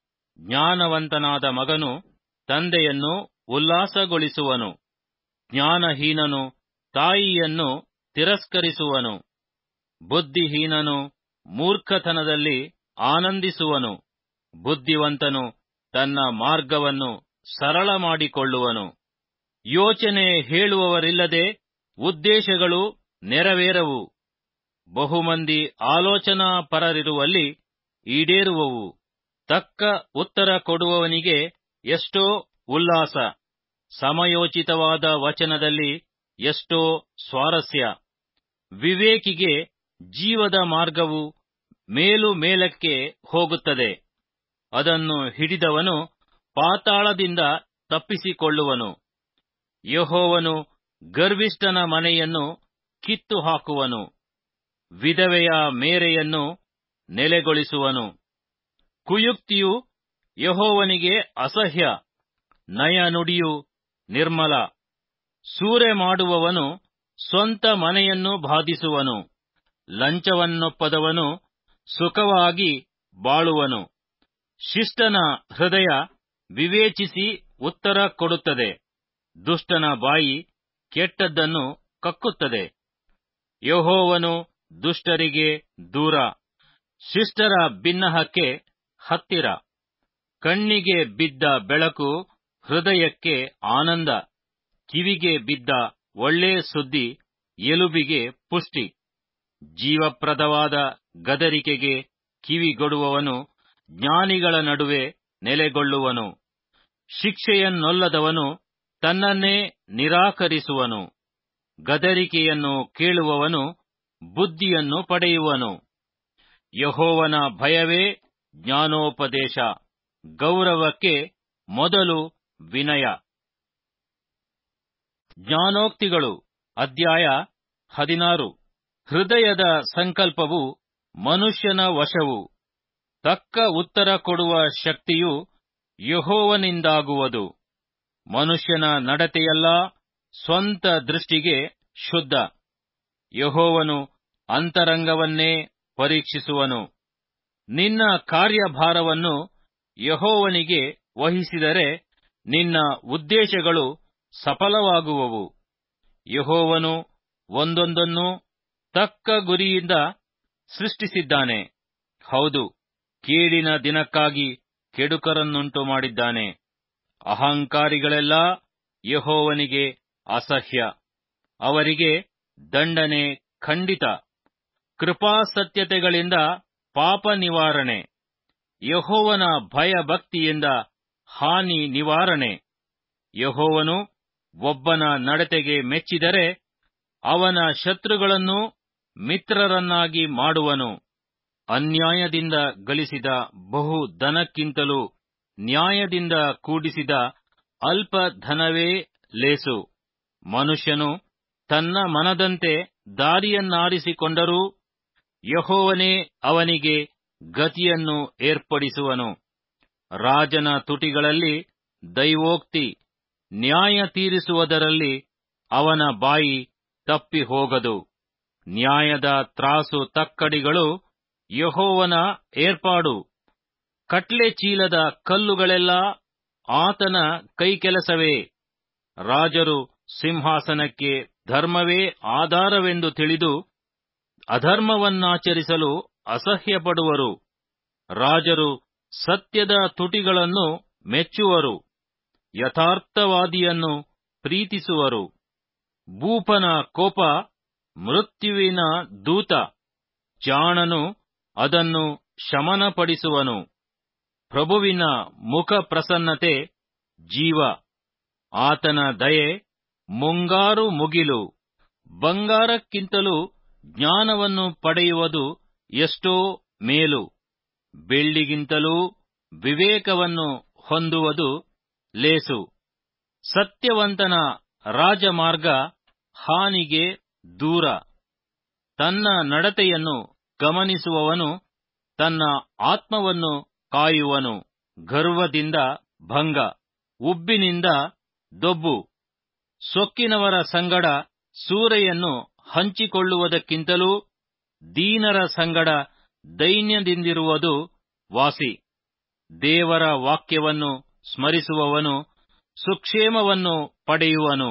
ಜ್ಞಾನವಂತನಾದ ಮಗನು ತಂದೆಯನ್ನು ಉಲ್ಲಾಸಗೊಳಿಸುವನು ಜ್ಞಾನಹೀನನು ತಾಯಿಯನ್ನು ತಿರಸ್ಕರಿಸುವನು ಬುದ್ಧಿಹೀನನು ಮೂರ್ಖತನದಲ್ಲಿ ಆನಂದಿಸುವನು ಬುದ್ಧಿವಂತನು ತನ್ನ ಮಾರ್ಗವನ್ನು ಸರಳ ಮಾಡಿಕೊಳ್ಳುವನು ಯೋಚನೆ ಹೇಳುವವರಿಲ್ಲದೆ ಉದ್ದೇಶಗಳು ನೆರವೇರವು ಬಹುಮಂದಿ ಆಲೋಚನಾ ಪರರಿರುವಲ್ಲಿ ಈಡೇರುವವು ತಕ್ಕ ಉತ್ತರ ಕೊಡುವವನಿಗೆ ಎಷ್ಟೋ ಉಲ್ಲಾಸ ಸಮಯೋಚಿತವಾದ ವಚನದಲ್ಲಿ ಎಷ್ಟೋ ಸ್ವಾರಸ್ಯ ವಿವೇಕಿಗೆ ಜೀವದ ಮಾರ್ಗವು ಮೇಲು ಮೇಲಕ್ಕೆ ಹೋಗುತ್ತದೆ ಅದನ್ನು ಹಿಡಿದವನು ಪಾತಾಳದಿಂದ ತಪ್ಪಿಸಿಕೊಳ್ಳುವನು ಯಹೋವನು ಗರ್ವಿಷ್ಠನ ಮನೆಯನ್ನು ಕಿತ್ತು ಹಾಕುವನು ವಿಧವೆಯ ಮೇರೆಯನ್ನು ನೆಲೆಗೊಳಿಸುವನು ಕುಯುಕ್ತಿಯು ಯಹೋವನಿಗೆ ಅಸಹ್ಯ ನಯ ನುಡಿಯು ನಿರ್ಮಲ ಸೂರೆ ಮಾಡುವವನು ಸ್ವಂತ ಮನೆಯನ್ನು ಬಾಧಿಸುವನು ಲಂಚವನ್ನೊಪ್ಪದವನು ಸುಖವಾಗಿ ಬಾಳುವನು ಶಿಷ್ಟನ ಹೃದಯ ವಿವೇಚಿಸಿ ಉತ್ತರ ಕೊಡುತ್ತದೆ ದುಷ್ಟನ ಬಾಯಿ ಕೆಟ್ಟದ್ದನ್ನು ಕಕ್ಕುತ್ತದೆ ಯಹೋವನು ದುಷ್ಟರಿಗೆ ದೂರ ಶಿಷ್ಟರ ಬಿನ್ನಹಕ್ಕೆ ಹತ್ತಿರ ಕಣ್ಣಿಗೆ ಬಿದ್ದ ಬೆಳಕು ಹೃದಯಕ್ಕೆ ಆನಂದ ಕಿವಿಗೆ ಬಿದ್ದ ಒಳ್ಳೆ ಸುದ್ದಿ ಎಲುಬಿಗೆ ಪುಷ್ಟಿ ಜೀವಪ್ರದವಾದ ಗದರಿಕೆಗೆ ಕಿವಿಗೊಡುವವನು ಜ್ಞಾನಿಗಳ ನಡುವೆ ನೆಲೆಗೊಳ್ಳುವನು ಶಿಕ್ಷೆಯನ್ನೊಲ್ಲದವನು ತನ್ನನ್ನೇ ನಿರಾಕರಿಸುವನು ಗದರಿಕೆಯನ್ನು ಕೇಳುವವನು ಬುದ್ಧಿಯನ್ನು ಪಡೆಯುವನು ಯಹೋವನ ಭಯವೇ ಜ್ಞಾನೋಪದೇಶ ಗೌರವಕ್ಕೆ ಮೊದಲು ವಿನಯ ಜ್ಞಾನೋಕ್ತಿಗಳು ಅಧ್ಯಾಯ ಹದಿನಾರು ಹೃದಯದ ಸಂಕಲ್ಪವು ಮನುಷ್ಯನ ವಶವು ತಕ್ಕ ಉತ್ತರ ಕೊಡುವ ಶಕ್ತಿಯು ಯಹೋವನಿಂದಾಗುವುದು ಮನುಷ್ಯನ ನಡತೆಯೆಲ್ಲ ಸ್ವಂತ ದೃಷ್ಟಿಗೆ ಶುದ್ಧ ಯಹೋವನು ಅಂತರಂಗವನ್ನೇ ಪರೀಕ್ಷಿಸುವನು ನಿನ್ನ ಕಾರ್ಯಭಾರವನ್ನು ಯಹೋವನಿಗೆ ವಹಿಸಿದರೆ ನಿನ್ನ ಉದ್ದೇಶಗಳು ಸಫಲವಾಗುವವು ಯಹೋವನು ಒಂದೊಂದನ್ನು ತಕ್ಕ ಗುರಿಯಿಂದ ಸೃಷ್ಟಿಸಿದ್ದಾನೆ ಹೌದು ಕೇಡಿನ ದಿನಕ್ಕಾಗಿ ಕೆಡುಕರನ್ನುಂಟು ಮಾಡಿದ್ದಾನೆ ಅಹಂಕಾರಿಗಳೆಲ್ಲ ಯಹೋವನಿಗೆ ಅಸಹ್ಯ ಅವರಿಗೆ ದಂಡನೆ ಖಂಡಿತ ಕೃಪಾಸತ್ಯತೆಗಳಿಂದ ಪಾಪ ನಿವಾರಣೆ ಯಹೋವನ ಭಯಭಕ್ತಿಯಿಂದ ಹಾನಿ ನಿವಾರಣೆ ಯಹೋವನು ಒಬ್ಬನ ನಡತೆಗೆ ಮೆಚ್ಚಿದರೆ ಅವನ ಶತ್ರುಗಳನ್ನು ಮಿತ್ರರನ್ನಾಗಿ ಮಾಡುವನು ಅನ್ಯಾಯದಿಂದ ಗಳಿಸಿದ ಬಹು ಧನಕ್ಕಿಂತಲೂ ನ್ಯಾಯದಿಂದ ಕೂಡಿಸಿದ ಅಲ್ಪ ಧನವೇ ಲೇಸು ಮನುಷ್ಯನು ತನ್ನ ಮನದಂತೆ ದಾರಿಯನ್ನಾರಿಸಿಕೊಂಡರೂ ಯಹೋವನೇ ಅವನಿಗೆ ಗತಿಯನ್ನು ಏರ್ಪಡಿಸುವನು ರಾಜನ ತುಟಿಗಳಲ್ಲಿ ದೈವೋಕ್ತಿ ನ್ಯಾಯ ತೀರಿಸುವುದರಲ್ಲಿ ಅವನ ಬಾಯಿ ತಪ್ಪಿ ಹೋಗದು ನ್ಯಾಯದ ತ್ರಾಸು ತಕ್ಕಡಿಗಳು ಯಹೋವನ ಏರ್ಪಾಡು ಕಟ್ಲೆ ಚೀಲದ ಕಲ್ಲುಗಳೆಲ್ಲ ಆತನ ಕೈಕೆಲಸವೇ ರಾಜರು ಸಿಂಹಾಸನಕ್ಕೆ ಧರ್ಮವೇ ಆಧಾರವೆಂದು ತಿಳಿದು ಅಧರ್ಮವನ್ನಾಚರಿಸಲು ಅಸಹ್ಯಪಡುವರು ರಾಜರು ಸತ್ಯದ ತುಟಿಗಳನ್ನು ಮೆಚ್ಚುವರು ಯಥಾರ್ಥವಾದಿಯನ್ನು ಪ್ರೀತಿಸುವರು ಭೂಪನ ಕೋಪ ಮೃತ್ಯುವಿನ ದೂತ ಜಾಣನು ಅದನ್ನು ಶಮನಪಡಿಸುವನು ಪ್ರಭುವಿನ ಮುಖ ಪ್ರಸನ್ನತೆ ಜೀವ ಆತನ ದಯೆ ಮುಂಗಾರು ಮುಗಿಲು ಬಂಗಾರಕ್ಕಿಂತಲೂ ಜ್ಞಾನವನ್ನು ಪಡೆಯುವುದು ಎಷ್ಟೋ ಮೇಲು ಬೆಳ್ಳಿಗಿಂತಲೂ ವಿವೇಕವನ್ನು ಹೊಂದುವುದು ಲೇಸು ಸತ್ಯವಂತನ ರಾಜಮಾರ್ಗ ಹಾನಿಗೆ ದೂರ ತನ್ನ ನಡತೆಯನ್ನು ಗಮನಿಸುವವನು ತನ್ನ ಆತ್ಮವನ್ನು ಕಾಯುವನು ಗರ್ವದಿಂದ ಭಂಗ ಉಬ್ಬಿನಿಂದ ದೊಬ್ಬು ಸೊಕ್ಕಿನವರ ಸಂಗಡ ಸೂರೆಯನ್ನು ಹಂಚಿಕೊಳ್ಳುವುದಕ್ಕಿಂತಲೂ ದೀನರ ಸಂಗಡ ದೈನ್ಯದಿಂದಿರುವುದು ವಾಸಿ ದೇವರ ವಾಕ್ಯವನ್ನು ಸ್ಮರಿಸುವವನು ಸುಕ್ಷೇಮವನ್ನು ಪಡೆಯುವನು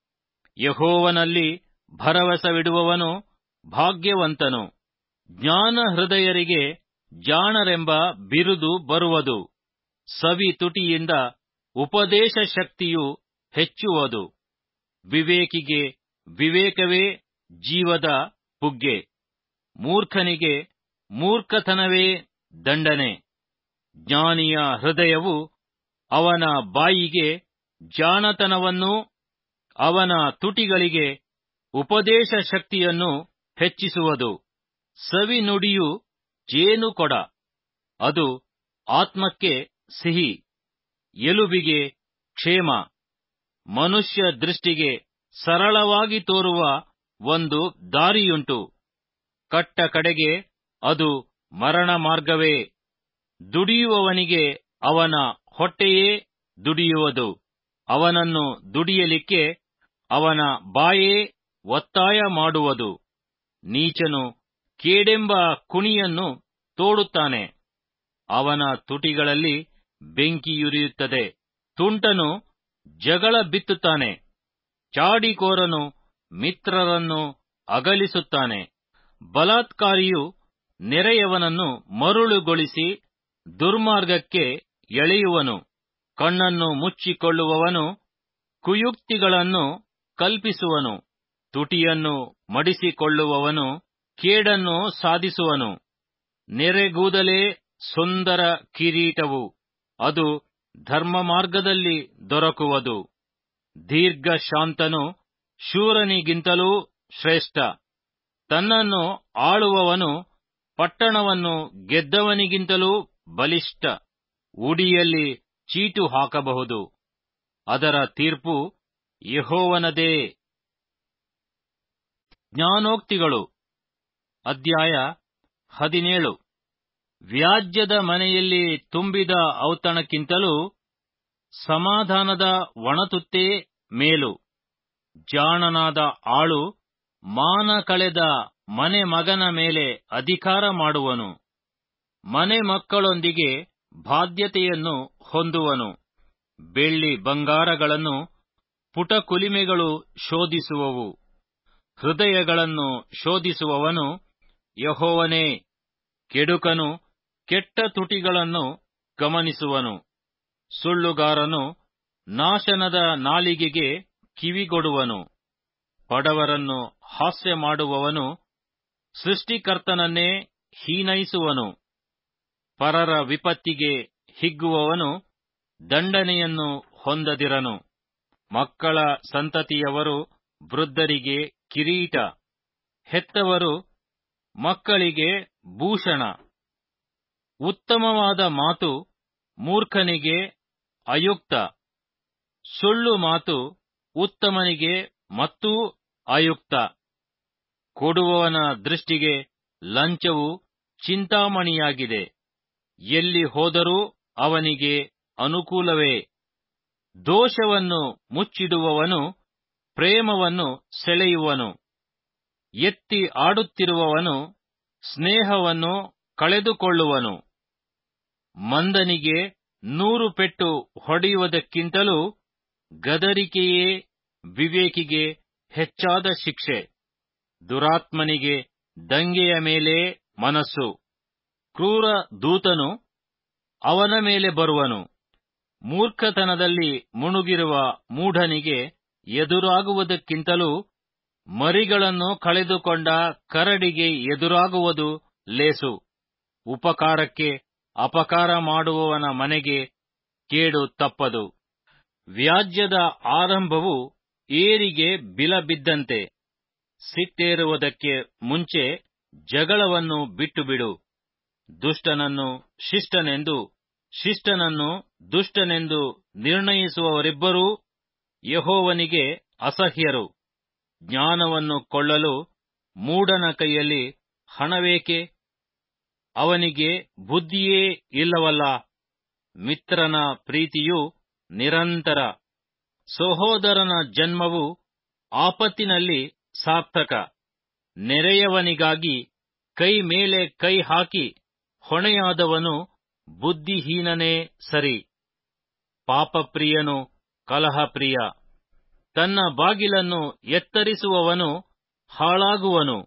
ಯಹೋವನಲ್ಲಿ ಭರವಸವಿಡುವವನು ಭಾಗ್ಯವಂತನು ಜ್ಞಾನ ಹೃದಯರಿಗೆ ಜಾಣರೆಂಬ ಬಿರುದು ಬರುವುದು ಸವಿ ತುಟಿಯಿಂದ ಉಪದೇಶ ಶಕ್ತಿಯು ಹೆಚ್ಚುವುದು ವಿವೇಕಿಗೆ ವಿವೇಕವೇ ಜೀವದ ಪುಗ್ಗೆ ಮೂರ್ಖನಿಗೆ ಮೂರ್ಖತನವೇ ದಂಡನೆ ಜ್ಞಾನಿಯ ಹೃದಯವು ಅವನ ಬಾಯಿಗೆ ಜಾಣತನವನ್ನು ಅವನ ತುಟಿಗಳಿಗೆ ಉಪದೇಶ ಶಕ್ತಿಯನ್ನು ಹೆಚ್ಚಿಸುವುದು ಸವಿ ನುಡಿಯು ಜೇನು ಕೊಡ ಅದು ಆತ್ಮಕ್ಕೆ ಸಿಹಿ ಎಲುಬಿಗೆ ಕ್ಷೇಮ ಮನುಷ್ಯ ದೃಷ್ಟಿಗೆ ಸರಳವಾಗಿ ತೋರುವ ಒಂದು ದಾರಿಯುಂಟು ಕಟ್ಟ ಕಡೆಗೆ ಅದು ಮರಣ ಮಾರ್ಗವೇ ದುಡಿಯುವವನಿಗೆ ಅವನ ಹೊಟ್ಟೆಯೇ ದುಡಿಯುವುದು ಅವನನ್ನು ದುಡಿಯಲಿಕ್ಕೆ ಅವನ ಬಾಯೇ ಒತ್ತಾಯ ಮಾಡುವುದು ನೀಚನು ಕೇಡೆಂಬ ಕುಣಿಯನ್ನು ತೋಡುತ್ತಾನೆ ಅವನ ತುಟಿಗಳಲ್ಲಿ ಬೆಂಕಿಯುರಿಯುತ್ತದೆ ತುಂಟನು ಜಗಳ ಬಿತ್ತುತ್ತಾನೆ ಚಾಡಿಕೋರನು ಮಿತ್ರರನ್ನು ಅಗಲಿಸುತ್ತಾನೆ ಬಲಾತ್ಕಾರಿಯು ನೆರೆಯವನನ್ನು ಮರುಳುಗೊಳಿಸಿ ದುರ್ಮಾರ್ಗಕ್ಕೆ ಎಳೆಯುವನು ಕಣ್ಣನ್ನು ಮುಚ್ಚಿಕೊಳ್ಳುವವನು ಕುಯುಕ್ತಿಗಳನ್ನು ಕಲ್ಪಿಸುವನು ತುಟಿಯನ್ನು ಮಡಿಸಿಕೊಳ್ಳುವವನು ಕೇಡನ್ನು ಸಾಧಿಸುವನು ನೆರೆಗೂದಲೇ ಸುಂದರ ಕಿರೀಟವು ಅದು ಧರ್ಮ ಮಾರ್ಗದಲ್ಲಿ ದೊರಕುವುದು ದೀರ್ಘ ಶಾಂತನು ಶೂರನಿಗಿಂತಲೂ ಶ್ರೇಷ್ಠ ತನ್ನನ್ನು ಆಳುವವನು ಪಟ್ಟಣವನ್ನು ಗೆದ್ದವನಿಗಿಂತಲೂ ಬಲಿಷ್ಠ ಉಡಿಯಲ್ಲಿ ಚೀಟು ಹಾಕಬಹುದು ಅದರ ತೀರ್ಪು ಯಹೋವನದೇ ಜ್ಞಾನೋಕ್ತಿಗಳು ಅಧ್ಯಾಯ ಹದಿನೇಳು ವ್ಯಾಜ್ಯದ ಮನೆಯಲ್ಲಿ ತುಂಬಿದ ಔತಣಕ್ಕಿಂತಲೂ ಸಮಾಧಾನದ ಒಣತುತ್ತೇ ಮೇಲು ಜಾಣನಾದ ಆಳು ಮಾನ ಕಳೆದ ಮನೆ ಮಗನ ಮೇಲೆ ಅಧಿಕಾರ ಮಾಡುವನು ಮನೆ ಮಕ್ಕಳೊಂದಿಗೆ ಬಾಧ್ಯತೆಯನ್ನು ಹೊಂದುವನು ಬೆಳ್ಳಿ ಬಂಗಾರಗಳನ್ನು ಪುಟಕುಲಿಮೆಗಳು ಶೋಧಿಸುವವು ಹೃದಯಗಳನ್ನು ಶೋಧಿಸುವವನು ಯಹೋವನೇ ಕೆಡುಕನು ಕೆಟ್ಟ ತುಟಿಗಳನ್ನು ಗಮನಿಸುವನು ಸುಳ್ಳುಗಾರನು ನಾಶನದ ನಾಲಿಗೆಗೆ ಕಿವಿಗೊಡುವನು ಬಡವರನ್ನು ಹಾಸ್ಯ ಮಾಡುವವನು ಸೃಷ್ಟಿಕರ್ತನನ್ನೇ ಹೀನೈಸುವನು ಪರರ ವಿಪತ್ತಿಗೆ ಹಿಗ್ಗುವವನು ದಂಡನೆಯನ್ನು ಹೊಂದದಿರನು ಮಕ್ಕಳ ಸಂತತಿಯವರು ವೃದ್ಧರಿಗೆ ಕಿರೀಟ ಹೆತ್ತವರು ಮಕ್ಕಳಿಗೆ ಭೂಷಣ ಉತ್ತಮವಾದ ಮಾತು ಮೂರ್ಖನಿಗೆ ಅಯುಕ್ತ ಸುಳ್ಳು ಮಾತು ಉತ್ತಮನಿಗೆ ಮತ್ತೂ ಅಯುಕ್ತ ಕೊಡುವವನ ದೃಷ್ಟಿಗೆ ಲಂಚವು ಚಿಂತಾಮಣಿಯಾಗಿದೆ ಎಲ್ಲಿ ಹೋದರೂ ಅವನಿಗೆ ಅನುಕೂಲವೇ ದೋಷವನ್ನು ಮುಚ್ಚಿಡುವವನು ಪ್ರೇಮವನ್ನು ಸೆಳೆಯುವನು ಎತ್ತಿ ಆಡುತ್ತಿರುವವನು ಸ್ನೇಹವನ್ನು ಕಳೆದುಕೊಳ್ಳುವನು ಮಂದನಿಗೆ ನೂರು ಪೆಟ್ಟು ಹೊಡೆಯುವುದಕ್ಕಿಂತಲೂ ಗದರಿಕೆಯೇ ವಿವೇಕಿಗೆ ಹೆಚ್ಚಾದ ಶಿಕ್ಷೆ ದುರಾತ್ಮನಿಗೆ ದಂಗೆಯ ಮೇಲೆ ಮನಸ್ಸು ಕ್ರೂರ ದೂತನು ಅವನ ಮೇಲೆ ಬರುವನು ಮೂರ್ಖತನದಲ್ಲಿ ಮುಣುಗಿರುವ ಮೂಢನಿಗೆ ಎದುರಾಗುವುದಕ್ಕಿಂತಲೂ ಮರಿಗಳನ್ನು ಕಳೆದುಕೊಂಡ ಕರಡಿಗೆ ಎದುರಾಗುವುದು ಲೇಸು ಉಪಕಾರಕ್ಕೆ ಅಪಕಾರ ಮಾಡುವವನ ಮನೆಗೆ ಕೇಡು ತಪ್ಪದು ವ್ಯಾಜ್ಯದ ಆರಂಭವು ಏರಿಗೆ ಬಿಲಬಿದ್ದಂತೆ ಸಿಟ್ಟೇರುವುದಕ್ಕೆ ಮುಂಚೆ ಜಗಳವನ್ನು ಬಿಟ್ಟುಬಿಡು ದುಷ್ಟನನ್ನು ಶಿಷ್ಟನೆಂದು ಶಿಷ್ಟನನ್ನು ದುಷ್ಟನೆಂದು ನಿರ್ಣಯಿಸುವವರಿಬ್ಬರೂ ಯಹೋವನಿಗೆ ಅಸಹ್ಯರು ಜ್ಞಾನವನ್ನು ಕೊಳ್ಳಲು ಮೂಢನ ಕೈಯಲ್ಲಿ ಹಣವೇಕೆ ಅವನಿಗೆ ಬುದ್ಧಿಯೇ ಇಲ್ಲವಲ್ಲ ಮಿತ್ರನ ಪ್ರೀತಿಯು ನಿರಂತರ ಸಹೋದರನ ಜನ್ಮವು ಆಪತ್ತಿನಲ್ಲಿ ಸಾರ್ಥಕ ನೆರೆಯವನಿಗಾಗಿ ಕೈ ಮೇಲೆ ಕೈ ಹಾಕಿ ಹೊಣೆಯಾದವನು ಬುದ್ಧಿಹೀನನೇ ಸರಿ ಪಾಪಪ್ರಿಯನು ಕಲಹಪ್ರಿಯ ತನ್ನ ಬಾಗಿಲನ್ನು ಎತ್ತರಿಸುವವನು ಹಾಳಾಗುವನು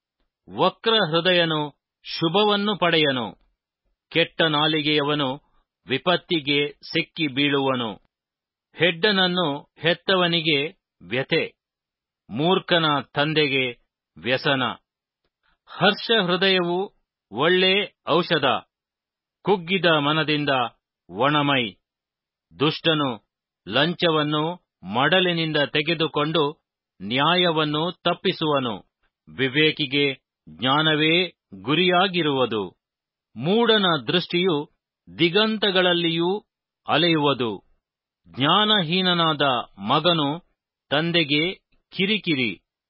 ವಕ್ರ ಹೃದಯನು ಶುಭವನ್ನು ಪಡೆಯನು ಕೆಟ್ಟ ನಾಲಿಗೆಯವನು ವಿಪತ್ತಿಗೆ ಸಿಕ್ಕಿ ಬೀಳುವನು ಹೆಡ್ಡನನ್ನು ಹೆತ್ತವನಿಗೆ ವ್ಯಥೆ ಮೂರ್ಖನ ತಂದೆಗೆ ವ್ಯಸನ ಹರ್ಷ ಹೃದಯವು ಒಳ್ಳೆ ಔಷಧ ಕುಗ್ಗಿದ ಮನದಿಂದ ಒಣಮೈ ದುಷ್ಟನು ಲಂಚವನ್ನು ಮಡಲಿನಿಂದ ತೆಗೆದುಕೊಂಡು ನ್ಯಾಯವನ್ನು ತಪ್ಪಿಸುವನು ವಿವೇಕಿಗೆ ಜ್ಞಾನವೇ ಗುರಿಯಾಗಿರುವುದು ಮೂಢನ ದೃಷ್ಟಿಯು ದಿಗಂತಗಳಲ್ಲಿಯೂ ಅಲೆಯುವುದು ಜ್ಞಾನಹೀನನಾದ ಮಗನು ತಂದೆಗೆ ಕಿರಿಕಿರಿ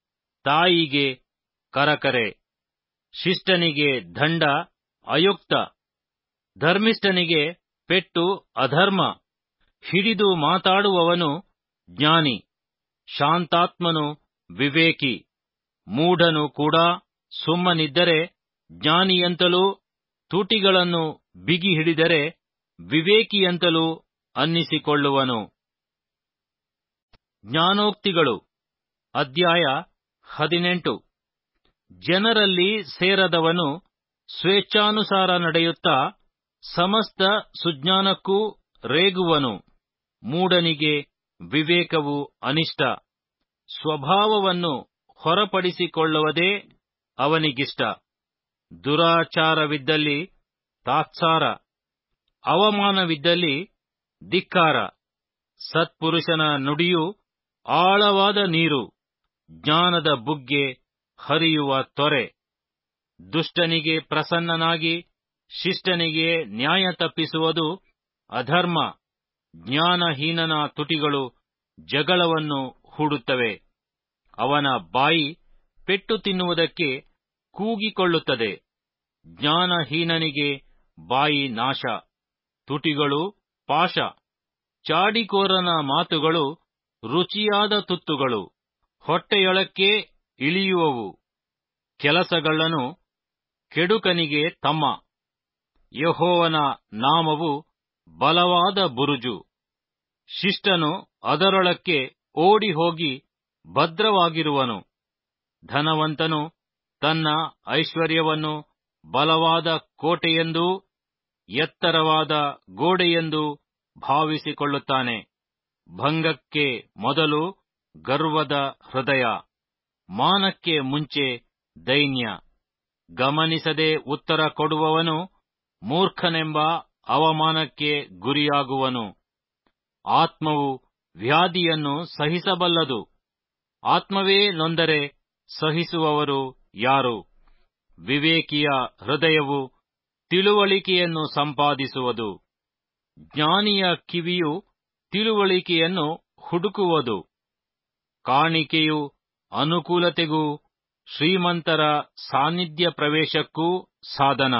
ತಾಯಿಗೆ ಕರಕರೆ ಶಿಷ್ಟನಿಗೆ ದಂಡ ಅಯುಕ್ತ ಧರ್ಮಿಷ್ಠನಿಗೆ ಪೆಟ್ಟು ಅಧರ್ಮ ಹಿಡಿದು ಮಾತಾಡುವವನು ಜ್ಞಾನಿ ಶಾಂತಾತ್ಮನು ವಿವೇಕಿ ಮೂಢನು ಕೂಡ ಸುಮ್ಮನಿದ್ದರೆ ಜ್ಞಾನಿಯಂತಲೂ ತುಟಿಗಳನ್ನು ಬಿಗಿ ಹಿಡಿದರೆ ವಿವೇಕಿಯಂತಲೂ ಅನ್ನಿಸಿಕೊಳ್ಳುವನು ಜ್ಞಾನೋಕ್ತಿಗಳು ಅಧ್ಯಾಯ ಹದಿನೆಂಟು ಜನರಲ್ಲಿ ಸೇರದವನು ಸ್ವೇಚ್ಛಾನುಸಾರ ನಡೆಯುತ್ತಾ ಸಮಸ್ತ ಸುಜ್ಞಾನಕ್ಕೂ ರೇಗುವನು ಮೂಢನಿಗೆ ವಿವೇಕವು ಅನಿಷ್ಟ ಸ್ವಭಾವವನ್ನು ಹೊರಪಡಿಸಿಕೊಳ್ಳುವುದೇ ಅವನಿಗಿಷ್ಟ ದುರಾಚಾರವಿದ್ದಲ್ಲಿ ತಾತ್ಸಾರ ಅವಮಾನವಿದ್ದಲ್ಲಿ ಧಿಕ್ಕಾರ ಸತ್ಪುರುಷನ ನುಡಿಯು ಆಳವಾದ ನೀರು ಜ್ಞಾನದ ಬುಗ್ಗೆ ಹರಿಯುವ ತೊರೆ ದುಷ್ಟನಿಗೆ ಪ್ರಸನ್ನನಾಗಿ ಶಿಷ್ಟನಿಗೆ ನ್ಯಾಯ ತಪ್ಪಿಸುವುದು ಅಧರ್ಮ ಜ್ಞಾನಹೀನನ ತುಟಿಗಳು ಜಗಳವನ್ನು ಹೂಡುತ್ತವೆ ಅವನ ಬಾಯಿ ಪೆಟ್ಟು ತಿನ್ನುವುದಕ್ಕೆ ಕೂಗಿಕೊಳ್ಳುತ್ತದೆ ಜ್ಞಾನಹೀನನಿಗೆ ಬಾಯಿ ನಾಶ ತುಟಿಗಳು ಪಾಶ ಚಾಡಿಕೋರನ ಮಾತುಗಳು ರುಚಿಯಾದ ತುತ್ತುಗಳು ಹೊಟ್ಟೆಯೊಳಕ್ಕೆ ಇಳಿಯುವವು ಕೆಲಸಗಳ್ಳನು ಕೆಡುಕನಿಗೆ ತಮ್ಮ ಯಹೋವನ ನಾಮವು ಬಲವಾದ ಬುರುಜು ಶಿಷ್ಟನು ಅದರೊಳಕ್ಕೆ ಓಡಿ ಹೋಗಿ ಭದ್ರವಾಗಿರುವನು ಧನವಂತನು ತನ್ನ ಐಶ್ವರ್ಯವನ್ನು ಬಲವಾದ ಕೋಟೆಯೆಂದೂ ಎತ್ತರವಾದ ಗೋಡೆಯೆಂದೂ ಭಾವಿಸಿಕೊಳ್ಳುತ್ತಾನೆ ಭಂಗಕ್ಕೆ ಮೊದಲು ಗರ್ವದ ಹೃದಯ ಮಾನಕ್ಕೆ ಮುಂಚೆ ದೈನ್ಯ ಗಮನಿಸದೆ ಉತ್ತರ ಕೊಡುವವನು ಮೂರ್ಖನೆಂಬ ಅವಮಾನಕ್ಕೆ ಗುರಿಯಾಗುವನು ಆತ್ಮವು ವ್ಯಾಧಿಯನ್ನು ಸಹಿಸಬಲ್ಲದು ಆತ್ಮವೇ ನೊಂದರೆ ಸಹಿಸುವವರು ಯಾರು ವಿವೇಕಿಯ ಹೃದಯವು ತಿಳುವಳಿಕೆಯನ್ನು ಸಂಪಾದಿಸುವುದು ಜ್ಞಾನಿಯ ಕಿವಿಯು ತಿಳುವಳಿಕೆಯನ್ನು ಹುಡುಕುವುದು ಕಾಣಿಕೆಯು ಅನುಕೂಲತೆಗೂ ಶ್ರೀಮಂತರ ಸಾನ್ನಿಧ್ಯ ಪ್ರವೇಶಕ್ಕೂ ಸಾಧನ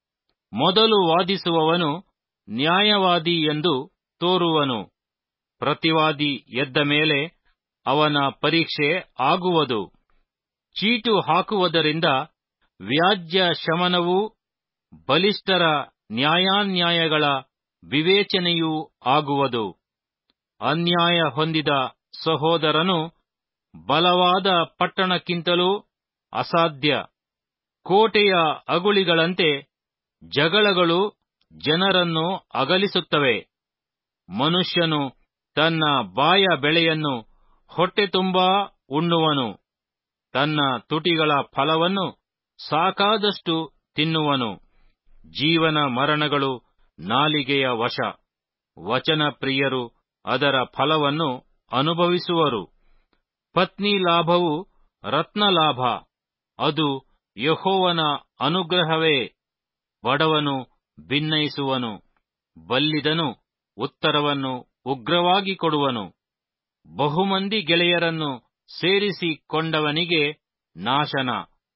ಮೊದಲು ವಾದಿಸುವವನು ನ್ಯಾಯವಾದಿ ಎಂದು ತೋರುವನು ಪ್ರತಿವಾದಿ ಎದ್ದ ಮೇಲೆ ಅವನ ಪರೀಕ್ಷೆ ಆಗುವುದು ಚೀಟು ಹಾಕುವುದರಿಂದ ವ್ಯಾಜ್ಯ ಶಮನವೂ ಬಲಿಷ್ಠರ ನ್ಯಾಯಾನ್ಯಾಯಗಳ ವಿವೇಚನೆಯೂ ಆಗುವುದು ಅನ್ಯಾಯ ಹೊಂದಿದ ಸಹೋದರನು ಬಲವಾದ ಪಟ್ಟಣಕ್ಕಿಂತಲೂ ಅಸಾಧ್ಯ ಕೋಟೆಯ ಅಗುಳಿಗಳಂತೆ ಜಗಳಗಳು ಜನರನ್ನು ಅಗಲಿಸುತ್ತವೆ ಮನುಷ್ಯನು ತನ್ನ ಬಾಯ ಬೆಳೆಯನ್ನು ಹೊಟ್ಟೆ ತುಂಬಾ ಉಣ್ಣುವನು ತನ್ನ ತುಟಿಗಳ ಫಲವನ್ನು ಸಾಕಾದಷ್ಟು ತಿನ್ನುವನು ಜೀವನ ಮರಣಗಳು ನಾಲಿಗೆಯ ವಶ ವಚನ ಪ್ರಿಯರು ಅದರ ಫಲವನ್ನು ಅನುಭವಿಸುವರು ಪತ್ನಿ ಲಾಭವು ರತ್ನ ಲಾಭ ಅದು ಯಹೋವನ ಅನುಗ್ರಹವೇ ಬಡವನು ಭಿನ್ನಯಿಸುವನು ಬಲ್ಲಿದನು ಉತ್ತರವನ್ನು ಉಗ್ರವಾಗಿ ಕೊಡುವನು ಬಹುಮಂದಿ ಗೆಳೆಯರನ್ನು ಸೇರಿಸಿಕೊಂಡವನಿಗೆ ನಾಶನ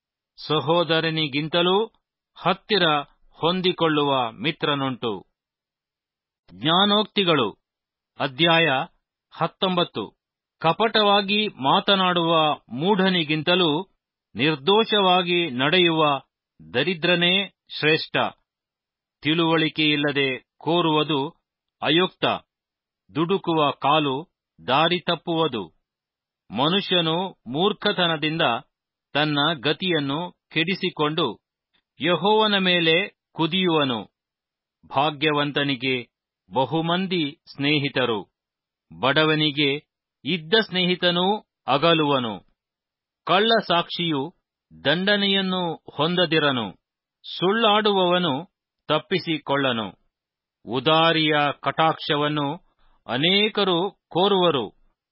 ಸಹೋದರನಿಗಿಂತಲೂ ಹತ್ತಿರ ಹೊಂದಿಕೊಳ್ಳುವ ಮಿತ್ರನುಂಟು ಜ್ಞಾನೋಕ್ತಿಗಳು ಅಧ್ಯಾಯ ಹತ್ತೊಂಬತ್ತು ಕಪಟವಾಗಿ ಮಾತನಾಡುವ ಮೂಢನಿಗಿಂತಲೂ ನಿರ್ದೋಷವಾಗಿ ನಡೆಯುವ ದರಿದ್ರನೇ ಶ್ರೇಷ್ಠ ತಿಳುವಳಿಕೆಯಿಲ್ಲದೆ ಕೋರುವುದು ಅಯುಕ್ತ ದುಡುಕುವ ಕಾಲು ದಾರಿ ತಪ್ಪುವುದು ಮನುಷ್ಯನು ಮೂರ್ಖತನದಿಂದ ತನ್ನ ಗತಿಯನ್ನು ಕೆಡಿಸಿಕೊಂಡು ಯಹೋವನ ಮೇಲೆ ಕುದಿಯುವನು ಭಾಗ್ಯವಂತನಿಗೆ ಬಹುಮಂದಿ ಸ್ನೇಹಿತರು ಬಡವನಿಗೆ ಇದ್ದ ಸ್ನೇಹಿತನೂ ಅಗಲುವನು ಕಳ್ಳ ಸಾಕ್ಷಿಯು ದಂಡನೆಯನ್ನು ಹೊಂದದಿರನು ಸುಳ್ಳಾಡುವವನು ತಪ್ಪಿಸಿಕೊಳ್ಳನು ಉದಾರಿಯ ಕಟಾಕ್ಷವನ್ನು ಅನೇಕರು ಕೋರುವರು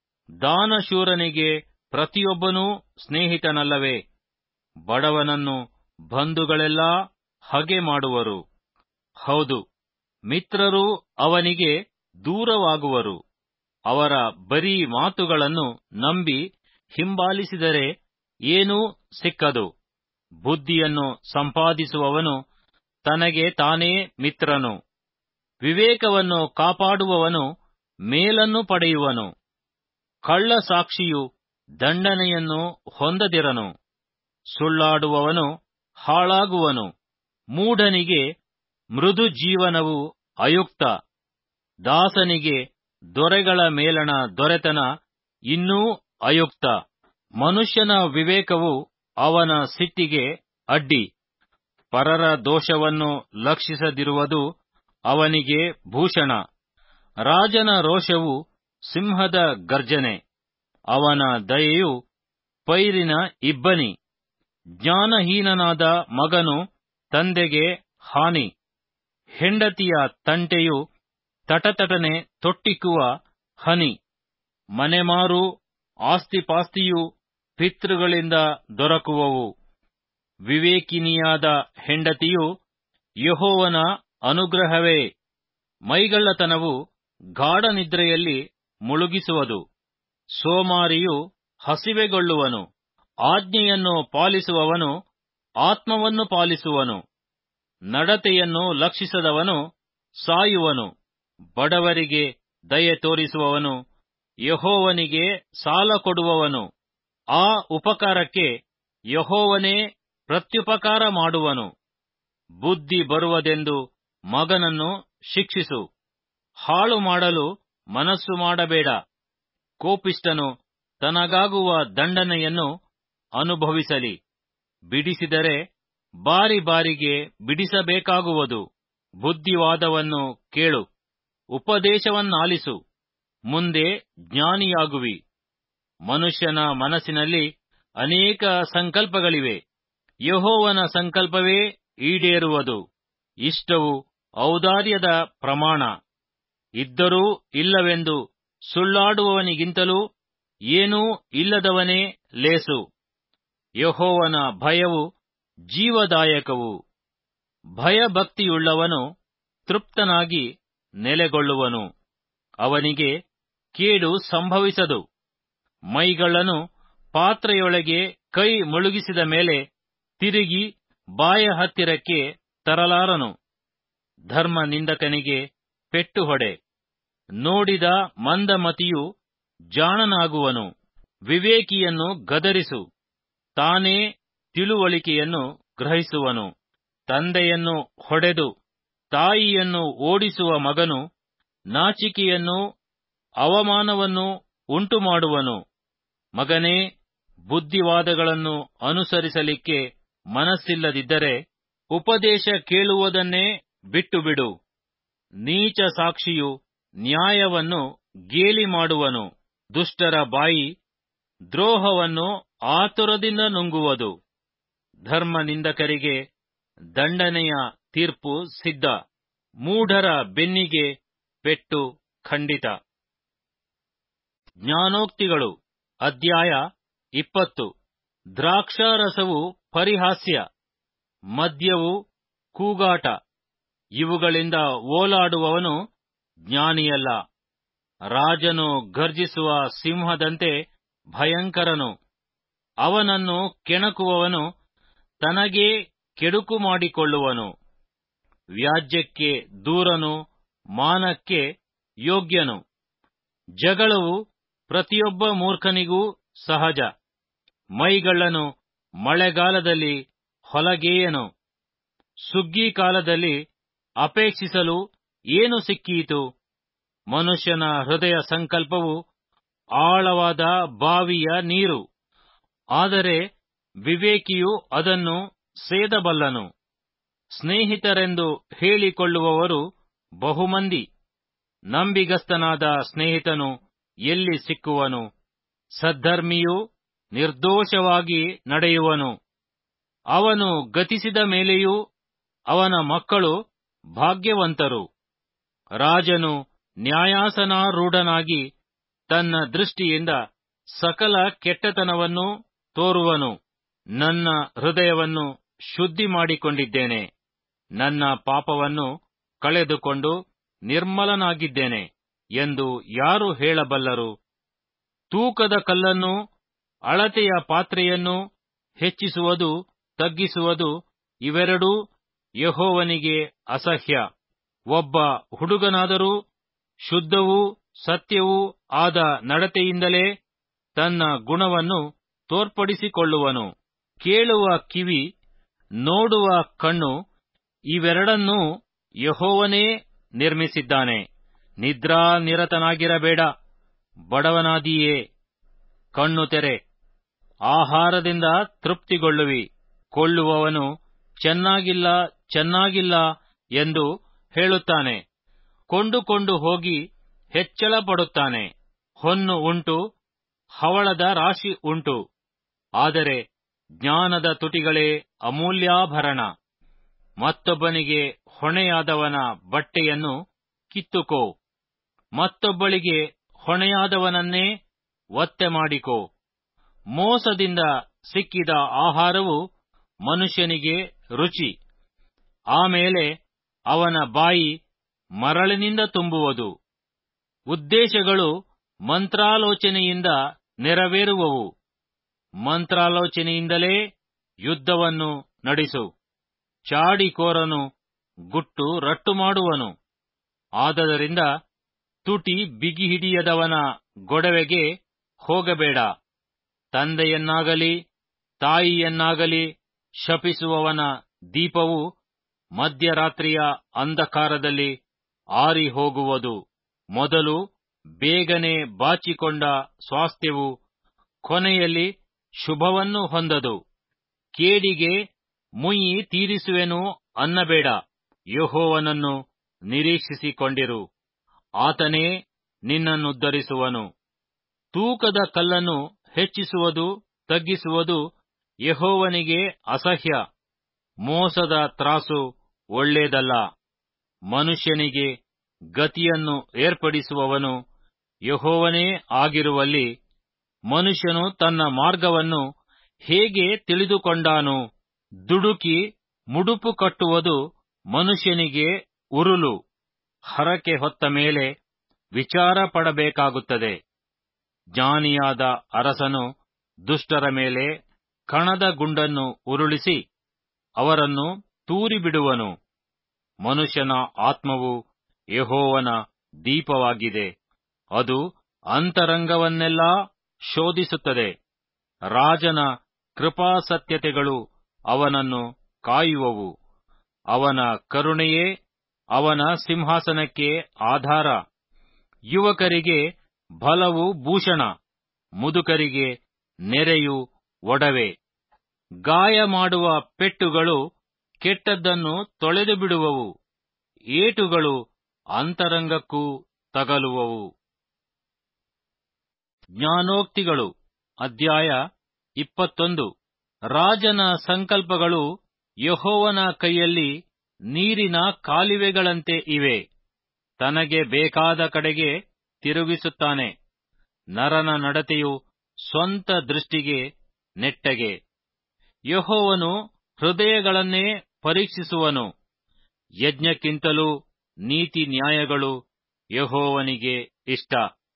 ದಾನಶೂರನಿಗೆ ಪ್ರತಿಯೊಬ್ಬನೂ ಸ್ನೇಹಿತನಲ್ಲವೇ ಬಡವನನ್ನು ಬಂಧುಗಳೆಲ್ಲ ಹಗೆ ಮಾಡುವರು ಹೌದು ಮಿತ್ರರು ಅವನಿಗೆ ದೂರವಾಗುವರು ಅವರ ಬರೀ ಮಾತುಗಳನ್ನು ನಂಬಿ ಹಿಂಬಾಲಿಸಿದರೆ ಏನೂ ಸಿಕ್ಕದು ಬುದ್ಧಿಯನ್ನು ಸಂಪಾದಿಸುವವನು ತನಗೆ ತಾನೇ ಮಿತ್ರನು ವಿವೇಕವನ್ನು ಕಾಪಾಡುವವನು ಮೇಲನ್ನು ಪಡೆಯುವನು ಕಳ್ಳ ಸಾಕ್ಷಿಯು ದಂಡನೆಯನ್ನು ಹೊಂದದಿರನು ಸುಳ್ಳಾಡುವವನು ಹಾಳಾಗುವನು ಮೂಢನಿಗೆ ಮೃದು ಜೀವನವು ಅಯುಕ್ತ ದಾಸನಿಗೆ ದೊರೆಗಳ ಮೇಲಣ ದೊರೆತನ ಇನ್ನೂ ಅಯುಕ್ತ ಮನುಷ್ಯನ ವಿವೇಕವು ಅವನ ಸಿಟ್ಟಿಗೆ ಅಡ್ಡಿ ಪರರ ದೋಷವನ್ನು ಲಕ್ಷಿಸದಿರುವುದು ಅವನಿಗೆ ಭೂಷಣ ರಾಜನ ರೋಷವು ಸಿಂಹದ ಗರ್ಜನೆ ಅವನ ದಯೆಯು ಪೈರಿನ ಇಬ್ಬನಿ ಜ್ಞಾನಹೀನನಾದ ಮಗನು ತಂದೆಗೆ ಹಾನಿ ಹೆಂಡತಿಯ ತಂಟೆಯು ತಟತಟನೆ ತೊಟ್ಟಿಕ್ಕುವ ಹನಿ ಮನೆಮಾರು ಆಸ್ತಿಪಾಸ್ತಿಯು ಪಿತೃಗಳಿಂದ ದೊರಕುವವು ವಿವೇಕಿನಿಯಾದ ಹೆಂಡತಿಯು ಯಹೋವನ ಅನುಗ್ರಹವೇ ಮೈಗಳ್ಳತನವು ಗಾಢನಿದ್ರೆಯಲ್ಲಿ ಮುಳುಗಿಸುವುದು ಸೋಮಾರಿಯು ಹಸಿವೆಗೊಳ್ಳುವನು ಆಜ್ಞೆಯನ್ನು ಪಾಲಿಸುವವನು ಆತ್ಮವನ್ನು ಪಾಲಿಸುವನು ನಡತೆಯನ್ನು ಲಕ್ಷಿಸದವನು ಸಾಯುವನು ಬಡವರಿಗೆ ದಯೆ ತೋರಿಸುವವನು ಯಹೋವನಿಗೆ ಸಾಲ ಕೊಡುವವನು ಆ ಉಪಕಾರಕ್ಕೆ ಯಹೋವನೇ ಪ್ರತ್ಯುಪಕಾರ ಮಾಡುವನು ಬುದ್ಧಿ ಬರುವುದೆಂದು ಮಗನನ್ನು ಶಿಕ್ಷಿಸು ಹಾಳು ಮಾಡಲು ಮನಸ್ಸು ಮಾಡಬೇಡ ಕೋಪಿಷ್ಟನು ತನಗಾಗುವ ದಂಡನೆಯನ್ನು ಅನುಭವಿಸಲಿ ಬಿಡಿಸಿದರೆ ಬಾರಿ ಬಾರಿಗೆ ಬಿಡಿಸಬೇಕಾಗುವುದು ಬುದ್ಧಿವಾದವನ್ನು ಕೇಳು ಉಪದೇಶವನ್ನಾಲಿಸು ಮುಂದೆ ಜ್ಞಾನಿಯಾಗುವಿ ಮನುಷ್ಯನ ಮನಸ್ಸಿನಲ್ಲಿ ಅನೇಕ ಸಂಕಲ್ಪಗಳಿವೆ ಯಹೋವನ ಸಂಕಲ್ಪವೇ ಈಡೇರುವುದು ಇಷ್ಟವು ಔದಾರ್ಯದ ಪ್ರಮಾಣ ಇದ್ದರೂ ಇಲ್ಲವೆಂದು ಸುಳ್ಳಾಡುವವನಿಗಿಂತಲೂ ಏನೂ ಇಲ್ಲದವನೇ ಲೇಸು ಯಹೋವನ ಭಯವು ಜೀವದಾಯಕವು ಭಯಭಕ್ತಿಯುಳ್ಳವನು ತೃಪ್ತನಾಗಿ ನೆಲೆಗೊಳ್ಳುವನು ಅವನಿಗೆ ಕೇಡು ಸಂಭವಿಸದು ಮೈಗಳ್ಳನು ಪಾತ್ರೆಯೊಳಗೆ ಕೈ ಮುಳುಗಿಸಿದ ಮೇಲೆ ತಿರುಗಿ ಬಾಯ ಹತ್ತಿರಕ್ಕೆ ತರಲಾರನು ಧರ್ಮ ನಿಂದಕನಿಗೆ ಪೆಟ್ಟು ಹೊಡೆ ನೋಡಿದ ಮಂದಮತಿಯು ಜಾಣನಾಗುವನು ವಿವೇಕಿಯನ್ನು ಗದರಿಸು ತಾನೇ ತಿಳುವಳಿಕೆಯನ್ನು ಗ್ರಹಿಸುವನು ತಂದೆಯನ್ನು ಹೊಡೆದು ತಾಯಿಯನ್ನು ಓಡಿಸುವ ಮಗನು ನಾಚಿಕೆಯನ್ನು ಅವಮಾನವನ್ನು ಉಂಟುಮಾಡುವನು ಮಗನೇ ಬುದ್ಧಿವಾದಗಳನ್ನು ಅನುಸರಿಸಲಿಕ್ಕೆ ಮನಸ್ಸಿಲ್ಲದಿದ್ದರೆ ಉಪದೇಶ ಕೇಳುವುದನ್ನೇ ಬಿಟ್ಟುಬಿಡು ನೀಚ ಸಾಕ್ಷಿಯು ನ್ಯಾಯವನ್ನು ಗೇಲಿ ಮಾಡುವನು ದುಷ್ಟರ ಬಾಯಿ ದ್ರೋಹವನ್ನು ಆತುರದಿಂದ ನುಂಗುವುದು ಧರ್ಮ ನಿಂದಕರಿಗೆ ದಂಡನೆಯ ತೀರ್ಪು ಸಿದ್ಧ ಮೂಢರ ಬೆನ್ನಿಗೆ ಪೆಟ್ಟು ಖಂಡಿತ ಜ್ಞಾನೋಕ್ತಿಗಳು ಅಧ್ಯಾಯ ಇಪ್ಪತ್ತು ದ್ರಾಕ್ಷಾರಸವು ಪರಿಹಾಸ್ಯ ಮದ್ಯವು ಕೂಗಾಟ ಇವುಗಳಿಂದ ಓಲಾಡುವವನು ಜ್ಞಾನಿಯಲ್ಲ ರಾಜನು ಗರ್ಜಿಸುವ ಸಿಂಹದಂತೆ ಭಯಂಕರನು ಅವನನ್ನು ಕೆಣಕುವವನು ತನಗೇ ಕೆಡುಕು ಮಾಡಿಕೊಳ್ಳುವನು ವ್ಯಾಜ್ಯಕ್ಕೆ ದೂರನು ಮಾನಕ್ಕೆ ಯೋಗ್ಯನು ಜಗಳವು ಪ್ರತಿಯೊಬ್ಬ ಮೂರ್ಖನಿಗೂ ಸಹಜ ಮೈಗಳ್ಳನು ಮಳೆಗಾಲದಲ್ಲಿ ಹೊಲಗೇಯನು ಸುಗ್ಗಿ ಕಾಲದಲ್ಲಿ ಅಪೇಕ್ಷಿಸಲು ಏನು ಸಿಕ್ಕೀತು ಮನುಷ್ಯನ ಹೃದಯ ಸಂಕಲ್ಪವು ಆಳವಾದ ಬಾವಿಯ ನೀರು ಆದರೆ ವಿವೇಕಿಯು ಅದನ್ನು ಸೇದಬಲ್ಲನು ಸ್ನೇಹಿತರೆಂದು ಹೇಳಿಕೊಳ್ಳುವವರು ಬಹುಮಂದಿ ನಂಬಿಗಸ್ತನಾದ ಸ್ನೇಹಿತನು ಎಲ್ಲಿ ಸಿಕ್ಕುವನು ಸದ್ಧರ್ಮಿಯು ನಿರ್ದೋಷವಾಗಿ ನಡೆಯುವನು ಅವನು ಗತಿಸಿದ ಮೇಲೆಯೂ ಅವನ ಮಕ್ಕಳು ಭಾಗ್ಯವಂತರು ರಾಜನು ನ್ಯಾಯಾಸನಾರೂಢನಾಗಿ ತನ್ನ ದೃಷ್ಟಿಯಿಂದ ಸಕಲ ಕೆಟ್ಟತನವನ್ನು ತೋರುವನು ನನ್ನ ಹೃದಯವನ್ನು ಶುದ್ಧಿ ಮಾಡಿಕೊಂಡಿದ್ದೇನೆ ನನ್ನ ಪಾಪವನ್ನು ಕಳೆದುಕೊಂಡು ನಿರ್ಮಲನಾಗಿದ್ದೇನೆ ಎಂದು ಯಾರು ಹೇಳಬಲ್ಲರು ತೂಕದ ಕಲ್ಲನ್ನು ಅಳತೆಯ ಪಾತ್ರೆಯನ್ನು ಹೆಚ್ಚಿಸುವುದು ತಗ್ಗಿಸುವುದು ಇವೆರಡೂ ಯಹೋವನಿಗೆ ಅಸಹ್ಯ ಒಬ್ಬ ಹುಡುಗನಾದರೂ ಶುದ್ಧವೂ ಸತ್ಯವೂ ಆದ ನಡತೆಯಿಂದಲೇ ತನ್ನ ಗುಣವನ್ನು ತೋರ್ಪಡಿಸಿಕೊಳ್ಳುವನು ಕೇಳುವ ಕಿವಿ ನೋಡುವ ಕಣ್ಣು ಇವೆರಡನ್ನೂ ಯಹೋವನೇ ನಿರ್ಮಿಸಿದ್ದಾನೆ ನಿದ್ರಾ ನಿರತನಾಗಿರಬೇಡ ಬಡವನಾದಿಯೇ ಕಣ್ಣು ತೆರೆ ಆಹಾರದಿಂದ ತೃಪ್ತಿಗೊಳ್ಳುವಿ ಕೊಳ್ಳುವವನು ಚೆನ್ನಾಗಿಲ್ಲ ಚೆನ್ನಾಗಿಲ್ಲ ಎಂದು ಹೇಳುತ್ತಾನೆ ಕೊಂಡುಕೊಂಡು ಹೋಗಿ ಹೆಚ್ಚಳ ಪಡುತ್ತಾನೆ ಹೊನ್ನು ಉಂಟು ಹವಳದ ರಾಶಿ ಉಂಟು ಆದರೆ ಜ್ಞಾನದ ತುಟಿಗಳೇ ಅಮೂಲ್ಯಾಭರಣ ಮತ್ತೊಬ್ಬನಿಗೆ ಹೊಣೆಯಾದವನ ಬಟ್ಟೆಯನ್ನು ಕಿತ್ತುಕೋ ಮತ್ತೊಬ್ಬಳಿಗೆ ಹೊಣೆಯಾದವನನ್ನೇ ಒತ್ತೆ ಮಾಡಿಕೋ ಮೋಸದಿಂದ ಸಿಕ್ಕಿದ ಆಹಾರವು ಮನುಷ್ಯನಿಗೆ ರುಚಿ ಆಮೇಲೆ ಅವನ ಬಾಯಿ ಮರಳಿನಿಂದ ತುಂಬುವುದು ಉದ್ದೇಶಗಳು ಮಂತ್ರಾಲೋಚನೆಯಿಂದ ನೆರವೇರುವವು ಮಂತ್ರಾಲೋಚನೆಯಿಂದಲೇ ಯುದ್ಧವನ್ನು ನಡೆಸು ಚಾಡಿಕೋರನು ಗುಟ್ಟು ರಟ್ಟು ಮಾಡುವನು ಆದದರಿಂದ ತುಟಿ ಬಿಗಿಹಿಡಿಯದವನ ಗೊಡವೆಗೆ ಹೋಗಬೇಡ ತಂದೆಯನ್ನಾಗಲಿ ತಾಯಿಯನ್ನಾಗಲಿ ಶಪಿಸುವವನ ದೀಪವು ಮಧ್ಯರಾತ್ರಿಯ ಅಂಧಕಾರದಲ್ಲಿ ಆರಿ ಹೋಗುವುದು ಮೊದಲು ಬೇಗನೆ ಬಾಚಿಕೊಂಡ ಸ್ವಾಸ್ಥ್ಯವು ಕೊನೆಯಲ್ಲಿ ಶುಭವನ್ನು ಹೊಂದದು ಕೇಡಿಗೆ ಮುಯ್ಯಿ ತೀರಿಸುವೆನು ಅನ್ನಬೇಡ ಯಹೋವನನ್ನು ನಿರೀಕ್ಷಿಸಿಕೊಂಡಿರು ಆತನೇ ನಿನ್ನನ್ನುದ್ಧರಿಸುವನು ತೂಕದ ಕಲ್ಲನ್ನು ಹೆಚ್ಚಿಸುವುದು ತಗ್ಗಿಸುವುದು ಯಹೋವನಿಗೆ ಅಸಹ್ಯ ಮೋಸದ ತ್ರಾಸು ಒಳ್ಳೇದಲ್ಲ ಮನುಷ್ಯನಿಗೆ ಗತಿಯನ್ನು ಏರ್ಪಡಿಸುವವನು ಯಹೋವನೇ ಆಗಿರುವಲ್ಲಿ ಮನುಷ್ಯನು ತನ್ನ ಮಾರ್ಗವನ್ನು ಹೇಗೆ ತಿಳಿದುಕೊಂಡಾನು ದುಡುಕಿ ಮುಡುಪು ಕಟ್ಟುವುದು ಮನುಷ್ಯನಿಗೆ ಉರುಲು ಹರಕೆ ಹೊತ್ತ ಮೇಲೆ ವಿಚಾರ ಪಡಬೇಕಾಗುತ್ತದೆ ಜ್ಞಾನಿಯಾದ ಅರಸನು ದುಷ್ಟರ ಮೇಲೆ ಕಣದ ಗುಂಡನ್ನು ಉರುಳಿಸಿ ಅವರನ್ನು ತೂರಿಬಿಡುವನು ಮನುಷ್ಯನ ಆತ್ಮವು ಯಹೋವನ ದೀಪವಾಗಿದೆ ಅದು ಅಂತರಂಗವನ್ನೆಲ್ಲಾ ಶೋಧಿಸುತ್ತದೆ ರಾಜನ ಕೃಪಾಸತ್ಯತೆಗಳು ಅವನನ್ನು ಕಾಯುವವು ಅವನ ಕರುಣೆಯೇ ಅವನ ಸಿಂಹಾಸನಕ್ಕೆ ಆಧಾರ ಯುವಕರಿಗೆ ಬಲವು ಭೂಷಣ ಮುದುಕರಿಗೆ ನೆರೆಯು ಒಡವೆ ಗಾಯ ಮಾಡುವ ಪೆಟ್ಟುಗಳು ಕೆಟ್ಟದ್ದನ್ನು ತೊಳೆದು ಬಿಡುವವು ಏಟುಗಳು ಅಂತರಂಗಕ್ಕೂ ತಗಲುವವು ಜ್ಞಾನೋಕ್ತಿಗಳು ಅಧ್ಯಾಯ ಇಪ್ಪತ್ತೊಂದು ರಾಜನ ಸಂಕಲ್ಪಗಳು ಯಹೋವನ ಕೈಯಲ್ಲಿ ನೀರಿನ ಕಾಲುವೆಗಳಂತೆ ಇವೆ ತನಗೆ ಬೇಕಾದ ಕಡೆಗೆ ತಿರುಗಿಸುತ್ತಾನೆ ನರನ ನಡತೆಯು ಸ್ವಂತ ದೃಷ್ಟಿಗೆ ನೆಟ್ಟಗೆ ಯಹೋವನು ಹೃದಯಗಳನ್ನೇ ಪರೀಕ್ಷಿಸುವನು ಯಜ್ಞಕ್ಕಿಂತಲೂ ನೀತಿ ನ್ಯಾಯಗಳು ಯಹೋವನಿಗೆ ಇಷ್ಟ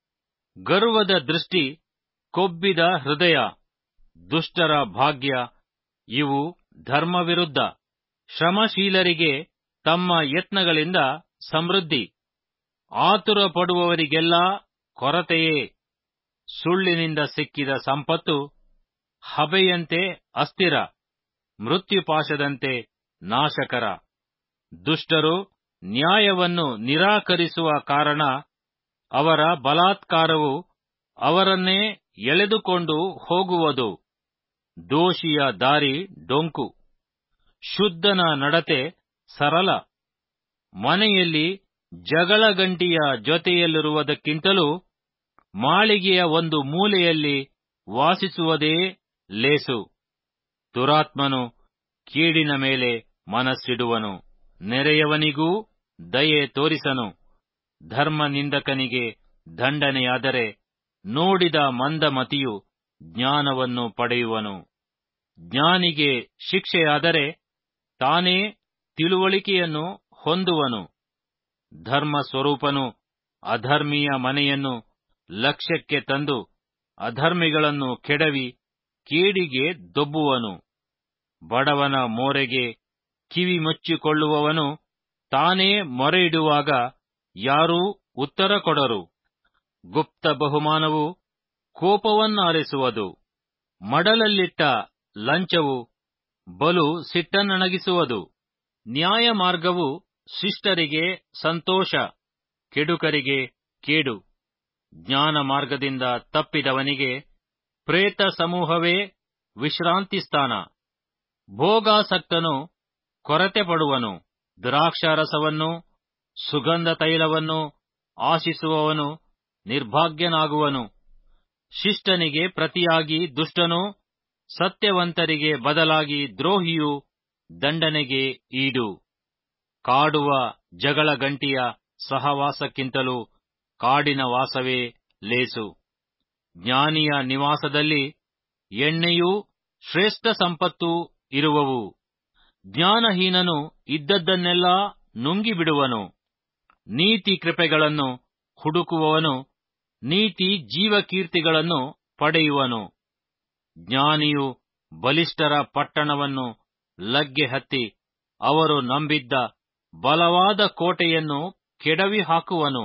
ಗರ್ವದ ದೃಷ್ಟಿ ಕೊಬ್ಬಿದ ಹೃದಯ ದುಷ್ಟರ ಭಾಗ್ಯ ಇವು ಧರ್ಮವಿರುದ್ಧ ಶ್ರಮಶೀಲರಿಗೆ ತಮ್ಮ ಯತ್ನಗಳಿಂದ ಸಮೃದ್ಧಿ ಆತುರ ಪಡುವವರಿಗೆಲ್ಲ ಕೊರತೆಯೇ ಸುಳ್ಳಿನಿಂದ ಸಿಕ್ಕಿದ ಸಂಪತ್ತು ಹಬೆಯಂತೆ ಅಸ್ಥಿರ ಮೃತ್ಯುಪಾಶದಂತೆ ನಾಶಕರ ದುಷ್ಟರು ನ್ಯಾಯವನ್ನು ನಿರಾಕರಿಸುವ ಕಾರಣ ಅವರ ಬಲಾತ್ಕಾರವು ಅವರನ್ನೇ ಎಳೆದುಕೊಂಡು ಹೋಗುವುದು ದೋಷಿಯ ದಾರಿ ಡೊಂಕು ಶುದ್ಧನ ನಡತೆ ಸರಳ ಮನೆಯಲ್ಲಿ ಜಗಳಗಂಟಿಯ ಜೊತೆಯಲ್ಲಿರುವುದಕ್ಕಿಂತಲೂ ಮಾಳಿಗೆಯ ಒಂದು ಮೂಲೆಯಲ್ಲಿ ವಾಸಿಸುವುದೇ ಲೇಸು ದುರಾತ್ಮನು ಕೀಡಿನ ಮೇಲೆ ಮನಸ್ಸಿಡುವನು ನೆರೆಯವನಿಗೂ ದಯೆ ತೋರಿಸನು ಧರ್ಮ ನಿಂದಕನಿಗೆ ದಂಡನೆಯಾದರೆ ನೋಡಿದ ಮಂದಮತಿಯು ಜ್ಞಾನವನ್ನು ಪಡೆಯುವನು ಜ್ಞಾನಿಗೆ ಶಿಕ್ಷೆಯಾದರೆ ತಾನೇ ತಿಳುವಳಿಕೆಯನ್ನು ಹೊಂದುವನು ಧರ್ಮ ಸ್ವರೂಪನು ಅಧರ್ಮಿಯ ಮನೆಯನ್ನು ಲಕ್ಷ್ಯಕ್ಕೆ ತಂದು ಅಧರ್ಮಿಗಳನ್ನು ಕೆಡವಿ ಕೇಡಿಗೆ ದೊಬ್ಬುವನು ಬಡವನ ಮೋರೆಗೆ ಕಿವಿ ಮುಚ್ಚಿಕೊಳ್ಳುವವನು ತಾನೇ ಮೊರೆಯಿಡುವಾಗ ಯಾರೂ ಉತ್ತರ ಕೊಡರು ಗುಪ್ತ ಬಹುಮಾನವು ಕೋಪವನ್ನಾರಿಸುವುದು ಮಡಲಲ್ಲಿಟ್ಟ ಲಂಚವು ಬಲು ಸಿಟ್ಟನ್ನಣಗಿಸುವುದು ನ್ಯಾಯ ಮಾರ್ಗವು ಶಿಷ್ಟರಿಗೆ ಸಂತೋಷ ಕೆಡುಕರಿಗೆ ಕೇಡು ಜ್ಞಾನ ಮಾರ್ಗದಿಂದ ತಪ್ಪಿದವನಿಗೆ ಪ್ರೇತ ಸಮೂಹವೇ ವಿಶ್ರಾಂತಿ ಸ್ಥಾನ ಭೋಗಾಸಕ್ತನು ಕೊರತೆ ಪಡುವನು ದ್ರಾಕ್ಷಾರಸವನ್ನು ಸುಗಂಧ ತೈಲವನ್ನು ಆಶಿಸುವವನು ನಿರ್ಭಾಗ್ಯನಾಗುವನು ಶಿಷ್ಟನಿಗೆ ಪ್ರತಿಯಾಗಿ ದುಷ್ಟನು ಸತ್ಯವಂತರಿಗೆ ಬದಲಾಗಿ ದ್ರೋಹಿಯು ದಂಡನೆಗೆ ಈಡು ಕಾಡುವ ಜಗಳ ಗಂಟಿಯ ಸಹವಾಸಕ್ಕಿಂತಲೂ ಕಾಡಿನ ವಾಸವೇ ಲೇಸು ಜ್ಞಾನಿಯ ನಿವಾಸದಲ್ಲಿ ಎಣ್ಣೆಯೂ ಶ್ರೇಷ್ಠ ಸಂಪತ್ತೂ ಇರುವವು ಜ್ಞಾನಹೀನನು ಇದ್ದದ್ದನ್ನೆಲ್ಲ ನುಂಗಿಬಿಡುವನು ನೀತಿ ಕೃಪೆಗಳನ್ನು ಹುಡುಕುವವನು ನೀತಿ ಜೀವಕೀರ್ತಿಗಳನ್ನು ಪಡೆಯುವನು ಜ್ಞಾನಿಯು ಬಲಿಷ್ಠರ ಪಟ್ಟಣವನ್ನು ಲಗ್ಗೆ ಹತ್ತಿ ಅವರು ನಂಬಿದ್ದ ಬಲವಾದ ಕೋಟೆಯನ್ನು ಕೆಡವಿ ಹಾಕುವನು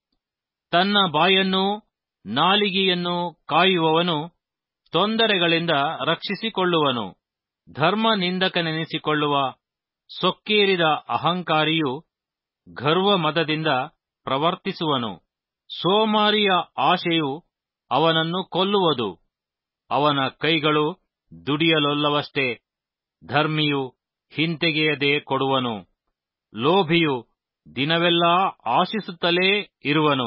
ತನ್ನ ಬಾಯನ್ನೂ ನಾಲಿಗೆಯನ್ನು ಕಾಯುವವನು ತೊಂದರೆಗಳಿಂದ ರಕ್ಷಿಸಿಕೊಳ್ಳುವನು ಧರ್ಮ ನಿಂದಕನೆನಿಸಿಕೊಳ್ಳುವ ಸೊಕ್ಕೇರಿದ ಅಹಂಕಾರಿಯು ಗರ್ವ ಮದದಿಂದ ಪ್ರವರ್ತಿಸುವನು ಸೋಮಾರಿಯ ಆಶೆಯು ಅವನನ್ನು ಕೊಲ್ಲುವುದು ಅವನ ಕೈಗಳು ದುಡಿಯಲೊಲ್ಲವಷ್ಟೇ ಧರ್ಮಿಯು ಹಿಂತೆಗೆಯದೆ ಕೊಡುವನು ಲೋಭಿಯು ದಿನವೆಲ್ಲಾ ಆಶಿಸುತ್ತಲೇ ಇರುವನು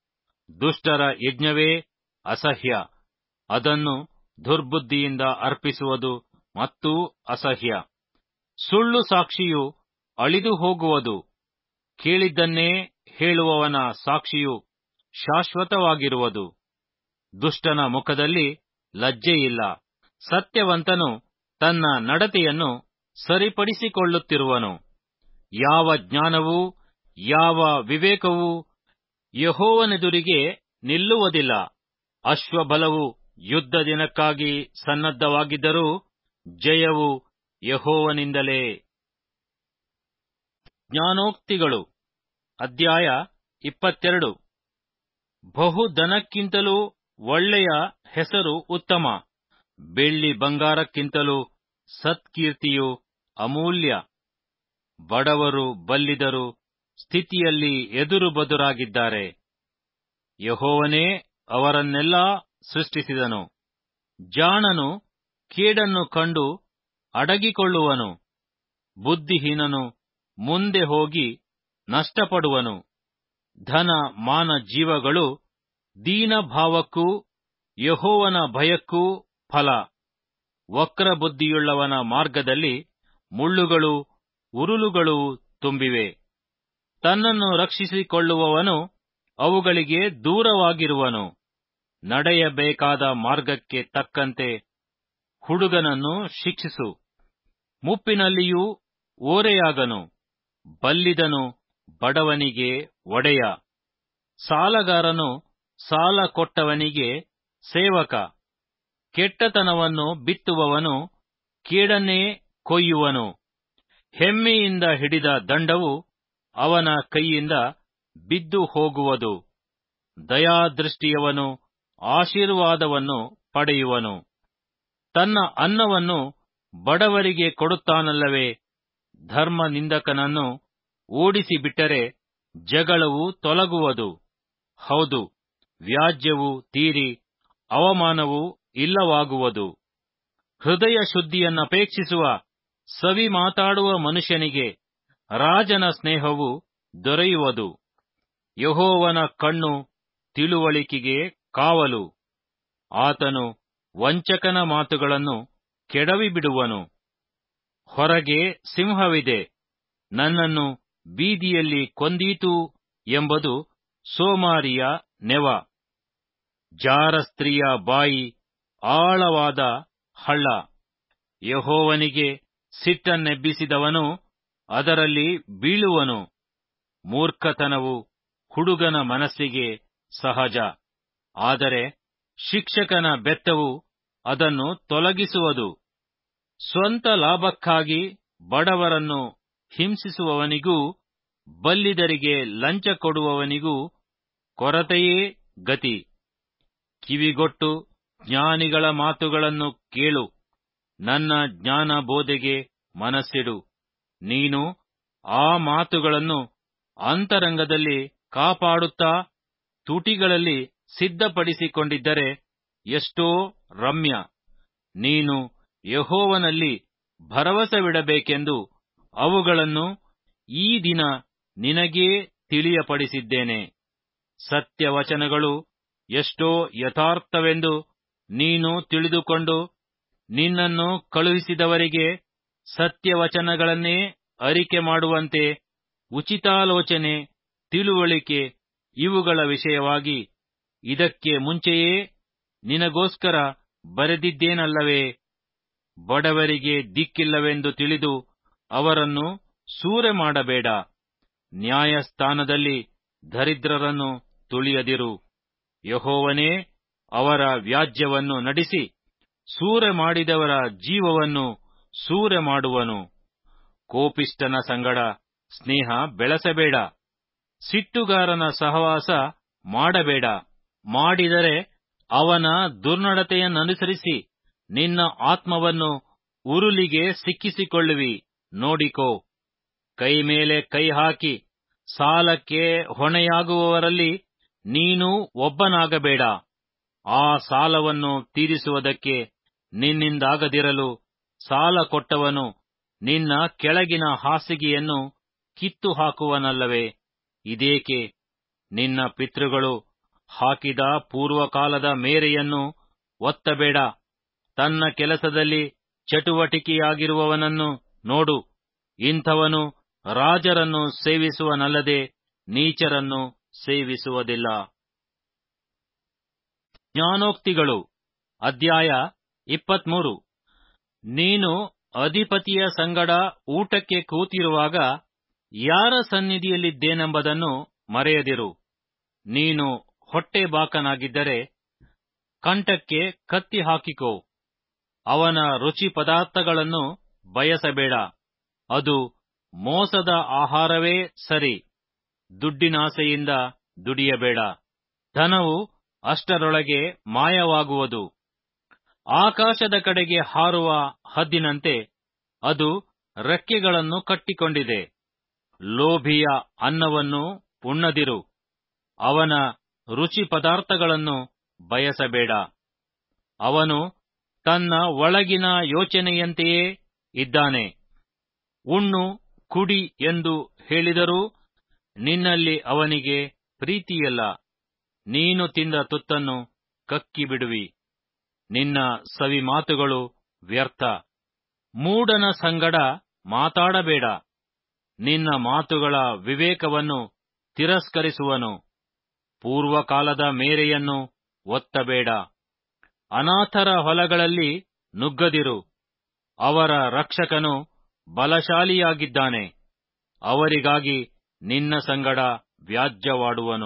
ದುಷ್ಟರ ಯಜ್ಞವೇ ಅಸಹ್ಯ ಅದನ್ನು ದುರ್ಬುದ್ಧಿಯಿಂದ ಅರ್ಪಿಸುವುದು ಮತ್ತೂ ಅಸಹ್ಯ ಸುಳ್ಳು ಸಾಕ್ಷಿಯು ಅಳಿದು ಹೋಗುವುದು ಕೇಳಿದ್ದನ್ನೇ ಹೇಳುವವನ ಸಾಕ್ಷಿಯು ಶಾಶ್ವತವಾಗಿರುವುದು ದುಷ್ಟನ ಮುಖದಲ್ಲಿ ಲಜ್ಜೆಯಿಲ್ಲ ಸತ್ಯವಂತನು ತನ್ನ ನಡತೆಯನ್ನು ಸರಿಪಡಿಸಿಕೊಳ್ಳುತ್ತಿರುವನು ಯಾವ ಜ್ಞಾನವೂ ಯಾವ ವಿವೇಕವೂ ಯಹೋವನೆದುರಿಗೆ ನಿಲ್ಲುವುದಿಲ್ಲ ಅಶ್ವಬಲವು ಯುದ್ಧ ದಿನಕ್ಕಾಗಿ ಸನ್ನದ್ಧವಾಗಿದ್ದರೂ ಜಯವು ಯಹೋವನಿಂದಲೇ ಜ್ಞಾನೋಕ್ತಿಗಳು ಅಧ್ಯಾಯ ಇಪ್ಪತ್ತೆರಡು ಬಹುಧನಕ್ಕಿಂತಲೂ ಒಳ್ಳೆಯ ಹೆಸರು ಉತ್ತಮ ಬೆಳ್ಳಿ ಬಂಗಾರಕ್ಕಿಂತಲೂ ಸತ್ಕೀರ್ತಿಯು ಅಮೂಲ್ಯ ಬಡವರು ಬಲ್ಲಿದರು ಸ್ಥಿತಿಯಲ್ಲಿ ಎದುರು ಬದುರಾಗಿದ್ದಾರೆ ಯಹೋವನೇ ಅವರನ್ನೆಲ್ಲಾ ಸೃಷ್ಟಿಸಿದನು ಜಾಣನು ಕೇಡನ್ನು ಕಂಡು ಅಡಗಿಕೊಳ್ಳುವನು ಬುದ್ಧಿಹೀನನು ಮುಂದೆ ಹೋಗಿ ನಷ್ಟಪಡುವನು ಧನ ಮಾನ ಜೀವಗಳು ದೀನಭಾವಕ್ಕೂ ಯಹೋವನ ಭಯಕ್ಕೂ ಫಲ ವಕ್ರಬುದ್ಧಿಯುಳ್ಳವನ ಮಾರ್ಗದಲ್ಲಿ ಮುಳ್ಳುಗಳು ಉರುಳುಗಳು ತುಂಬಿವೆ ತನ್ನನ್ನು ರಕ್ಷಿಸಿಕೊಳ್ಳುವವನು ಅವುಗಳಿಗೆ ದೂರವಾಗಿರುವನು ನಡೆಯಬೇಕಾದ ಮಾರ್ಗಕ್ಕೆ ತಕ್ಕಂತೆ ಹುಡುಗನನ್ನು ಶಿಕ್ಷಿಸು ಮುಪ್ಪಿನಲ್ಲಿಯೂ ಓರೆಯಾಗನು ಬಲ್ಲಿದನು ಬಡವನಿಗೆ ಒಡೆಯ ಸಾಲಗಾರನು ಸಾಲ ಕೊಟ್ಟವನಿಗೆ ಸೇವಕ ಕೆಟ್ಟತನವನ್ನು ಬಿತ್ತುವವನು ಕೇಡನ್ನೇ ಕೊಯ್ಯುವನು ಹೆಮ್ಮೆಯಿಂದ ಹಿಡಿದ ದಂಡವು ಅವನ ಕೈಯಿಂದ ಬಿದ್ದು ಹೋಗುವುದು ದಯಾದೃಷ್ಟಿಯವನು ಆಶೀರ್ವಾದವನ್ನು ಪಡೆಯುವನು ತನ್ನ ಅನ್ನವನ್ನು ಬಡವರಿಗೆ ಕೊಡುತ್ತಾನಲ್ಲವೇ ಧರ್ಮ ನಿಂದಕನನ್ನು ಓಡಿಸಿಬಿಟ್ಟರೆ ಜಗಳವು ತೊಲಗುವುದು ಹೌದು ವ್ಯಾಜ್ಯವು ತೀರಿ ಅವಮಾನವು ಇಲ್ಲವಾಗುವುದು ಹೃದಯ ಶುದ್ಧಿಯನ್ನಪೇಕ್ಷಿಸುವ ಸವಿ ಮಾತಾಡುವ ಮನುಷ್ಯನಿಗೆ ರಾಜನ ಸ್ನೇಹವು ದೊರೆಯುವುದು ಯಹೋವನ ಕಣ್ಣು ತಿಳುವಳಿಕೆಗೆ ಕಾವಲು ಆತನು ವಂಚಕನ ಮಾತುಗಳನ್ನು ಕೆಡವಿಬಿಡುವನು ಹೊರಗೆ ಸಿಂಹವಿದೆ ನನ್ನನ್ನು ಬೀದಿಯಲ್ಲಿ ಕೊಂದೀತು ಎಂಬುದು ಸೋಮಾರಿಯ ನೆವ ಜಾರ ಸ್ತ್ರೀಯ ಬಾಯಿ ಆಳವಾದ ಹಳ್ಳ ಯಹೋವನಿಗೆ ಸಿಟ್ಟನ್ನೆಬ್ಬಿಸಿದವನು ಅದರಲ್ಲಿ ಬೀಳುವನು ಮೂರ್ಖತನವು ಹುಡುಗನ ಮನಸ್ಸಿಗೆ ಸಹಜ ಆದರೆ ಶಿಕ್ಷಕನ ಬೆತ್ತವು ಅದನ್ನು ತೊಲಗಿಸುವುದು ಸ್ವಂತ ಲಾಭಕ್ಕಾಗಿ ಬಡವರನ್ನು ಹಿಂಸಿಸುವವನಿಗೂ ಬಲ್ಲಿದರಿಗೆ ಲಂಚ ಕೊಡುವವನಿಗೂ ಕೊರತೆಯೇ ಗತಿ ಕಿವಿಗೊಟ್ಟು ಜ್ಞಾನಿಗಳ ಮಾತುಗಳನ್ನು ಕೇಳು ನನ್ನ ಜ್ಞಾನ ಬೋಧೆಗೆ ಮನಸ್ಸಿಡು ನೀನು ಆ ಮಾತುಗಳನ್ನು ಅಂತರಂಗದಲ್ಲಿ ಕಾಪಾಡುತ್ತಾ ತುಟಿಗಳಲ್ಲಿ ಸಿದ್ಧಪಡಿಸಿಕೊಂಡಿದ್ದರೆ ಎಷ್ಟೋ ರಮ್ಯ ನೀನು ಯಹೋವನಲ್ಲಿ ಭರವಸವಿಡಬೇಕೆಂದು ಅವುಗಳನ್ನು ಈ ದಿನ ನಿನಗೇ ತಿಳಿಯಪಡಿಸಿದ್ದೇನೆ ಸತ್ಯವಚನಗಳು ಎಷ್ಟೋ ಯಥಾರ್ಥವೆಂದು ನೀನು ತಿಳಿದುಕೊಂಡು ನಿನ್ನನ್ನು ಕಳುಹಿಸಿದವರಿಗೆ ಸತ್ಯವಚನಗಳನ್ನೇ ಅರಿಕೆ ಮಾಡುವಂತೆ ಉಚಿತಾಲೋಚನೆ ತಿಳುವಳಿಕೆ ಇವುಗಳ ವಿಷಯವಾಗಿ ಇದಕ್ಕೆ ಮುಂಚೆಯೇ ನಿನಗೋಸ್ಕರ ಬರೆದಿದ್ದೇನಲ್ಲವೇ ಬಡವರಿಗೆ ದಿಕ್ಕಿಲ್ಲವೆಂದು ತಿಳಿದು ಅವರನ್ನು ಸೂರೆ ಮಾಡಬೇಡ ನ್ಯಾಯಸ್ಥಾನದಲ್ಲಿ ದರಿದ್ರರನ್ನು ತುಳಿಯದಿರು ಯಹೋವನೇ ಅವರ ವ್ಯಾಜ್ಯವನ್ನು ನಡೆಸಿ ಸೂರೆ ಮಾಡಿದವರ ಜೀವವನ್ನು ಸೂರೆ ಮಾಡುವನು ಕೋಪಿಷ್ಟನ ಸಂಗಡ ಸ್ನೇಹ ಬೆಳೆಸಬೇಡ ಸಿಟ್ಟುಗಾರನ ಸಹವಾಸ ಮಾಡಬೇಡ ಮಾಡಿದರೆ ಅವನ ದುರ್ನಡತೆಯನ್ನನುಸರಿಸಿ ನಿನ್ನ ಆತ್ಮವನ್ನು ಉರುಲಿಗೆ ಸಿಕ್ಕಿಸಿಕೊಳ್ಳುವಿ ನೋಡಿಕೋ ಕೈ ಮೇಲೆ ಕೈ ಹಾಕಿ ಸಾಲಕ್ಕೆ ಹೊಣೆಯಾಗುವವರಲ್ಲಿ ನೀನು ಒಬ್ಬನಾಗಬೇಡ ಆ ಸಾಲವನ್ನು ತೀರಿಸುವುದಕ್ಕೆ ನಿನ್ನಿಂದಾಗದಿರಲು ಸಾಲ ಕೊಟ್ಟವನು ನಿನ್ನ ಕೆಳಗಿನ ಹಾಸಿಗೆಯನ್ನು ಕಿತ್ತು ಹಾಕುವನಲ್ಲವೇ ಇದೇಕೆ ನಿನ್ನ ಪಿತೃಗಳು ಹಾಕಿದ ಪೂರ್ವಕಾಲದ ಮೇರೆಯನ್ನು ಒತ್ತಬೇಡ ತನ್ನ ಕೆಲಸದಲ್ಲಿ ಚಟುವಟಿಕೆಯಾಗಿರುವವನನ್ನು ನೋಡು ಇಂಥವನು ರಾಜರನ್ನು ಸೇವಿಸುವನಲ್ಲದೆ ನೀಚರನ್ನು ಸೇವಿಸುವುದಿಲ್ಲ ಜ್ಞಾನೋಕ್ತಿಗಳು ಅಧ್ಯಾಯ ಇಪ್ಪತ್ಮೂರು ನೀನು ಅಧಿಪತಿಯ ಸಂಗಡ ಊಟಕ್ಕೆ ಕೂತಿರುವಾಗ ಯಾರ ಸನ್ನಿಧಿಯಲ್ಲಿದ್ದೇನೆಂಬುದನ್ನು ಮರೆಯದಿರು ನೀನು ಹೊಟ್ಟೆ ಬಾಕನಾಗಿದ್ದರೆ ಕಂಠಕ್ಕೆ ಕತ್ತಿ ಹಾಕಿಕೋ ಅವನ ರುಚಿ ಪದಾರ್ಥಗಳನ್ನು ಬಯಸಬೇಡ ಅದು ಮೋಸದ ಆಹಾರವೇ ಸರಿ ದುಡ್ಡಿನಾಸೆಯಿಂದ ದುಡಿಯಬೇಡ ಧನವು ಅಷ್ಟರೊಳಗೆ ಮಾಯವಾಗುವುದು ಆಕಾಶದ ಕಡೆಗೆ ಹಾರುವ ಹದ್ದಿನಂತೆ ಅದು ರೆಕ್ಕೆಗಳನ್ನು ಕಟ್ಟಿಕೊಂಡಿದೆ ಲೋಭಿಯ ಅನ್ನವನ್ನು ಉಣ್ಣದಿರು ಅವನ ರುಚಿ ಪದಾರ್ಥಗಳನ್ನು ಬಯಸಬೇಡ ಅವನು ತನ್ನ ಒಳಗಿನ ಯೋಚನೆಯಂತೆಯೇ ಇದ್ದಾನೆ ಉಣ್ಣು ಕುಡಿ ಎಂದು ಹೇಳಿದರೂ ನಿನ್ನಲ್ಲಿ ಅವನಿಗೆ ಪ್ರೀತಿಯಲ್ಲ ನೀನು ತಿಂದ ತುತ್ತನ್ನು ಕಕ್ಕಿಬಿಡುವಿ ನಿನ್ನ ಸವಿ ಮಾತುಗಳು ವ್ಯರ್ಥ ಮೂಢನ ಸಂಗಡ ಮಾತಾಡಬೇಡ ನಿನ್ನ ಮಾತುಗಳ ವಿವೇಕವನ್ನು ತಿರಸ್ಕರಿಸುವನು ಪೂರ್ವಕಾಲದ ಮೇರೆಯನ್ನು ಒತ್ತಬೇಡ ಅನಾಥರ ಹೊಲಗಳಲ್ಲಿ ನುಗ್ಗದಿರು ಅವರ ರಕ್ಷಕನು ಬಲಶಾಲಿಯಾಗಿದ್ದಾನೆ ಅವರಿಗಾಗಿ ನಿನ್ನ ಸಂಗಡ ವ್ಯಾಜ್ಯವಾಡುವನು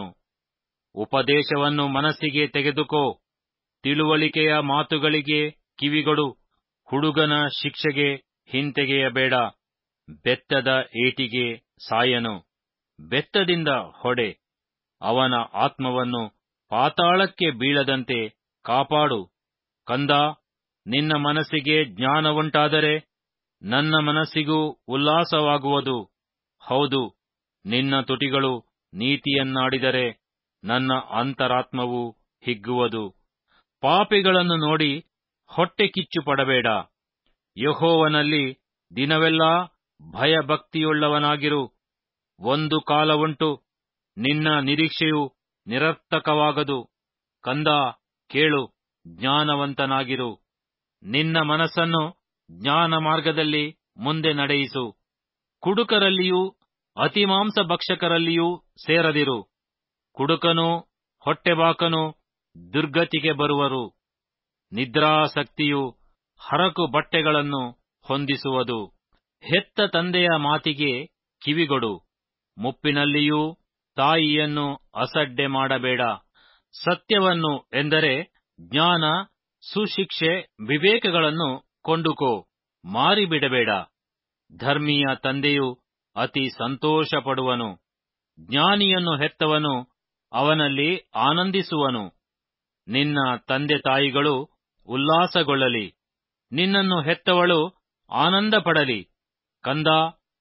ಉಪದೇಶವನ್ನು ಮನಸ್ಸಿಗೆ ತೆಗೆದುಕೋ ತಿಳುವಳಿಕೆಯ ಮಾತುಗಳಿಗೆ ಕಿವಿಗೊಡು ಹುಡುಗನ ಶಿಕ್ಷೆಗೆ ಹಿಂತೆಗೆಯಬೇಡ ಬೆತ್ತದ ಏಟಿಗೆ ಸಾಯನು ಬೆತ್ತದಿಂದ ಹೊಡೆ ಅವನ ಆತ್ಮವನ್ನು ಪಾತಾಳಕ್ಕೆ ಬೀಳದಂತೆ ಕಾಪಾಡು ಕಂದ ನಿನ್ನ ಮನಸ್ಸಿಗೆ ಜ್ಞಾನವುಂಟಾದರೆ ನನ್ನ ಮನಸ್ಸಿಗೂ ಉಲ್ಲಾಸವಾಗುವುದು ಹೌದು ನಿನ್ನ ತುಟಿಗಳು ನೀತಿಯನ್ನಾಡಿದರೆ ನನ್ನ ಅಂತರಾತ್ಮವು ಹಿಗ್ಗುವುದು ಪಾಪಿಗಳನ್ನು ನೋಡಿ ಹೊಟ್ಟೆ ಕಿಚ್ಚು ಪಡಬೇಡ ಯಹೋವನಲ್ಲಿ ದಿನವೆಲ್ಲಾ ಭಯಭಕ್ತಿಯುಳ್ಳವನಾಗಿರು ಒಂದು ಕಾಲವುಂಟು ನಿನ್ನ ನಿರೀಕ್ಷೆಯು ನಿರರ್ಥಕವಾಗದು ಕಂದ ಕೇಳು ಜ್ಞಾನವಂತನಾಗಿರು ನಿನ್ನ ಮನಸ್ಸನ್ನು ಜ್ಞಾನ ಮಾರ್ಗದಲ್ಲಿ ಮುಂದೆ ನಡೆಯಿಸು ಕುಡುಕರಲ್ಲಿಯೂ ಅತಿಮಾಂಸ ಭಕ್ಷಕರಲ್ಲಿಯೂ ಸೇರದಿರು ಕುಡುಕನು ಹೊಟ್ಟೆಬಾಕನು ದುರ್ಗತಿಗೆ ಬರುವರು ನಿದ್ರಾಸಕ್ತಿಯು ಹರಕು ಬಟ್ಟೆಗಳನ್ನು ಹೊಂದಿಸುವುದು ಹೆತ್ತ ತಂದೆಯ ಮಾತಿಗೆ ಕಿವಿಗೊಡು ಮುಪ್ಪಿನಲ್ಲಿಯೂ ತಾಯಿಯನ್ನು ಅಸಡ್ಡೆ ಮಾಡಬೇಡ ಸತ್ಯವನ್ನು ಎಂದರೆ ಜ್ಞಾನ ಸುಶಿಕ್ಷೆ ವಿವೇಕಗಳನ್ನು ಕೊಂಡುಕೋ ಮಾರಿಬಿಡಬೇಡ ಧರ್ಮೀಯ ತಂದೆಯು ಅತಿ ಸಂತೋಷಪಡುವನು ಜ್ಞಾನಿಯನ್ನು ಹೆತ್ತವನು ಅವನಲ್ಲಿ ಆನಂದಿಸುವನು ನಿನ್ನ ತಂದೆ ತಾಯಿಗಳು ಉಲ್ಲಾಸಗೊಳ್ಳಲಿ ನಿನ್ನನ್ನು ಹೆತ್ತವಳು ಆನಂದಪಡಲಿ ಕಂದ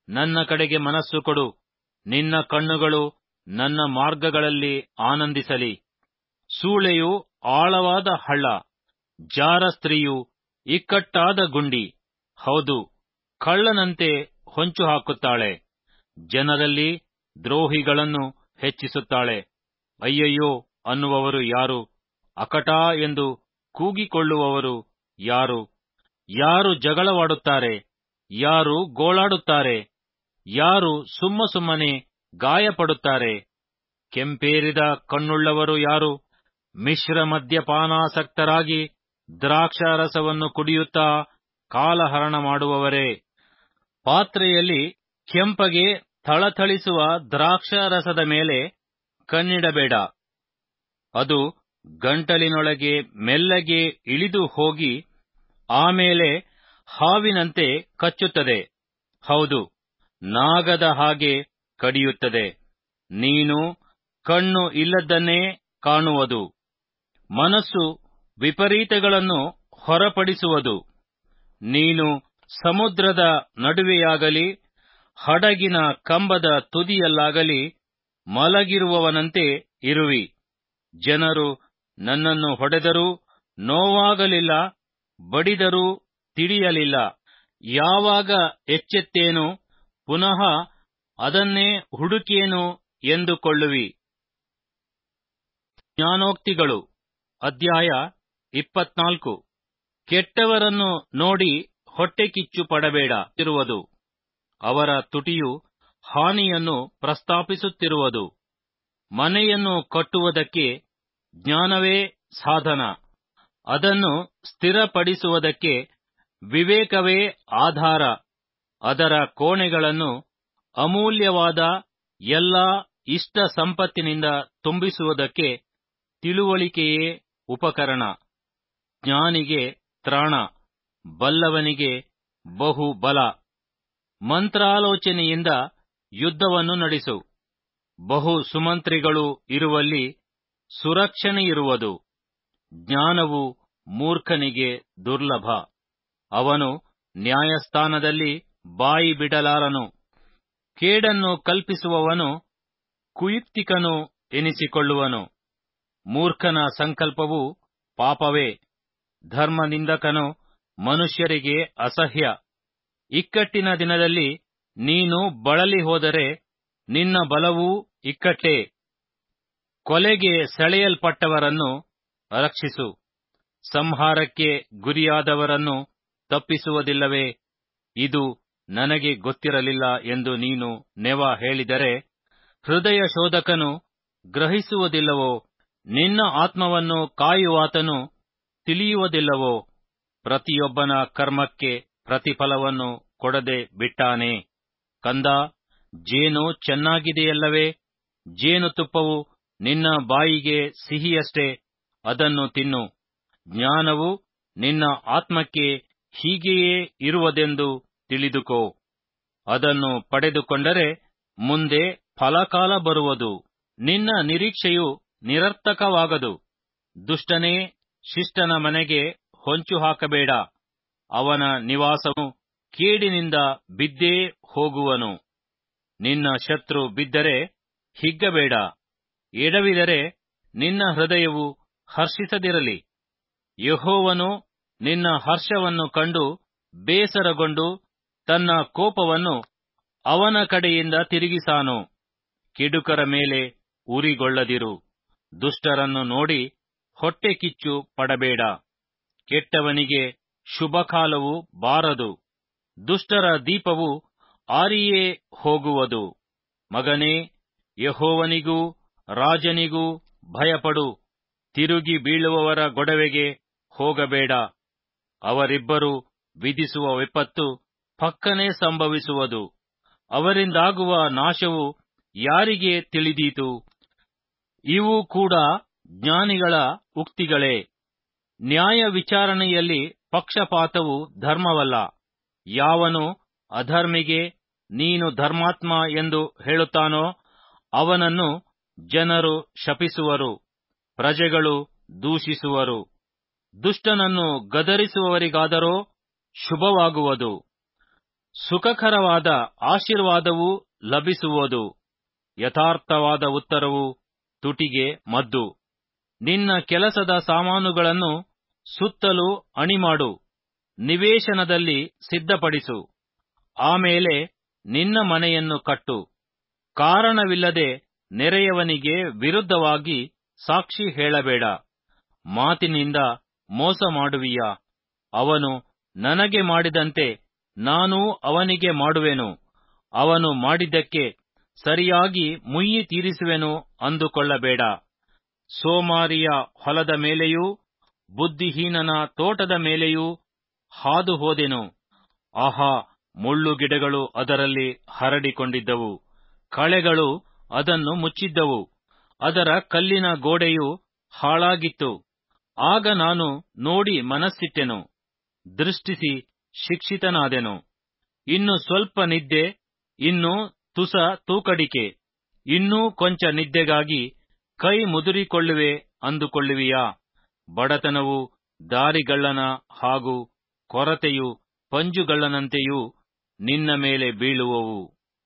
ನನ್ನ ಕಡೆಗೆ ಮನಸ್ಸು ಕೊಡು ನಿನ್ನ ಕಣ್ಣುಗಳು ನನ್ನ ಮಾರ್ಗಗಳಲ್ಲಿ ಆನಂದಿಸಲಿ ಸೂಳೆಯು ಆಳವಾದ ಹಳ್ಳ ಜಾರ ಸ್ತ್ರೀಯು ಇಕ್ಕಟ್ಟಾದ ಗುಂಡಿ ಹೌದು ಕಳ್ಳನಂತೆ ಹೊಂಚು ಹಾಕುತ್ತಾಳೆ ಜನರಲ್ಲಿ ದ್ರೋಹಿಗಳನ್ನು ಹೆಚ್ಚಿಸುತ್ತಾಳೆ ಅಯ್ಯಯ್ಯೋ ಅನ್ನುವವರು ಯಾರು ಅಕಟಾ ಎಂದು ಕೂಗಿಕೊಳ್ಳುವವರು ಯಾರು ಯಾರು ಜಗಳವಾಡುತ್ತಾರೆ ಯಾರು ಗೋಳಾಡುತ್ತಾರೆ ಯಾರು ಸುಮ್ಮ ಸುಮ್ಮನೆ ಗಾಯಪಡುತ್ತಾರೆ ಕೆಂಪೇರಿದ ಕಣ್ಣುಳ್ಳವರು ಯಾರು ಮಿಶ್ರ ಮದ್ಯಪಾನಾಸಕ್ತರಾಗಿ ದ್ರಾಕ್ಷಾರಸವನ್ನು ಕುಡಿಯುತ್ತಾ ಕಾಲಹರಣ ಮಾಡುವವರೇ ಪಾತ್ರೆಯಲ್ಲಿ ಕೆಂಪಗೆ ಥಳಥಳಿಸುವ ದ್ರಾಕ್ಷಾರಸದ ಮೇಲೆ ಕಣ್ಣಿಡಬೇಡ ಅದು ಗಂಟಲಿನೊಳಗೆ ಮೆಲ್ಲಗೆ ಇಳಿದು ಹೋಗಿ ಆಮೇಲೆ ಹಾವಿನಂತೆ ಕಚ್ಚುತ್ತದೆ ಹೌದು ನಾಗದ ಹಾಗೆ ಕಡಿಯುತ್ತದೆ ನೀನು ಕಣ್ಣು ಇಲ್ಲದ್ದನ್ನೇ ಕಾಣುವುದು ಮನಸ್ಸು ವಿಪರೀತಗಳನ್ನು ಹೊರಪಡಿಸುವುದು ನೀನು ಸಮುದ್ರದ ನಡುವೆಯಾಗಲಿ ಹಡಗಿನ ಕಂಬದ ತುದಿಯಲ್ಲಾಗಲಿ ಮಲಗಿರುವವನಂತೆ ಇರುವಿ ಜನರು ನನ್ನನ್ನು ಹೊಡೆದರೂ ನೋವಾಗಲಿಲ್ಲ ಬಡಿದರೂ ತಿಳಿಯಲಿಲ್ಲ ಯಾವಾಗ ಎಚ್ಚೆತ್ತೇನು ಪುನಃ ಅದನ್ನೇ ಹುಡುಕೇನು ಎಂದುಕೊಳ್ಳುವಿ ಜ್ಞಾನೋಕ್ತಿಗಳು ಅಧ್ಯಾಯ ಇಪ್ಪತ್ನಾಲ್ಕು ಕೆಟ್ಟವರನ್ನು ನೋಡಿ ಹೊಟ್ಟೆಕಿಚ್ಚು ಪಡಬೇಡ ಇರುವುದು ಅವರ ತುಟಿಯು ಹಾನಿಯನ್ನು ಪ್ರಸ್ತಾಪಿಸುತ್ತಿರುವುದು ಮನೆಯನ್ನು ಕಟ್ಟುವುದಕ್ಕೆ ಜ್ಞಾನವೇ ಸಾಧನ ಅದನ್ನು ಸ್ಥಿರಪಡಿಸುವುದಕ್ಕೆ ವಿವೇಕವೇ ಆಧಾರ ಅದರ ಕೋಣೆಗಳನ್ನು ಅಮೂಲ್ಯವಾದ ಎಲ್ಲಾ ಇಷ್ಟ ಸಂಪತ್ತಿನಿಂದ ತುಂಬಿಸುವುದಕ್ಕೆ ತಿಳುವಳಿಕೆಯೇ ಉಪಕರಣ ಜ್ಞಾನಿಗೆ ತ್ರಾಣ ಬಲ್ಲವನಿಗೆ ಬಹು ಬಲ ಮಂತ್ರಾಲೋಚನೆಯಿಂದ ಯುದ್ಧವನ್ನು ನಡೆಸು ಬಹು ಸುಮಂತ್ರಿಗಳು ಇರುವಲ್ಲಿ ಸುರಕ್ಷಣೆಯಿರುವುದು ಜ್ಞಾನವು ಮೂರ್ಖನಿಗೆ ದುರ್ಲಭ ಅವನು ನ್ಯಾಯಸ್ಥಾನದಲ್ಲಿ ಬಾಯಿ ಬಿಡಲಾರನು ಕೇಡನ್ನು ಕಲ್ಪಿಸುವವನು ಕುಯುಕ್ತಿಕನು ಎನಿಸಿಕೊಳ್ಳುವನು ಮೂರ್ಖನ ಸಂಕಲ್ಪವು ಪಾಪವೇ ಧರ್ಮನಿಂದಕನು ಮನುಷ್ಯರಿಗೆ ಅಸಹ್ಯ ಇಕ್ಕಟ್ಟಿನ ದಿನದಲ್ಲಿ ನೀನು ಬಳಲಿ ಹೋದರೆ ನಿನ್ನ ಬಲವೂ ಇಕ್ಕಟ್ಟೇ ಕೊಲೆಗೆ ಸೆಳೆಯಲ್ಪಟ್ಟವರನ್ನು ರಕ್ಷಿಸು ಸಂಹಾರಕ್ಕೆ ಗುರಿಯಾದವರನ್ನು ತಪ್ಪಿಸುವುದಿಲ್ಲವೇ ಇದು ನನಗೆ ಗೊತ್ತಿರಲಿಲ್ಲ ಎಂದು ನೀನು ನೆವ ಹೇಳಿದರೆ ಹೃದಯ ಶೋಧಕನು ಗ್ರಹಿಸುವುದಿಲ್ಲವೋ ನಿನ್ನ ಆತ್ಮವನ್ನು ಕಾಯುವಾತನು ತಿಳಿಯುವುದಿಲ್ಲವೋ ಪ್ರತಿಯೊಬ್ಬನ ಕರ್ಮಕ್ಕೆ ಪ್ರತಿಫಲವನ್ನು ಕೊಡದೆ ಬಿಟ್ಟಾನೆ ಕಂದ ಜೇನು ಚೆನ್ನಾಗಿದೆಯಲ್ಲವೇ ಜೇನುತುಪ್ಪವು ನಿನ್ನ ಬಾಯಿಗೆ ಸಿಹಿಯಷ್ಟೇ ಅದನ್ನು ತಿನ್ನು ಜ್ಞಾನವು ನಿನ್ನ ಆತ್ಮಕ್ಕೆ ಹೀಗೆಯೇ ಇರುವುದೆಂದು ತಿಳಿದುಕೋ ಅದನ್ನು ಪಡೆದುಕೊಂಡರೆ ಮುಂದೆ ಫಲಕಾಲ ಬರುವುದು ನಿನ್ನ ನಿರೀಕ್ಷೆಯು ನಿರರ್ಥಕವಾಗದು ದುಷ್ಟನೇ ಶಿಷ್ಟನ ಮನೆಗೆ ಹೊಂಚು ಹಾಕಬೇಡ ಅವನ ನಿವಾಸವು ಕೇಡಿನಿಂದ ಬಿದ್ದೇ ಹೋಗುವನು ನಿನ್ನ ಶತ್ರು ಬಿದ್ದರೆ ಹಿಗ್ಗಬೇಡ ಎಡವಿದರೆ ನಿನ್ನ ಹೃದಯವು ಹರ್ಷಿಸದಿರಲಿ ಯಹೋವನು ನಿನ್ನ ಹರ್ಷವನ್ನು ಕಂಡು ಬೇಸರಗೊಂಡು ತನ್ನ ಕೋಪವನ್ನು ಅವನ ಕಡೆಯಿಂದ ತಿರುಗಿಸಾನು ಕೆಡುಕರ ಮೇಲೆ ಉರಿಗೊಳ್ಳದಿರು ದುಷ್ಟರನ್ನು ನೋಡಿ ಹೊಟ್ಟೆ ಕಿಚ್ಚು ಪಡಬೇಡ ಕೆಟ್ಟವನಿಗೆ ಶುಭಕಾಲವು ಬಾರದು ದುಷ್ಟರ ದೀಪವು ಆರಿಯೇ ಹೋಗುವುದು ಮಗನೇ ಯಹೋವನಿಗೂ ರಾಜನಿಗೂ ಭಯಪಡು ತಿರುಗಿ ಬೀಳುವವರ ಗೊಡವೆಗೆ ಹೋಗಬೇಡ ಅವರಿಬ್ಬರು ವಿಧಿಸುವ ವಿಪತ್ತು ಪಕ್ಕನೆ ಸಂಭವಿಸುವುದು ಅವರಿಂದಾಗುವ ನಾಶವು ಯಾರಿಗೆ ತಿಳಿದೀತು ಇವು ಕೂಡ ಜ್ಞಾನಿಗಳ ಉಕ್ತಿಗಳೇ ನ್ಯಾಯ ವಿಚಾರಣೆಯಲ್ಲಿ ಪಕ್ಷಪಾತವು ಧರ್ಮವಲ್ಲ ಯಾವನು ಅಧರ್ಮಿಗೆ ನೀನು ಧರ್ಮಾತ್ಮ ಎಂದು ಹೇಳುತ್ತಾನೋ ಅವನನ್ನು ಜನರು ಶಪಿಸುವರು ಪ್ರಜೆಗಳು ದೂಷಿಸುವರು ದುಷ್ಟನನ್ನು ಗದರಿಸುವವರಿಗಾದರೋ ಶುಭವಾಗುವುದು ಸುಖಕರವಾದ ಆಶೀರ್ವಾದವೂ ಲಭಿಸುವುದು ಯಥಾರ್ಥವಾದ ಉತ್ತರವು ತುಟಿಗೆ ಮದ್ದು ನಿನ್ನ ಕೆಲಸದ ಸಾಮಾನುಗಳನ್ನು ಸುತ್ತಲೂ ಅಣಿಮಾಡು ನಿವೇಶನದಲ್ಲಿ ಸಿದ್ಧಪಡಿಸು ಆಮೇಲೆ ನಿನ್ನ ಮನೆಯನ್ನು ಕಟ್ಟು ಕಾರಣವಿಲ್ಲದೆ ನೆರೆಯವನಿಗೆ ವಿರುದ್ಧವಾಗಿ ಸಾಕ್ಷಿ ಹೇಳಬೇಡ ಮಾತಿನಿಂದ ಮೋಸ ಮಾಡುವಿಯ ಅವನು ನನಗೆ ಮಾಡಿದಂತೆ ನಾನೂ ಅವನಿಗೆ ಮಾಡುವೆನು ಅವನು ಮಾಡಿದ್ದಕ್ಕೆ ಸರಿಯಾಗಿ ಮುಯ್ಯಿ ತೀರಿಸುವೆನು ಅಂದುಕೊಳ್ಳಬೇಡ ಸೋಮಾರಿಯ ಹೊಲದ ಮೇಲೆಯೂ ಬುದ್ಧಿಹೀನನ ತೋಟದ ಮೇಲೆಯೂ ಹಾದು ಹೋದೆನು ಆಹಾ ಮುಳ್ಳುಗಿಡಗಳು ಅದರಲ್ಲಿ ಹರಡಿಕೊಂಡಿದ್ದವು ಕಳೆಗಳು ಅದನ್ನು ಮುಚ್ಚಿದ್ದವು ಅದರ ಕಲ್ಲಿನ ಗೋಡೆಯು ಹಾಳಾಗಿತ್ತು ಆಗ ನಾನು ನೋಡಿ ಮನಸ್ಸಿಟ್ಟೆನು ದೃಷ್ಟಿಸಿ ಶಿಕ್ಷಿತನಾದೆನು ಇನ್ನು ಸ್ವಲ್ಪ ನಿದ್ದೆ ಇನ್ನು ತುಸ ತೂಕಡಿಕೆ ಇನ್ನೂ ಕೊಂಚ ನಿದ್ದೆಗಾಗಿ ಕೈ ಮುದುರಿಕೊಳ್ಳುವೆ ಅಂದುಕೊಳ್ಳುವಿಯಾ ಬಡತನವು ದಾರಿಗಳ್ಳನ ಹಾಗೂ ಕೊರತೆಯು ಪಂಜುಗಳ್ಳನಂತೆಯೂ ನಿನ್ನ ಮೇಲೆ ಬೀಳುವವು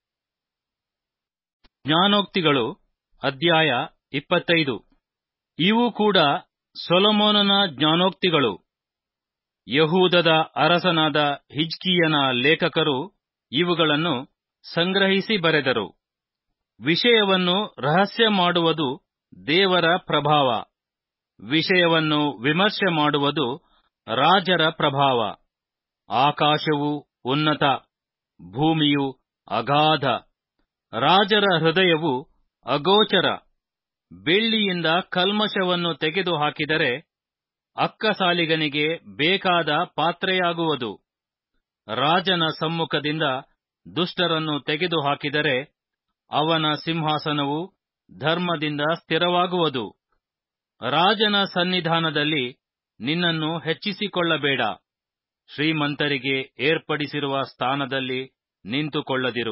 ಜ್ಞಾನೋಕ್ತಿಗಳು ಅಧ್ಯಾಯ ಇಪ್ಪತ್ತೈದು ಇವು ಕೂಡ ಸೊಲೊಮೋನನ ಜ್ಞಾನೋಕ್ತಿಗಳು ಯಹೂದದ ಅರಸನಾದ ಹಿಜ್ಕೀಯನ ಲೇಖಕರು ಇವುಗಳನ್ನು ಸಂಗ್ರಹಿಸಿ ಬರೆದರು ವಿಷಯವನ್ನು ರಹಸ್ಯ ಮಾಡುವುದು ದೇವರ ಪ್ರಭಾವ ವಿಷಯವನ್ನು ವಿಮರ್ಶೆ ಮಾಡುವುದು ರಾಜರ ಪ್ರಭಾವ ಆಕಾಶವು ಉನ್ನತ ಭೂಮಿಯು ಅಗಾಧ ರಾಜರ ಹೃದಯವು ಅಗೋಚರ ಬೆಳ್ಳಿಯಿಂದ ಕಲ್ಮಶವನ್ನು ತೆಗೆದು ಹಾಕಿದರೆ ಅಕ್ಕಸಾಲಿಗನಿಗೆ ಬೇಕಾದ ಪಾತ್ರೆಯಾಗುವುದು ರಾಜನ ಸಮ್ಮುಖದಿಂದ ದುಷ್ಟರನ್ನು ತೆಗೆದು ಹಾಕಿದರೆ ಅವನ ಸಿಂಹಾಸನವು ಧರ್ಮದಿಂದ ಸ್ಥಿರವಾಗುವುದು ರಾಜನ ಸನ್ನಿಧಾನದಲ್ಲಿ ನಿನ್ನನ್ನು ಹೆಚ್ಚಿಸಿಕೊಳ್ಳಬೇಡ ಶ್ರೀಮಂತರಿಗೆ ಏರ್ಪಡಿಸಿರುವ ಸ್ಥಾನದಲ್ಲಿ ನಿಂತುಕೊಳ್ಳದಿರು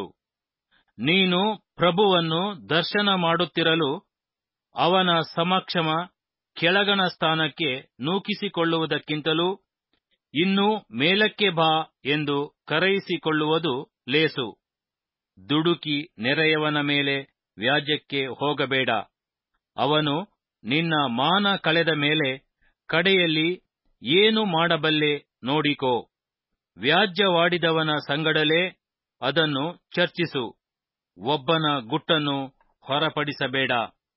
ನೀನು ಪ್ರಭುವನ್ನು ದರ್ಶನ ಮಾಡುತ್ತಿರಲು ಅವನ ಸಮಕ್ಷಮ ಕೆಳಗಣ ಸ್ಥಾನಕ್ಕೆ ನೂಕಿಸಿಕೊಳ್ಳುವುದಕ್ಕಿಂತಲೂ ಇನ್ನೂ ಮೇಲಕ್ಕೆ ಬಾ ಎಂದು ಕರೆಯಿಸಿಕೊಳ್ಳುವುದು ಲೇಸು ದುಡುಕಿ ನೆರೆಯವನ ಮೇಲೆ ವ್ಯಾಜ್ಯಕ್ಕೆ ಹೋಗಬೇಡ ಅವನು ನಿನ್ನ ಮಾನ ಕಳೆದ ಮೇಲೆ ಕಡೆಯಲ್ಲಿ ಏನು ಮಾಡಬಲ್ಲೆ ನೋಡಿಕೋ ವ್ಯಾಜ್ಯವಾಡಿದವನ ಸಂಗಡಲೇ ಅದನ್ನು ಚರ್ಚಿಸು ಒಬ್ಬನ ಗುಟ್ಟನ್ನು ಹೊರಪಡಿಸಬೇಡ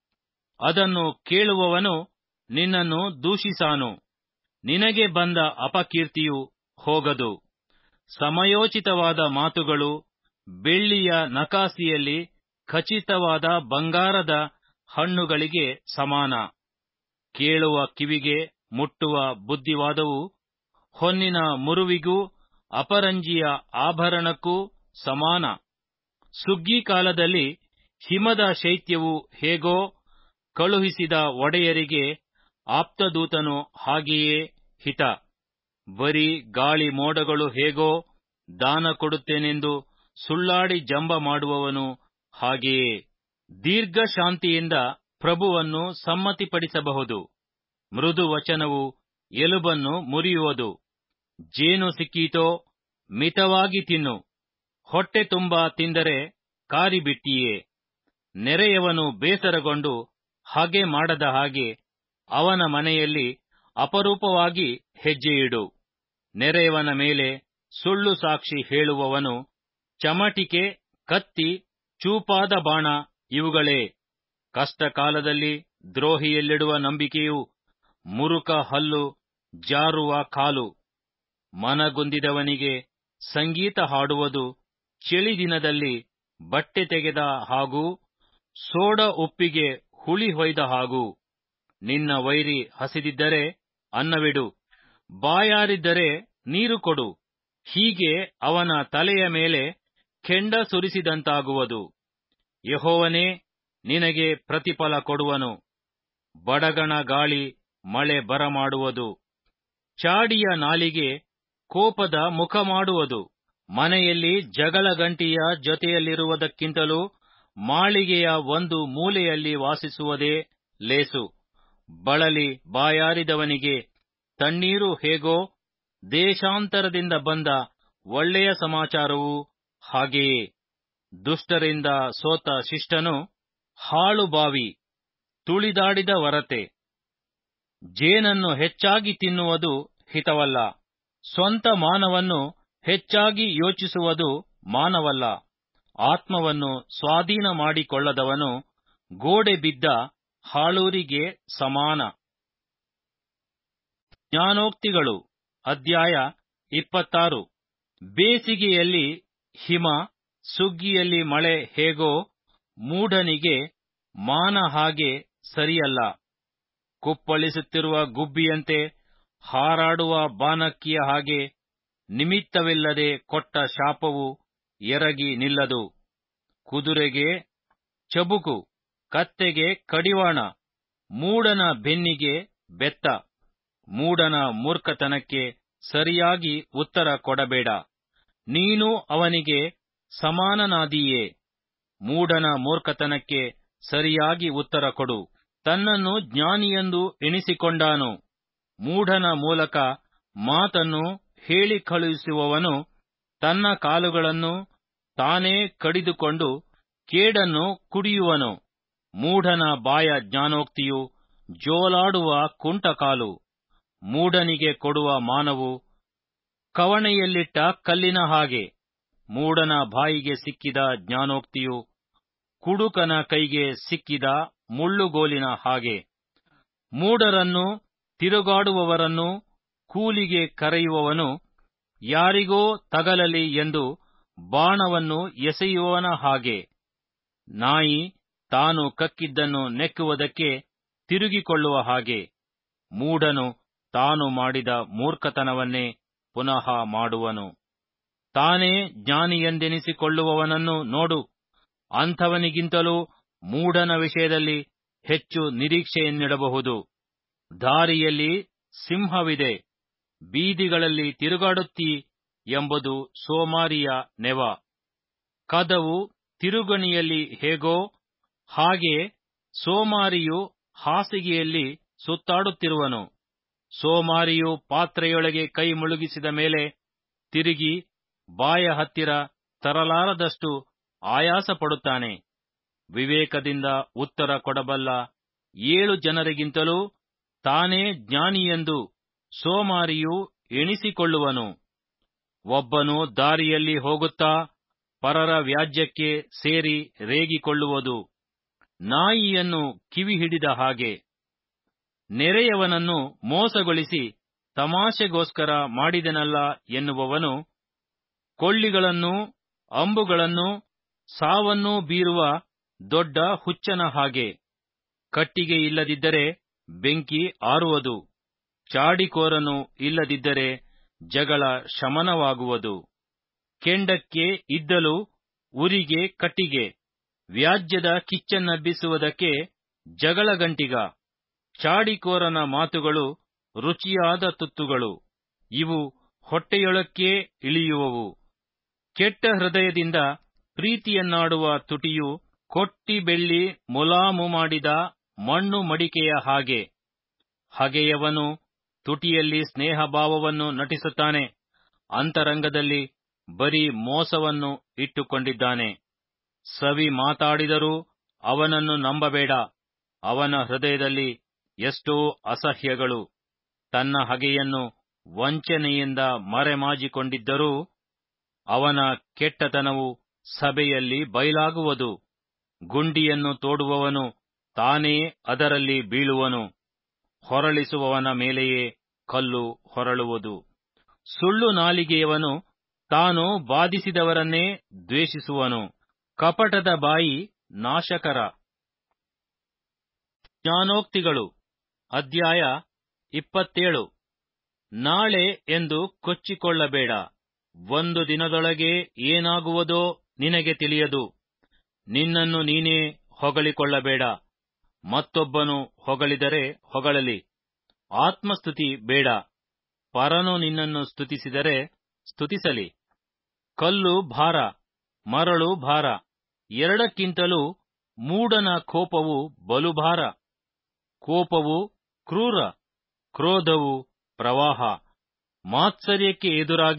ಅದನ್ನು ಕೇಳುವವನು ನಿನ್ನನ್ನು ದೂಷಿಸಾನು ನಿನಗೆ ಬಂದ ಅಪಕೀರ್ತಿಯು ಹೋಗದು ಸಮಯೋಚಿತವಾದ ಮಾತುಗಳು ಬೆಳ್ಳಿಯ ನಕಾಸಿಯಲ್ಲಿ ಖಚಿತವಾದ ಬಂಗಾರದ ಹಣ್ಣುಗಳಿಗೆ ಸಮಾನ ಕೇಳುವ ಕಿವಿಗೆ ಮುಟ್ಟುವ ಬುದ್ಧಿವಾದವು ಹೊನ್ನಿನ ಮುರುವಿಗೂ ಅಪರಂಜಿಯ ಆಭರಣಕ್ಕೂ ಸಮಾನ ಸುಗ್ಗಿ ಕಾಲದಲ್ಲಿ ಹಿಮದ ಶೈತ್ಯವು ಹೇಗೋ ಕಳುಹಿಸಿದ ಒಡೆಯರಿಗೆ ಆಪ್ತದೂತನು ಹಾಗೆಯೇ ಹಿತ ಬರೀ ಗಾಳಿ ಮೋಡಗಳು ಹೇಗೋ ದಾನ ಕೊಡುತ್ತೇನೆಂದು ಸುಳ್ಳಾಡಿ ಜಂಬ ಮಾಡುವವನು ಹಾಗೆಯೇ ದೀರ್ಘ ಶಾಂತಿಯಿಂದ ಪ್ರಭುವನ್ನು ಸಮ್ಮತಿಪಡಿಸಬಹುದು ಮೃದು ವಚನವು ಎಲುಬನ್ನು ಮುರಿಯುವುದು ಜೇನು ಸಿಕ್ಕೀತೋ ಮಿತವಾಗಿ ತಿನ್ನು ಹೊಟ್ಟೆ ತುಂಬಾ ತಿಂದರೆ ಕಾರಿಬಿಟ್ಟಿಯೇ ನೆರೆಯವನು ಬೇಸರಗೊಂಡು ಹಾಗೆ ಮಾಡದ ಹಾಗೆ ಅವನ ಮನೆಯಲ್ಲಿ ಅಪರೂಪವಾಗಿ ಹೆಜ್ಜೆಯಿಡು ನೆರೆಯವನ ಮೇಲೆ ಸುಳ್ಳು ಸಾಕ್ಷಿ ಹೇಳುವವನು ಚಮಟಿಕೆ ಕತ್ತಿ ಚೂಪಾದ ಬಾಣ ಇವುಗಳೇ ಕಷ್ಟಕಾಲದಲ್ಲಿ ದ್ರೋಹಿಯಲ್ಲಿಡುವ ನಂಬಿಕೆಯು ಮುರುಕ ಹಲ್ಲು ಜಾರುವ ಕಾಲು ಮನಗುಂದಿದವನಿಗೆ ಸಂಗೀತ ಹಾಡುವುದು ಚಳಿ ದಿನದಲ್ಲಿ ಬಟ್ಟೆ ತೆಗೆದ ಹಾಗೂ ಸೋಡ ಉಪ್ಪಿಗೆ ಹುಳಿ ಹೊಯ್ದ ಹಾಗೂ ನಿನ್ನ ವೈರಿ ಹಸಿದಿದ್ದರೆ ಅನ್ನವಿಡು ಬಾಯಾರಿದ್ದರೆ ನೀರು ಕೊಡು ಹೀಗೆ ಅವನ ತಲೆಯ ಮೇಲೆ ಕೆಂಡ ಸುರಿಸಿದಂತಾಗುವುದು ಯಹೋವನೇ ನಿನಗೆ ಪ್ರತಿಫಲ ಕೊಡುವನು ಬಡಗಣ ಗಾಳಿ ಮಳೆ ಬರಮಾಡುವುದು ಚಾಡಿಯ ನಾಲಿಗೆ ಕೋಪದ ಮುಖ ಮಾಡುವುದು ಮನೆಯಲ್ಲಿ ಜಗಳ ಗಂಟಿಯ ಜೊತೆಯಲ್ಲಿರುವುದಕ್ಕಿಂತಲೂ ಮಾಳಿಗೆಯ ಒಂದು ಮೂಲೆಯಲ್ಲಿ ವಾಸಿಸುವುದೇ ಲೇಸು ಬಳಲಿ ಬಾಯಾರಿದವನಿಗೆ ತಣ್ಣೀರು ಹೇಗೋ ದೇಶಾಂತರದಿಂದ ಬಂದ ಒಳ್ಳೆಯ ಸಮಾಚಾರವೂ ಹಾಗೆಯೇ ದುಷ್ಟರಿಂದ ಸೋತ ಶಿಷ್ಟನು ಹಾಳು ಬಾವಿ ತುಳಿದಾಡಿದ ವರತೆ ಜೇನನ್ನು ಹೆಚ್ಚಾಗಿ ತಿನ್ನುವುದು ಹಿತವಲ್ಲ ಸ್ವಂತ ಮಾನವನ್ನು ಹೆಚ್ಚಾಗಿ ಯೋಚಿಸುವುದು ಮಾನವಲ್ಲ ಆತ್ಮವನ್ನು ಸ್ವಾಧೀನ ಮಾಡಿಕೊಳ್ಳದವನು ಗೋಡೆ ಬಿದ್ದ ಹಾಳೂರಿಗೆ ಸಮಾನ ಜ್ಞಾನೋಕ್ತಿಗಳು ಅಧ್ಯಾಯ ಇಪ್ಪತ್ತಾರು ಬೇಸಿಗೆಯಲ್ಲಿ ಹಿಮ ಸುಗ್ಗಿಯಲ್ಲಿ ಮಳೆ ಹೇಗೋ ಮೂಢನಿಗೆ ಮಾನ ಹಾಗೆ ಸರಿಯಲ್ಲ ಕುಪ್ಪಳಿಸುತ್ತಿರುವ ಗುಬ್ಬಿಯಂತೆ ಹಾರಾಡುವ ಬಾನಕ್ಕಿಯ ಹಾಗೆ ನಿಮಿತ್ತವಿಲ್ಲದೆ ಕೊಟ್ಟ ಶಾಪವು ಎರಗಿ ನಿಲ್ಲದು ಕುದುರೆಗೆ ಚಬುಕು ಕತ್ತೆಗೆ ಕಡಿವಾಣ ಮೂಡನ ಬೆನ್ನಿಗೆ ಬೆತ್ತ ಮೂಡನ ಮೂರ್ಖತನಕ್ಕೆ ಸರಿಯಾಗಿ ಉತ್ತರ ಕೊಡಬೇಡ ನೀನು ಅವನಿಗೆ ಸಮಾನನಾದೀಯೇ ಮೂಡನ ಮೂರ್ಖತನಕ್ಕೆ ಸರಿಯಾಗಿ ಉತ್ತರ ಕೊಡು ತನ್ನನ್ನು ಜ್ಞಾನಿಯೆಂದು ಎಣಿಸಿಕೊಂಡಾನು ಮೂಢನ ಮೂಲಕ ಮಾತನ್ನು ಹೇಳಿ ಕಳುಹಿಸುವವನು ತನ್ನ ಕಾಲುಗಳನ್ನು ತಾನೇ ಕಡಿದುಕೊಂಡು ಕೇಡನ್ನು ಕುಡಿಯುವನು ಮೂಢನ ಬಾಯ ಜ್ಞಾನೋಕ್ತಿಯು ಜೋಲಾಡುವ ಕುಂಟಕಾಲು ಮೂಢನಿಗೆ ಕೊಡುವ ಮಾನವು ಕವಣೆಯಲ್ಲಿಟ್ಟ ಕಲ್ಲಿನ ಹಾಗೆ ಮೂಢನ ಬಾಯಿಗೆ ಸಿಕ್ಕಿದ ಜ್ಞಾನೋಕ್ತಿಯು ಕುಡುಕನ ಕೈಗೆ ಸಿಕ್ಕಿದ ಮುಳ್ಳುಗೋಲಿನ ಹಾಗೆ ಮೂಢರನ್ನು ತಿರುಗಾಡುವವರನ್ನು ಕೂಲಿಗೆ ಕರೆಯುವವನು ಯಾರಿಗೋ ತಗಲಲಿ ಎಂದು ಬಾಣವನ್ನು ಎಸೆಯುವವನ ಹಾಗೆ ನಾಯಿ ತಾನು ಕಕ್ಕಿದ್ದನ್ನು ನೆಕ್ಕುವುದಕ್ಕೆ ತಿರುಗಿಕೊಳ್ಳುವ ಹಾಗೆ ಮೂಢನು ತಾನು ಮಾಡಿದ ಮೂರ್ಖತನವನ್ನೇ ಪುನಃ ಮಾಡುವನು ತಾನೇ ಜ್ಞಾನಿಯೆಂದೆನಿಸಿಕೊಳ್ಳುವವನನ್ನು ನೋಡು ಅಂಥವನಿಗಿಂತಲೂ ಮೂಢನ ವಿಷಯದಲ್ಲಿ ಹೆಚ್ಚು ನಿರೀಕ್ಷೆಯನ್ನಿಡಬಹುದು ದಾರಿಯಲ್ಲಿ ಸಿಂಹವಿದೆ ಬೀದಿಗಳಲ್ಲಿ ತಿರುಗಾಡುತ್ತೀ ಎಂಬುದು ಸೋಮಾರಿಯ ನೆವ ಕದವು ತಿರುಗಣಿಯಲ್ಲಿ ಹೇಗೋ ಹಾಗೆ ಸೋಮಾರಿಯು ಹಾಸಿಗೆಯಲ್ಲಿ ಸುತ್ತಾಡುತ್ತಿರುವನು ಸೋಮಾರಿಯು ಪಾತ್ರೆಯೊಳಗೆ ಕೈ ಮುಳುಗಿಸಿದ ಮೇಲೆ ತಿರುಗಿ ಬಾಯ ಹತ್ತಿರ ತರಲಾರದಷ್ಟು ಆಯಾಸ ಪಡುತ್ತಾನೆ ವಿವೇಕದಿಂದ ಉತ್ತರ ಕೊಡಬಲ್ಲ ಏಳು ಜನರಿಗಿಂತಲೂ ತಾನೇ ಜ್ಞಾನಿಯೆಂದು ಸೋಮಾರಿಯು ಎಣಿಸಿಕೊಳ್ಳುವನು ಒಬ್ಬನು ದಾರಿಯಲ್ಲಿ ಹೋಗುತ್ತಾ ಪರರ ವ್ಯಾಜ್ಯಕ್ಕೆ ಸೇರಿ ರೇಗಿಕೊಳ್ಳುವುದು ನಾಯಿಯನ್ನು ಕಿವಿ ಹಿಡಿದ ಹಾಗೆ ನೆರೆಯವನನ್ನು ಮೋಸಗೊಳಿಸಿ ತಮಾಷೆಗೋಸ್ಕರ ಮಾಡಿದನಲ್ಲ ಎನ್ನುವವನು ಕೊಳ್ಳಿಗಳನ್ನು ಅಂಬುಗಳನ್ನು ಸಾವನ್ನೂ ಬೀರುವ ದೊಡ್ಡ ಹುಚ್ಚನ ಹಾಗೆ ಕಟ್ಟಿಗೆ ಇಲ್ಲದಿದ್ದರೆ ಬೆಂಕಿ ಆರುವುದು ಚಾಡಿಕೋರನು ಇಲ್ಲದಿದ್ದರೆ ಜಗಳ ಶಮನವಾಗುವುದು ಕೆಂಡಕ್ಕೆ ಇದ್ದಲು ಉರಿಗೆ ಕಟ್ಟಿಗೆ ವ್ಯಾಜ್ಯದ ಕಿಚ್ಚನ್ನಬ್ಬಿಸುವುದಕ್ಕೆ ಜಗಳಗಂಟಿಗ ಚಾಡಿಕೋರನ ಮಾತುಗಳು ರುಚಿಯಾದ ತುತ್ತುಗಳು ಇವು ಹೊಟ್ಟೆಯೊಳಕ್ಕೇ ಇಳಿಯುವವು ಕೆಟ್ಟ ಹೃದಯದಿಂದ ಪ್ರೀತಿಯನ್ನಾಡುವ ತುಟಿಯು ಕೊಟ್ಟಿ ಬೆಳ್ಳಿ ಮುಲಾಮು ಮಾಡಿದ ಮಣ್ಣು ಮಡಿಕೆಯ ಹಾಗೆ ಹಗೆಯವನು ತುಟಿಯಲ್ಲಿ ಸ್ನೇಹಭಾವವನ್ನು ನಟಿಸುತ್ತಾನೆ ಅಂತರಂಗದಲ್ಲಿ ಬರೀ ಮೋಸವನ್ನು ಇಟ್ಟುಕೊಂಡಿದ್ದಾನೆ ಸವಿ ಮಾತಾಡಿದರೂ ಅವನನ್ನು ನಂಬಬೇಡ ಅವನ ಹೃದಯದಲ್ಲಿ ಎಷ್ಟೋ ಅಸಹ್ಯಗಳು ತನ್ನ ಹಗೆಯನ್ನು ವಂಚನೆಯಿಂದ ಮರೆಮಾಚಿಕೊಂಡಿದ್ದರೂ ಅವನ ಕೆಟ್ಟತನವು ಸಭೆಯಲ್ಲಿ ಬಯಲಾಗುವುದು ಗುಂಡಿಯನ್ನು ತೋಡುವವನು ತಾನೇ ಅದರಲ್ಲಿ ಬೀಳುವನು ಹೊರಳಿಸುವವನ ಮೇಲೆಯೇ ಕಲ್ಲು ಹೊರಳುವುದು ಸುಳ್ಳು ನಾಲಿಗೆಯವನು ತಾನು ಬಾಧಿಸಿದವರನ್ನೇ ದ್ವೇಷಿಸುವನು ಕಪಟದ ಬಾಯಿ ನಾಶಕರ ಜ್ಞಾನೋಕ್ತಿಗಳು ಅಧ್ಯಾಯ ಇಪ್ಪತ್ತೇಳು ನಾಳೆ ಎಂದು ಕೊಚ್ಚಿಕೊಳ್ಳಬೇಡ ಒಂದು ದಿನದೊಳಗೆ ಏನಾಗುವುದೋ ನಿನಗೆ ತಿಳಿಯದು ನಿನ್ನನ್ನು ನೀನೇ ಹೊಗಳಿಕೊಳ್ಳಬೇಡ ಮತ್ತೊಬ್ಬನು ಹೊಗಳಿದರೆ ಹೊಗಳಲಿ ಆತ್ಮಸ್ತುತಿ ಬೇಡ ಪರನು ನಿನ್ನನ್ನು ಸ್ತುತಿಸಿದರೆ ಸ್ತುತಿಸಲಿ ಕಲ್ಲು ಭಾರ ಮರಳು ಭಾರ ಎರಡಕ್ಕಿಂತಲೂ ಮೂಢನ ಕೋಪವು ಬಲುಭಾರ ಕೋಪವು ಕ್ರೂರ ಕ್ರೋಧವು ಪ್ರವಾಹ ಮಾತ್ಸರ್ಯಕ್ಕೆ ಎದುರಾಗಿ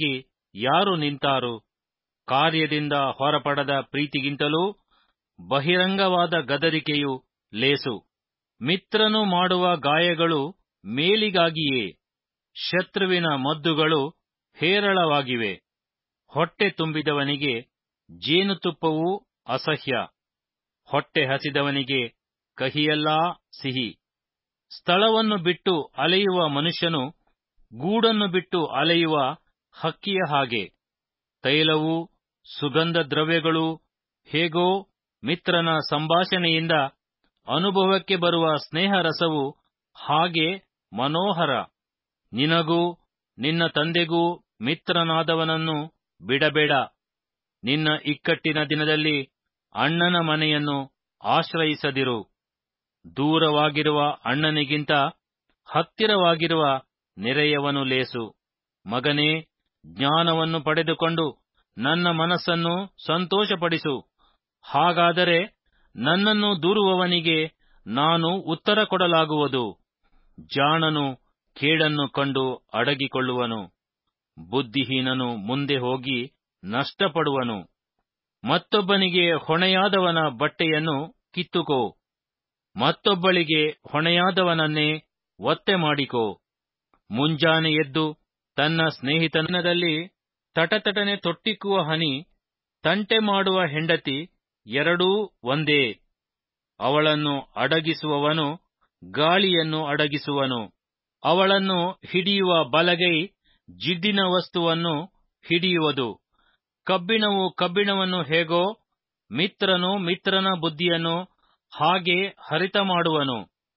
ಯಾರು ನಿಂತಾರು ಕಾರ್ಯದಿಂದ ಹೊರಪಡದ ಪ್ರೀತಿಗಿಂತಲೂ ಬಹಿರಂಗವಾದ ಗದರಿಕೆಯು ಲೇಸು ಮಿತ್ರನು ಮಾಡುವ ಗಾಯಗಳು ಮೇಲಿಗಾಗಿಯೇ ಶತ್ರುವಿನ ಮದ್ದುಗಳು ಹೇರಳವಾಗಿವೆ ಹೊಟ್ಟೆ ತುಂಬಿದವನಿಗೆ ಜೇನುತುಪ್ಪವೂ ಅಸಹ್ಯ ಹೊಟ್ಟೆ ಹಸಿದವನಿಗೆ ಕಹಿಯೆಲ್ಲಾ ಸಿಹಿ ಸ್ಥಳವನ್ನು ಬಿಟ್ಟು ಅಲೆಯುವ ಮನುಷ್ಯನು ಗೂಡನ್ನು ಬಿಟ್ಟು ಅಲೆಯುವ ಹಕ್ಕಿಯ ಹಾಗೆ ತೈಲವೂ ಸುಗಂಧ ದ್ರವ್ಯಗಳು ಹೇಗೋ ಮಿತ್ರನ ಸಂಭಾಷಣೆಯಿಂದ ಅನುಭವಕ್ಕೆ ಬರುವ ಸ್ನೇಹರಸವು ಹಾಗೆ ಮನೋಹರ ನಿನಗೂ ನಿನ್ನ ತಂದೆಗೂ ಮಿತ್ರನಾದವನನ್ನು ಬಿಡಬೇಡ ನಿನ್ನ ಇಕ್ಕಟ್ಟಿನ ದಿನದಲ್ಲಿ ಅಣ್ಣನ ಮನೆಯನ್ನು ಆಶ್ರಯಿಸದಿರು ದೂರವಾಗಿರುವ ಅಣ್ಣನಿಗಿಂತ ಹತ್ತಿರವಾಗಿರುವ ನೆರೆಯವನು ಲೇಸು ಮಗನೇ ಜ್ಞಾನವನ್ನು ಪಡೆದುಕೊಂಡು ನನ್ನ ಮನಸ್ಸನ್ನು ಸಂತೋಷಪಡಿಸು ಹಾಗಾದರೆ ನನ್ನನ್ನು ದೂರುವವನಿಗೆ ನಾನು ಉತ್ತರ ಕೊಡಲಾಗುವುದು ಜಾಣನು ಕೇಡನ್ನು ಕಂಡು ಅಡಗಿಕೊಳ್ಳುವನು ಬುದ್ಧಿಹೀನನು ಮುಂದೆ ಹೋಗಿ ನಷ್ಟಪಡುವನು ಮತ್ತೊಬ್ಬನಿಗೆ ಹೊಣೆಯಾದವನ ಬಟ್ಟೆಯನ್ನು ಕಿತ್ತುಕೋ ಮತ್ತೊಬ್ಬಳಿಗೆ ಹೊಣೆಯಾದವನನ್ನೇ ಒತ್ತೆ ಮಾಡಿಕೋ ಮುಂಜಾನೆ ಎದ್ದು ತನ್ನ ಸ್ನೇಹಿತನದಲ್ಲಿ ತಟತಟನೆ ತೊಟ್ಟಿಕ್ಕುವ ಹನಿ ತಂಟೆ ಮಾಡುವ ಹೆಂಡತಿ ಎರಡೂ ಒಂದೇ ಅವಳನ್ನು ಅಡಗಿಸುವವನು ಗಾಳಿಯನ್ನು ಅಡಗಿಸುವನು ಅವಳನ್ನು ಹಿಡಿಯುವ ಬಲಗೈ ಜಿಡ್ಡಿನ ವಸ್ತುವನ್ನು ಹಿಡಿಯುವುದು ಕಬ್ಬಿಣವು ಕಬ್ಬಿಣವನ್ನು ಹೇಗೋ ಮಿತ್ರನು ಮಿತ್ರನ ಬುದ್ಧಿಯನ್ನು ಹಾಗೆ ಹರಿತ ಮಾಡುವನು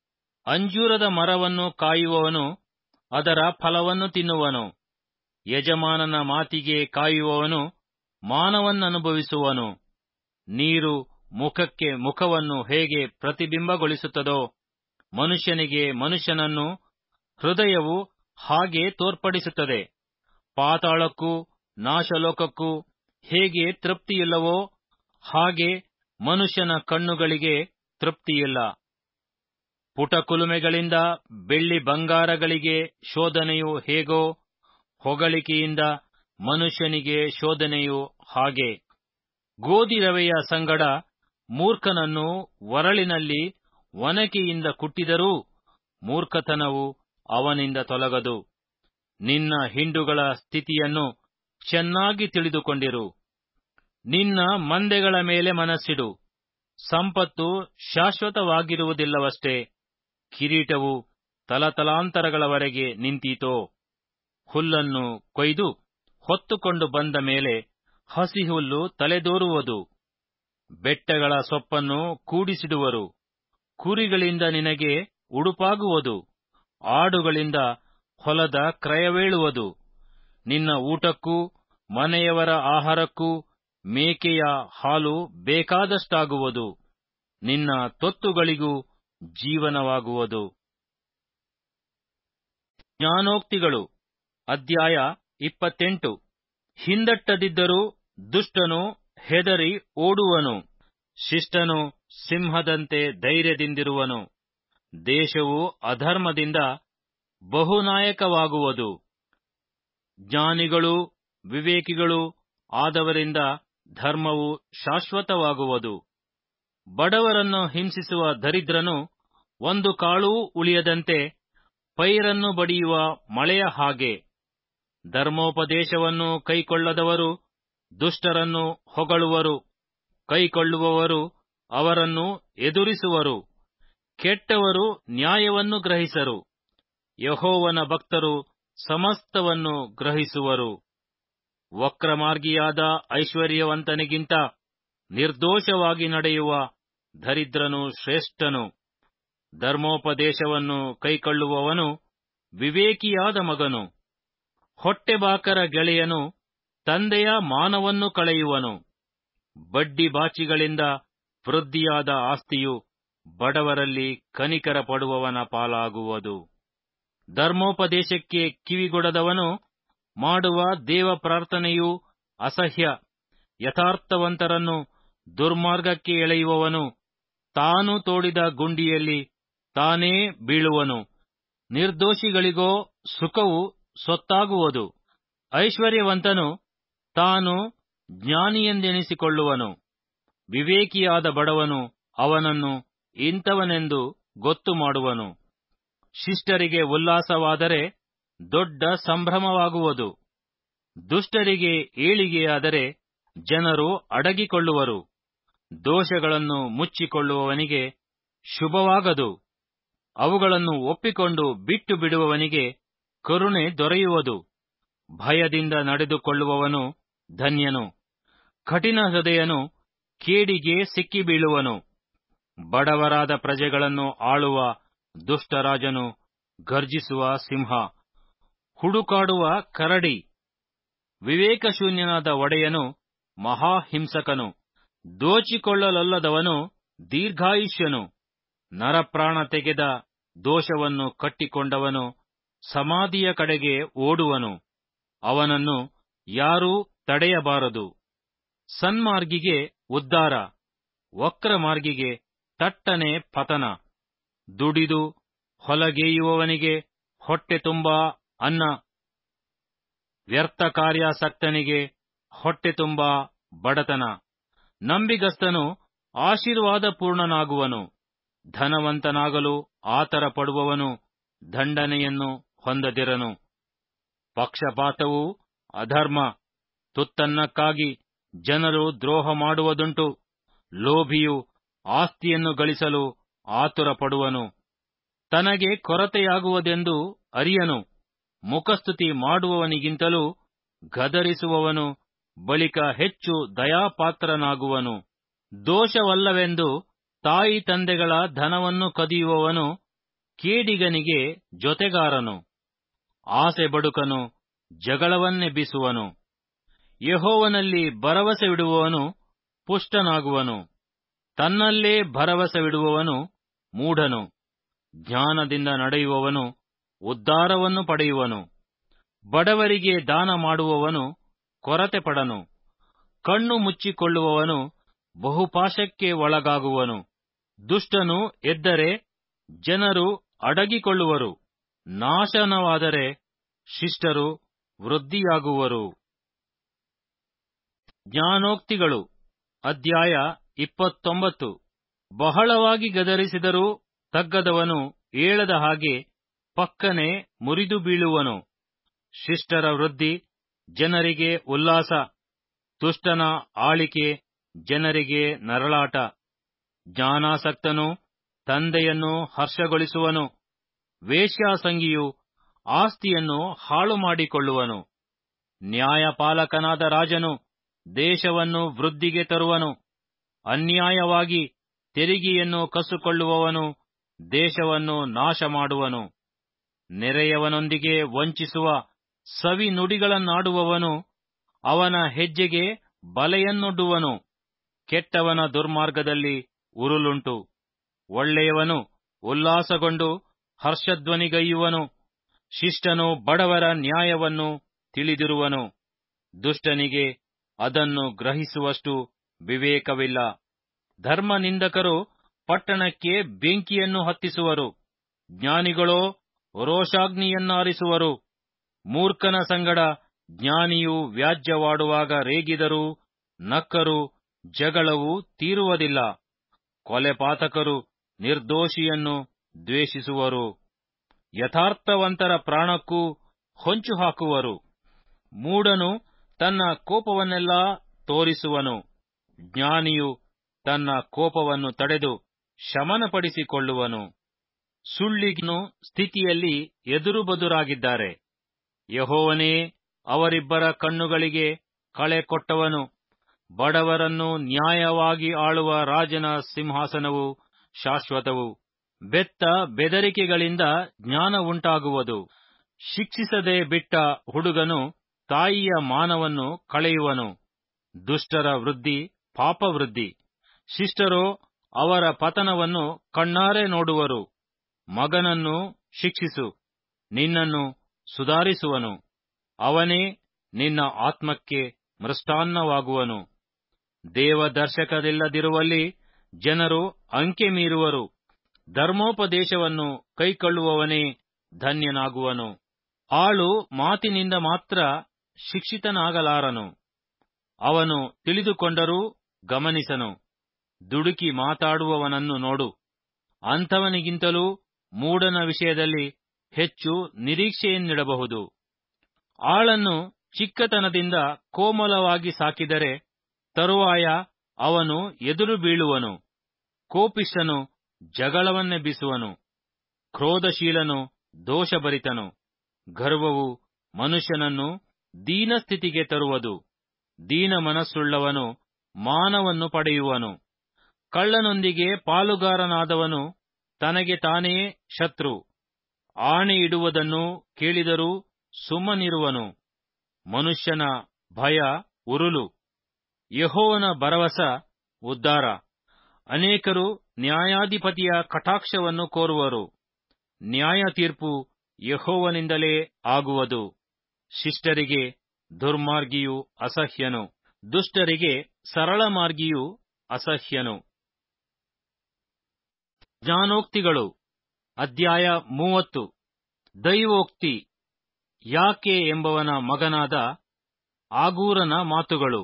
ಅಂಜೂರದ ಮರವನ್ನು ಕಾಯುವವನು ಅದರ ಫಲವನ್ನು ತಿನ್ನುವನು ಯಜಮಾನನ ಮಾತಿಗೆ ಕಾಯುವವನು ಮಾನವನ್ನನುಭವಿಸುವನು ನೀರು ಮುಖಕ್ಕೆ ಮುಖವನ್ನು ಹೇಗೆ ಪ್ರತಿಬಿಂಬಗೊಳಿಸುತ್ತದೋ ಮನುಷ್ಯನಿಗೆ ಮನುಷ್ಯನನ್ನು ಹೃದಯವು ಹಾಗೆ ತೋರ್ಪಡಿಸುತ್ತದೆ ಪಾತಾಳಕ್ಕೂ ನಾಶಲೋಕಕ್ಕೂ ಹೇಗೆ ತೃಪ್ತಿಯಿಲ್ಲವೋ ಹಾಗೆ ಮನುಷ್ಯನ ಕಣ್ಣುಗಳಿಗೆ ತೃಪ್ತಿಯಿಲ್ಲ ಪುಟಕುಲುಮೆಗಳಿಂದ ಬೆಳ್ಳಿ ಬಂಗಾರಗಳಿಗೆ ಶೋಧನೆಯು ಹೇಗೋ ಹೊಗಳಿಕೆಯಿಂದ ಮನುಷ್ಯನಿಗೆ ಶೋಧನೆಯು ಹಾಗೆ ಗೋಧಿ ರವೆಯ ಸಂಗಡ ಮೂರ್ಖನನ್ನು ಒರಳಿನಲ್ಲಿ ಒನಕೆಯಿಂದ ಕುಟ್ಟಿದರೂ ಮೂರ್ಖತನವು ಅವನಿಂದ ತೊಲಗದು ನಿನ್ನ ಹಿಂಡುಗಳ ಸ್ಥಿತಿಯನ್ನು ಚೆನ್ನಾಗಿ ತಿಳಿದುಕೊಂಡಿರು ನಿನ್ನ ಮಂದೆಗಳ ಮೇಲೆ ಮನಸ್ಸಿಡು ಸಂಪತ್ತು ಶಾಶ್ವತವಾಗಿರುವುದಿಲ್ಲವಷ್ಟೇ ಕಿರೀಟವು ತಲತಲಾಂತರಗಳವರೆಗೆ ನಿಂತೀತೋ ಹುಲ್ಲನ್ನು ಕೊಯ್ದು ಹೊತ್ತುಕೊಂಡು ಬಂದ ಮೇಲೆ ಹಸಿಹುಲ್ಲು ತಲೆದೋರುವುದು ಬೆಟ್ಟಗಳ ಸೊಪ್ಪನ್ನು ಕೂಡಿಸಿಡುವರು ಕುರಿಗಳಿಂದ ನಿನಗೆ ಉಡುಪಾಗುವುದು ಆಡುಗಳಿಂದ ಹೊಲದ ಕ್ರಯವೇಳುವುದು ನಿನ್ನ ಊಟಕ್ಕೂ ಮನೆಯವರ ಆಹಾರಕ್ಕೂ ಮೇಕೆಯ ಹಾಲು ಬೇಕಾದಷ್ಟಾಗುವುದು ನಿನ್ನ ತೊತ್ತುಗಳಿಗೂ ಜೀವನವಾಗುವುದು ಜ್ಞಾನೋಕ್ತಿಗಳು ಅಧ್ಯಾಯ ಇಪ್ಪತ್ತೆಂಟು ಹಿಂದಟ್ಟದಿದ್ದರೂ ದುಷ್ಟನು ಹೆದರಿ ಓಡುವನು ಶಿಷ್ಟನು ಸಿಂಹದಂತೆ ಧೈರ್ಯದಿಂದಿರುವನು ದೇಶವು ಅಧರ್ಮದಿಂದ ಬಹುನಾಯಕವಾಗುವುದು ಜ್ಞಾನಿಗಳು ವಿವೇಕಿಗಳು ಆದವರಿಂದ ಧರ್ಮವು ಶಾಶ್ವತವಾಗುವುದು ಬಡವರನ್ನು ಹಿಂಸಿಸುವ ದರಿದ್ರನು ಒಂದು ಕಾಳೂ ಉಳಿಯದಂತೆ ಪೈರನ್ನು ಬಡಿಯುವ ಮಳೆಯ ಹಾಗೆ ಧರ್ಮೋಪದೇಶವನ್ನು ಕೈಕೊಳ್ಳದವರು ದುಷ್ಟರನ್ನು ಹೊಗಳುವರು ಕೈಕೊಳ್ಳುವವರು ಅವರನ್ನು ಎದುರಿಸುವರು ಕೆಟ್ಟವರು ನ್ಯಾಯವನ್ನು ಗ್ರಹಿಸರು ಯಹೋವನ ಭಕ್ತರು ಸಮಸ್ತವನ್ನು ಗ್ರಹಿಸುವರು ವಕ್ರಮಾರ್ಗಿಯಾದ ಐಶ್ವರ್ಯವಂತನಿಗಿಂತ ನಿರ್ದೋಷವಾಗಿ ನಡೆಯುವ ದರಿದ್ರನು ಶ್ರೇಷ್ಠನು ಧರ್ಮೋಪದೇಶವನ್ನು ಕೈಕೊಳ್ಳುವವನು ವಿವೇಕಿಯಾದ ಮಗನು ಹೊಟ್ಟೆಬಾಕರ ಗೆಳೆಯನು ತಂದೆಯ ಮಾನವನ್ನು ಕಳೆಯುವನು ಬಡ್ಡಿ ಬಾಚಿಗಳಿಂದ ವೃದ್ಧಿಯಾದ ಆಸ್ತಿಯು ಬಡವರಲ್ಲಿ ಕನಿಕರ ಪಡುವವನ ಪಾಲಾಗುವುದು ಧರ್ಮೋಪದೇಶಕ್ಕೆ ಕಿವಿಗೊಡದವನು ಮಾಡುವ ದೇವ ಪ್ರಾರ್ಥನೆಯೂ ಅಸಹ್ಯ ಯಥಾರ್ಥವಂತರನ್ನು ದುರ್ಮಾರ್ಗಕ್ಕೆ ಎಳೆಯುವವನು ತಾನು ತೋಡಿದ ಗುಂಡಿಯಲ್ಲಿ ತಾನೇ ಬೀಳುವನು ನಿರ್ದೋಷಿಗಳಿಗೋ ಸುಖವು ಸೊತ್ತಾಗುವುದು ಐಶ್ವರ್ಯವಂತನು ತಾನು ಜ್ಞಾನಿಯೆಂದೆನಿಸಿಕೊಳ್ಳುವನು ವಿವೇಕಿಯಾದ ಬಡವನು ಅವನನ್ನು ಇಂಥವನೆಂದು ಗೊತ್ತು ಮಾಡುವನು ಶಿಷ್ಟರಿಗೆ ಉಲ್ಲಾಸವಾದರೆ ದೊಡ್ಡ ಸಂಭ್ರಮವಾಗುವುದು ದುಷ್ಟರಿಗೆ ಏಳಿಗೆಯಾದರೆ ಜನರು ಅಡಗಿಕೊಳ್ಳುವರು ದೋಷಗಳನ್ನು ಮುಚ್ಚಿಕೊಳ್ಳುವವನಿಗೆ ಶುಭವಾಗದು ಅವುಗಳನ್ನು ಒಪ್ಪಿಕೊಂಡು ಬಿಟ್ಟು ಬಿಡುವವನಿಗೆ ಕರುಣೆ ದೊರೆಯುವುದು ಭಯದಿಂದ ನಡೆದುಕೊಳ್ಳುವವನು ಧನ್ಯನು ಕಠಿಣ ಹೃದಯನು ಕೇಡಿಗೆ ಸಿಕ್ಕಿಬೀಳುವನು ಬಡವರಾದ ಪ್ರಜೆಗಳನ್ನು ಆಳುವ ದುಷ್ಟರಾಜನು ಗರ್ಜಿಸುವ ಸಿಂಹ ಹುಡುಕಾಡುವ ಕರಡಿ ವಿವೇಕಶೂನ್ಯನಾದ ಒಡೆಯನು ಮಹಾಹಿಂಸಕನು ದೋಚಿಕೊಳ್ಳಲೊಲ್ಲದವನು ದೀರ್ಘಾಯುಷ್ಯನು ನರಪ್ರಾಣ ತೆಗೆದ ದೋಷವನ್ನು ಕಟ್ಟಿಕೊಂಡವನು ಸಮಾಧಿಯ ಕಡೆಗೆ ಓಡುವನು ಅವನನ್ನು ಯಾರೂ ತಡೆಯಬಾರದು ಸನ್ಮಾರ್ಗಿಗೆ ಉದ್ಧಾರ ವಕ್ರಮಾರ್ಗಿಗೆ ತಟ್ಟನೆ ಪತನ ದುಡಿದು ಹೊಲಗೇಯುವವನಿಗೆ ಹೊಟ್ಟೆ ತುಂಬಾ ಅನ್ನ ವ್ಯರ್ಥ ಕಾರ್ಯಾಸಕ್ತನಿಗೆ ಹೊಟ್ಟೆ ತುಂಬಾ ಬಡತನ ನಂಬಿಗಸ್ತನು ಆಶೀರ್ವಾದ ಪೂರ್ಣನಾಗುವನು ಧನವಂತನಾಗಲು ಆತರ ಪಡುವವನು ದಂಡನೆಯನ್ನು ಹೊಂದದಿರನು ಪಕ್ಷಪಾತವು ಅಧರ್ಮ ತುತ್ತನ್ನಕ್ಕಾಗಿ ಜನರು ದ್ರೋಹ ಮಾಡುವುದುಂಟು ಲೋಭಿಯು ಆಸ್ತಿಯನ್ನು ಗಳಿಸಲು ಆತುರ ಪಡುವನು ತನಗೆ ಕೊರತೆಯಾಗುವುದೆಂದು ಅರಿಯನು ಮುಖಸ್ತುತಿ ಮಾಡುವವನಿಗಿಂತಲೂ ಗದರಿಸುವವನು ಬಳಿಕ ಹೆಚ್ಚು ದಯಾಪಾತ್ರನಾಗುವನು ದೋಷವಲ್ಲವೆಂದು ತಾಯಿ ತಂದೆಗಳ ಧನವನ್ನು ಕದಿಯುವವನು ಕೇಡಿಗನಿಗೆ ಜೊತೆಗಾರನು ಆಸೆ ಬಡುಕನು ಜಗಳವನ್ನೆಬ್ಬಿಸುವನು ಯಹೋವನಲ್ಲಿ ಭರವಸವಿಡುವವನು ಪುಷ್ಟನಾಗುವನು ತನ್ನಲ್ಲೇ ಭರವಸವಿಡುವವನು ಮೂಢನು ಜ್ಞಾನದಿಂದ ನಡೆಯುವವನು ಉದ್ಧಾರವನ್ನು ಪಡೆಯುವನು ಬಡವರಿಗೆ ದಾನ ಮಾಡುವವನು ಕೊರತೆ ಪಡನು ಕಣ್ಣು ಮುಚ್ಚಿಕೊಳ್ಳುವವನು ಬಹುಪಾಶಕ್ಕೆ ಒಳಗಾಗುವನು ದುಷ್ಟನು ಎದ್ದರೆ ಜನರು ಅಡಗಿಕೊಳ್ಳುವರು ನಾಶನವಾದರೆ ಶಿಷ್ಟರು ವೃದ್ಧಿಯಾಗುವರು ಜ್ಞಾನೋಕ್ತಿಗಳು ಅಧ್ಯಾಯ ಇಪ್ಪತ್ತೊಂಬತ್ತು ಬಹಳವಾಗಿ ಗದರಿಸಿದರೂ ತಗ್ಗದವನು ಏಳದ ಹಾಗೆ ಪಕ್ಕನೆ ಮುರಿದು ಬೀಳುವನು ಶಿಷ್ಟರ ವೃದ್ಧಿ ಜನರಿಗೆ ಉಲ್ಲಾಸ ದುಷ್ಟನ ಆಳಿಕೆ ಜನರಿಗೆ ನರಳಾಟ ಜ್ಞಾನಾಸಕ್ತನು ತಂದೆಯನ್ನು ಹರ್ಷಗೊಳಿಸುವನು ವೇಶ್ಯಾಸಂಗಿಯು ಆಸ್ತಿಯನ್ನು ಹಾಳು ಮಾಡಿಕೊಳ್ಳುವನು ನ್ಯಾಯಪಾಲಕನಾದ ರಾಜನು ದೇಶವನ್ನು ವೃದ್ಧಿಗೆ ತರುವನು ಅನ್ಯಾಯವಾಗಿ ತೆರಿಗೆಯನ್ನು ಕಸುಕೊಳ್ಳುವವನು ದೇಶವನ್ನು ನಾಶ ಮಾಡುವನು ನೆರೆಯವನೊಂದಿಗೆ ವಂಚಿಸುವ ಸವಿ ನುಡಿಗಳನ್ನಾಡುವವನು ಅವನ ಹೆಜ್ಜೆಗೆ ಬಲೆಯನ್ನೊಡ್ಡುವನು ಕೆಟ್ಟವನ ದುರ್ಮಾರ್ಗದಲ್ಲಿ ಉರುಲುಂಟು ಒಳ್ಳೆಯವನು ಉಲ್ಲಾಸಗೊಂಡು ಹರ್ಷಧ್ವನಿಗೈಯುವನು ಶಿಷ್ಟನು ಬಡವರ ನ್ಯಾಯವನ್ನು ತಿಳಿದಿರುವನು ದುಷ್ಟನಿಗೆ ಅದನ್ನು ಗ್ರಹಿಸುವಷ್ಟು ವಿವೇಕವಿಲ್ಲ ಧರ್ಮನಿಂದಕರು ಪಟ್ಟಣಕ್ಕೆ ಬೆಂಕಿಯನ್ನು ಹತ್ತಿಸುವರು ಜ್ಞಾನಿಗಳೋ ರೋಷಾಗ್ನಿಯನ್ನಾರಿಸುವರು ಮೂರ್ಖನ ಸಂಗಡ ಜ್ಞಾನಿಯು ವ್ಯಾಜ್ಯವಾಡುವಾಗ ರೇಗಿದರೂ ನಕ್ಕರೂ ಜಗಳವು ತೀರುವುದಿಲ್ಲ ಕೊಲೆಪಾತಕರು ನಿರ್ದೋಷಿಯನ್ನು ದ್ವೇಷಿಸುವರು ಯಥಾರ್ಥವಂತರ ಪ್ರಾಣಕ್ಕೂ ಹೊಂಚು ಹಾಕುವರು ಮೂಢನು ತನ್ನ ಕೋಪವನ್ನೆಲ್ಲಾ ತೋರಿಸುವನು ಜ್ಞಾನಿಯು ತನ್ನ ಕೋಪವನ್ನು ತಡೆದು ಶಮನಪಡಿಸಿಕೊಳ್ಳುವನು ಸುಳ್ಳಿಗಿನ ಸ್ಥಿತಿಯಲ್ಲಿ ಎದುರುಬದುರಾಗಿದ್ದಾರೆ ಯಹೋವನೇ ಅವರಿಬ್ಬರ ಕಣ್ಣುಗಳಿಗೆ ಕಳೆ ಕೊಟ್ಟವನು ಬಡವರನ್ನು ನ್ಯಾಯವಾಗಿ ಆಳುವ ರಾಜನ ಸಿಂಹಾಸನವು ಶಾಶ್ವತವು ಬೆತ್ತ ಬೆದರಿಕೆಗಳಿಂದ ಜ್ಞಾನ ಉಂಟಾಗುವುದು ಶಿಕ್ಷಿಸದೆ ಬಿಟ್ಟ ಹುಡುಗನು ತಾಯಿಯ ಮಾನವನ್ನು ಕಳೆಯುವನು ದುಷ್ಟರ ವೃದ್ಧಿ ಪಾಪವೃದ್ಧಿ ಶಿಷ್ಟರೋ ಅವರ ಪತನವನ್ನು ಕಣ್ಣಾರೆ ನೋಡುವರು ಮಗನನ್ನು ಶಿಕ್ಷಿಸು ನಿನ್ನನ್ನು ಸುಧಾರಿಸುವನು ಅವನೇ ನಿನ್ನ ಆತ್ಮಕ್ಕೆ ಮೃಷ್ಟಾನ್ನವಾಗುವನು ದೇವದರ್ಶಕರಿಲ್ಲದಿರುವಲ್ಲಿ ಜನರು ಅಂಕೆ ಮೀರುವರು ಧರ್ಮೋಪದೇಶವನ್ನು ಕೈಕೊಳ್ಳುವವನೇ ಧನ್ಯನಾಗುವನು ಆಳು ಮಾತಿನಿಂದ ಮಾತ್ರ ಶಿಕ್ಷಿತನಾಗಲಾರನು ಅವನು ತಿಳಿದುಕೊಂಡರೂ ಗಮನಿಸನು ದುಡುಕಿ ಮಾತಾಡುವವನನ್ನು ನೋಡು ಅಂಥವನಿಗಿಂತಲೂ ಮೂಢನ ವಿಷಯದಲ್ಲಿ ಹೆಚ್ಚು ನಿರೀಕ್ಷೆಯನ್ನಿಡಬಹುದು ಆಳನ್ನು ಚಿಕ್ಕತನದಿಂದ ಕೋಮಲವಾಗಿ ಸಾಕಿದರೆ ತರುವಾಯ ಅವನು ಎದುರು ಬೀಳುವನು ಕೋಪಿಷ್ಠನು ಜಗಳವನ್ನೆಬ್ಬಿಸುವನು ಕ್ರೋಧಶೀಲನು ದೋಷಭರಿತನು ಗರ್ವವು ಮನುಷ್ಯನನ್ನು ದೀನಸ್ಥಿತಿಗೆ ತರುವುದು ದೀನ ಮನಸ್ಸುಳ್ಳವನು ಮಾನವನ್ನು ಪಡೆಯುವನು ಕಳ್ಳನೊಂದಿಗೆ ಪಾಲುಗಾರನಾದವನು ತನಗೆ ತಾನೇ ಶತ್ರು ಆಣೆ ಇಡುವುದನ್ನು ಕೇಳಿದರೂ ಸುಮ್ಮನಿರುವನು ಮನುಷ್ಯನ ಭಯ ಉರುಲು ಯಹೋವನ ಭರವಸ ಉದ್ಧಾರ ಅನೇಕರು ನ್ಯಾಯಾಧಿಪತಿಯ ಕಟಾಕ್ಷವನ್ನು ಕೋರುವರು ನ್ಯಾಯ ತೀರ್ಪು ಯಹೋವನಿಂದಲೇ ಆಗುವುದು ಶಿಷ್ಟರಿಗೆ ದುರ್ಮಾರ್ಗಿಯು ಅಸಹ್ಯನು ದುಷ್ಟರಿಗೆ ಸರಳ ಮಾರ್ಗಿಯು ಅಸಹ್ಯನು ಜ್ಞಾನೋಕ್ತಿಗಳು ಅಧ್ಯಾಯ ಮೂವತ್ತು ದೈವೋಕ್ತಿ ಯಾಕೆ ಎಂಬವನ ಮಗನಾದ ಆಗೂರನ ಮಾತುಗಳು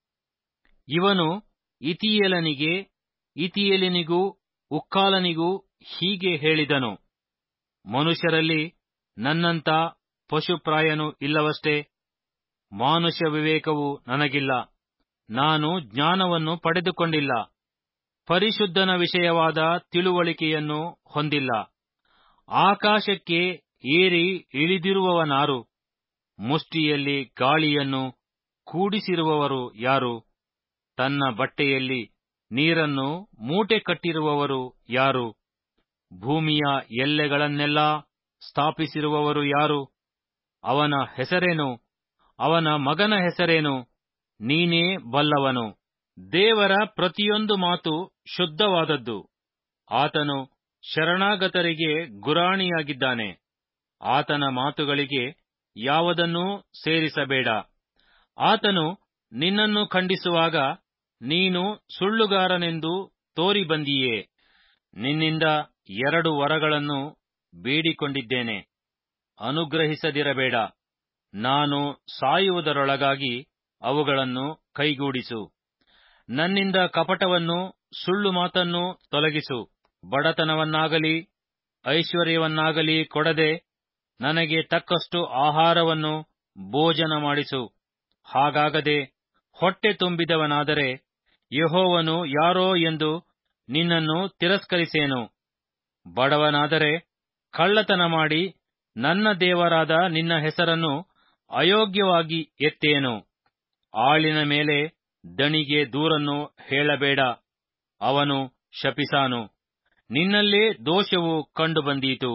ಇವನು ಇತಿಯೇಲನಿಗೆ ಇತಿಯೇಲಿನಿಗೂ ಉಕ್ಕಾಲನಿಗೂ ಹೀಗೆ ಹೇಳಿದನು ಮನುಷ್ಯರಲ್ಲಿ ನನ್ನಂಥ ಪಶುಪ್ರಾಯನು ಇಲ್ಲವಷ್ಟೇ ಮಾನುಷ ವಿವೇಕವು ನನಗಿಲ್ಲ ನಾನು ಜ್ಞಾನವನ್ನು ಪಡೆದುಕೊಂಡಿಲ್ಲ ಪರಿಶುದ್ಧನ ವಿಷಯವಾದ ತಿಳುವಳಿಕೆಯನ್ನು ಹೊಂದಿಲ್ಲ ಆಕಾಶಕ್ಕೆ ಏರಿ ಇಳಿದಿರುವವನಾರು ಮುಷ್ಟಿಯಲ್ಲಿ ಗಾಳಿಯನ್ನು ಕೂಡಿಸಿರುವವರು ಯಾರು ತನ್ನ ಬಟ್ಟೆಯಲ್ಲಿ ನೀರನ್ನು ಮೂಟೆ ಕಟ್ಟಿರುವವರು ಯಾರು ಭೂಮಿಯ ಎಲ್ಲೆಗಳನ್ನೆಲ್ಲ ಸ್ಥಾಪಿಸಿರುವವರು ಯಾರು ಅವನ ಹೆಸರೇನು ಅವನ ಮಗನ ಹೆಸರೇನು ನೀನೇ ಬಲ್ಲವನು ದೇವರ ಪ್ರತಿಯೊಂದು ಮಾತು ಶುದ್ಧವಾದದ್ದು ಆತನು ಶರಣಾಗತರಿಗೆ ಗುರಾಣಿಯಾಗಿದ್ದಾನೆ ಆತನ ಮಾತುಗಳಿಗೆ ಯಾವುದನ್ನೂ ಸೇರಿಸಬೇಡ ಆತನು ನಿನ್ನನ್ನು ಖಂಡಿಸುವಾಗ ನೀನು ಸುಳ್ಳುಗಾರನೆಂದು ತೋರಿ ಬಂದಿಯೇ ನಿನ್ನಿಂದ ಎರಡು ವರಗಳನ್ನು ಬೇಡಿಕೊಂಡಿದ್ದೇನೆ ಅನುಗ್ರಹಿಸದಿರಬೇಡ ನಾನು ಸಾಯುವುದರೊಳಗಾಗಿ ಅವುಗಳನ್ನು ಕೈಗೂಡಿಸು ನನ್ನಿಂದ ಕಪಟವನ್ನು ಸುಳ್ಳು ಮಾತನ್ನು ತೊಲಗಿಸು ಬಡತನವನ್ನಾಗಲಿ ಐಶ್ವರ್ಯವನ್ನಾಗಲಿ ಕೊಡದೆ ನನಗೆ ತಕ್ಕಷ್ಟು ಆಹಾರವನ್ನು ಭೋಜನ ಮಾಡಿಸು ಹಾಗಾಗದೆ ಹೊಟ್ಟೆ ತುಂಬಿದವನಾದರೆ ಯಹೋವನು ಯಾರೋ ಎಂದು ನಿನ್ನನ್ನು ತಿರಸ್ಕರಿಸೇನು ಬಡವನಾದರೆ ಕಳ್ಳತನ ಮಾಡಿ ನನ್ನ ದೇವರಾದ ನಿನ್ನ ಹೆಸರನ್ನು ಅಯೋಗ್ಯವಾಗಿ ಎತ್ತೇನು ಆಳಿನ ಮೇಲೆ ದಣಿಗೆ ದೂರನ್ನು ಹೇಳಬೇಡ ಅವನು ಶಪಿಸಾನು ನಿನ್ನಲ್ಲೇ ದೋಷವು ಕಂಡುಬಂದೀತು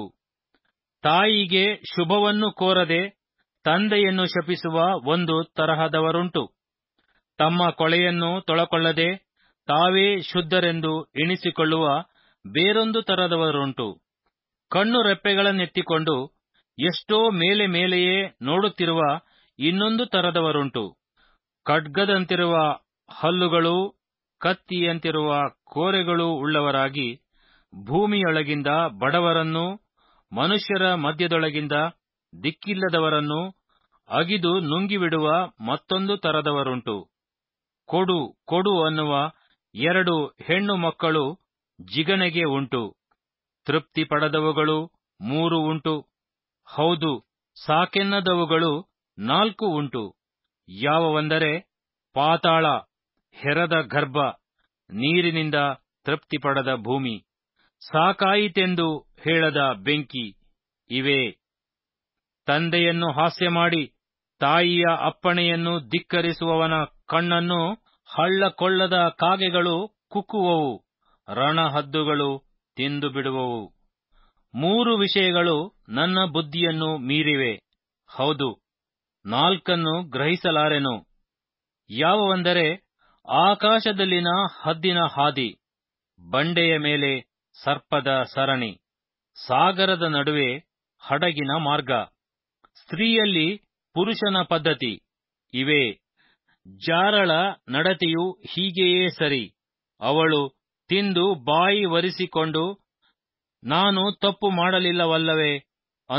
ತಾಯಿಗೆ ಶುಭವನ್ನು ಕೋರದೆ ತಂದೆಯನ್ನು ಶಪಿಸುವ ಒಂದು ತರಹದವರುಂಟು ತಮ್ಮ ಕೊಳೆಯನ್ನು ತೊಳಕೊಳ್ಳದೆ ತಾವೇ ಶುದ್ಧರೆಂದು ಎಣಿಸಿಕೊಳ್ಳುವ ಬೇರೊಂದು ತರದವರುಂಟು ಕಣ್ಣು ರೆಪ್ಪೆಗಳನ್ನೆತ್ತಿಕೊಂಡು ಎಷ್ಟೋ ಮೇಲೆ ಮೇಲೆಯೇ ನೋಡುತ್ತಿರುವ ಇನ್ನೊಂದು ತರದವರುಂಟು ಖಡ್ಗದಂತಿರುವ ಹಲ್ಲುಗಳೂ ಕತ್ತಿಯಂತಿರುವ ಕೋರೆಗಳೂ ಉಳ್ಳವರಾಗಿ ಭೂಮಿಯೊಳಗಿಂದ ಬಡವರನ್ನೂ ಮನುಷ್ಯರ ಮಧ್ಯದೊಳಗಿಂದ ದಿಕ್ಕಿಲ್ಲದವರನ್ನೂ ಅಗಿದು ನುಂಗಿಬಿಡುವ ಮತ್ತೊಂದು ತರದವರುಂಟು ಕೊಡು ಕೊಡು ಅನ್ನುವ ಎರಡು ಹೆಣ್ಣು ಮಕ್ಕಳು ಜಿಗಣೆಗೆ ಉಂಟು ತೃಪ್ತಿ ಪಡದವುಗಳು ಮೂರು ಉಂಟು ಹೌದು ಸಾಕೆನ್ನದವುಗಳು ನಾಲ್ಕು ಉಂಟು ಯಾವವಂದರೆ ಪಾತಾಳ ಹೆರದ ಗರ್ಭ ನೀರಿನಿಂದ ತೃಪ್ತಿಪಡದ ಭೂಮಿ ಸಾಕಾಯಿತೆಂದು ಹೇಳದ ಬೆಂಕಿ ಇವೇ ತಂದೆಯನ್ನು ಹಾಸ್ಯ ಮಾಡಿ ತಾಯಿಯ ಅಪ್ಪಣೆಯನ್ನು ಧಿಕ್ಕರಿಸುವವನ ಕಣ್ಣನ್ನು ಹಳ್ಳಕೊಳ್ಳದ ಕಾಗೆಗಳು ಕುಕ್ಕುವವು ರಣಹದ್ದುಗಳು ತಿಂದು ಬಿಡುವವು ಮೂರು ವಿಷಯಗಳು ನನ್ನ ಬುದ್ಧಿಯನ್ನು ಮೀರಿವೆ ಹೌದು ನಾಲ್ಕನ್ನು ಗ್ರಹಿಸಲಾರೆನು ಯಾವವಂದರೆ ಆಕಾಶದಲ್ಲಿನ ಹದ್ದಿನ ಹಾದಿ ಬಂಡೆಯ ಮೇಲೆ ಸರ್ಪದ ಸರಣಿ ಸಾಗರದ ನಡುವೆ ಹಡಗಿನ ಮಾರ್ಗ ಸ್ತ್ರೀಯಲ್ಲಿ ಪುರುಷನ ಪದ್ಧತಿ ಇವೇ ಜಾರಳ ನಡತೆಯು ಹೀಗೆಯೇ ಸರಿ ಅವಳು ತಿಂದು ಬಾಯಿ ಒರೆಸಿಕೊಂಡು ನಾನು ತಪ್ಪು ಮಾಡಲಿಲ್ಲವಲ್ಲವೇ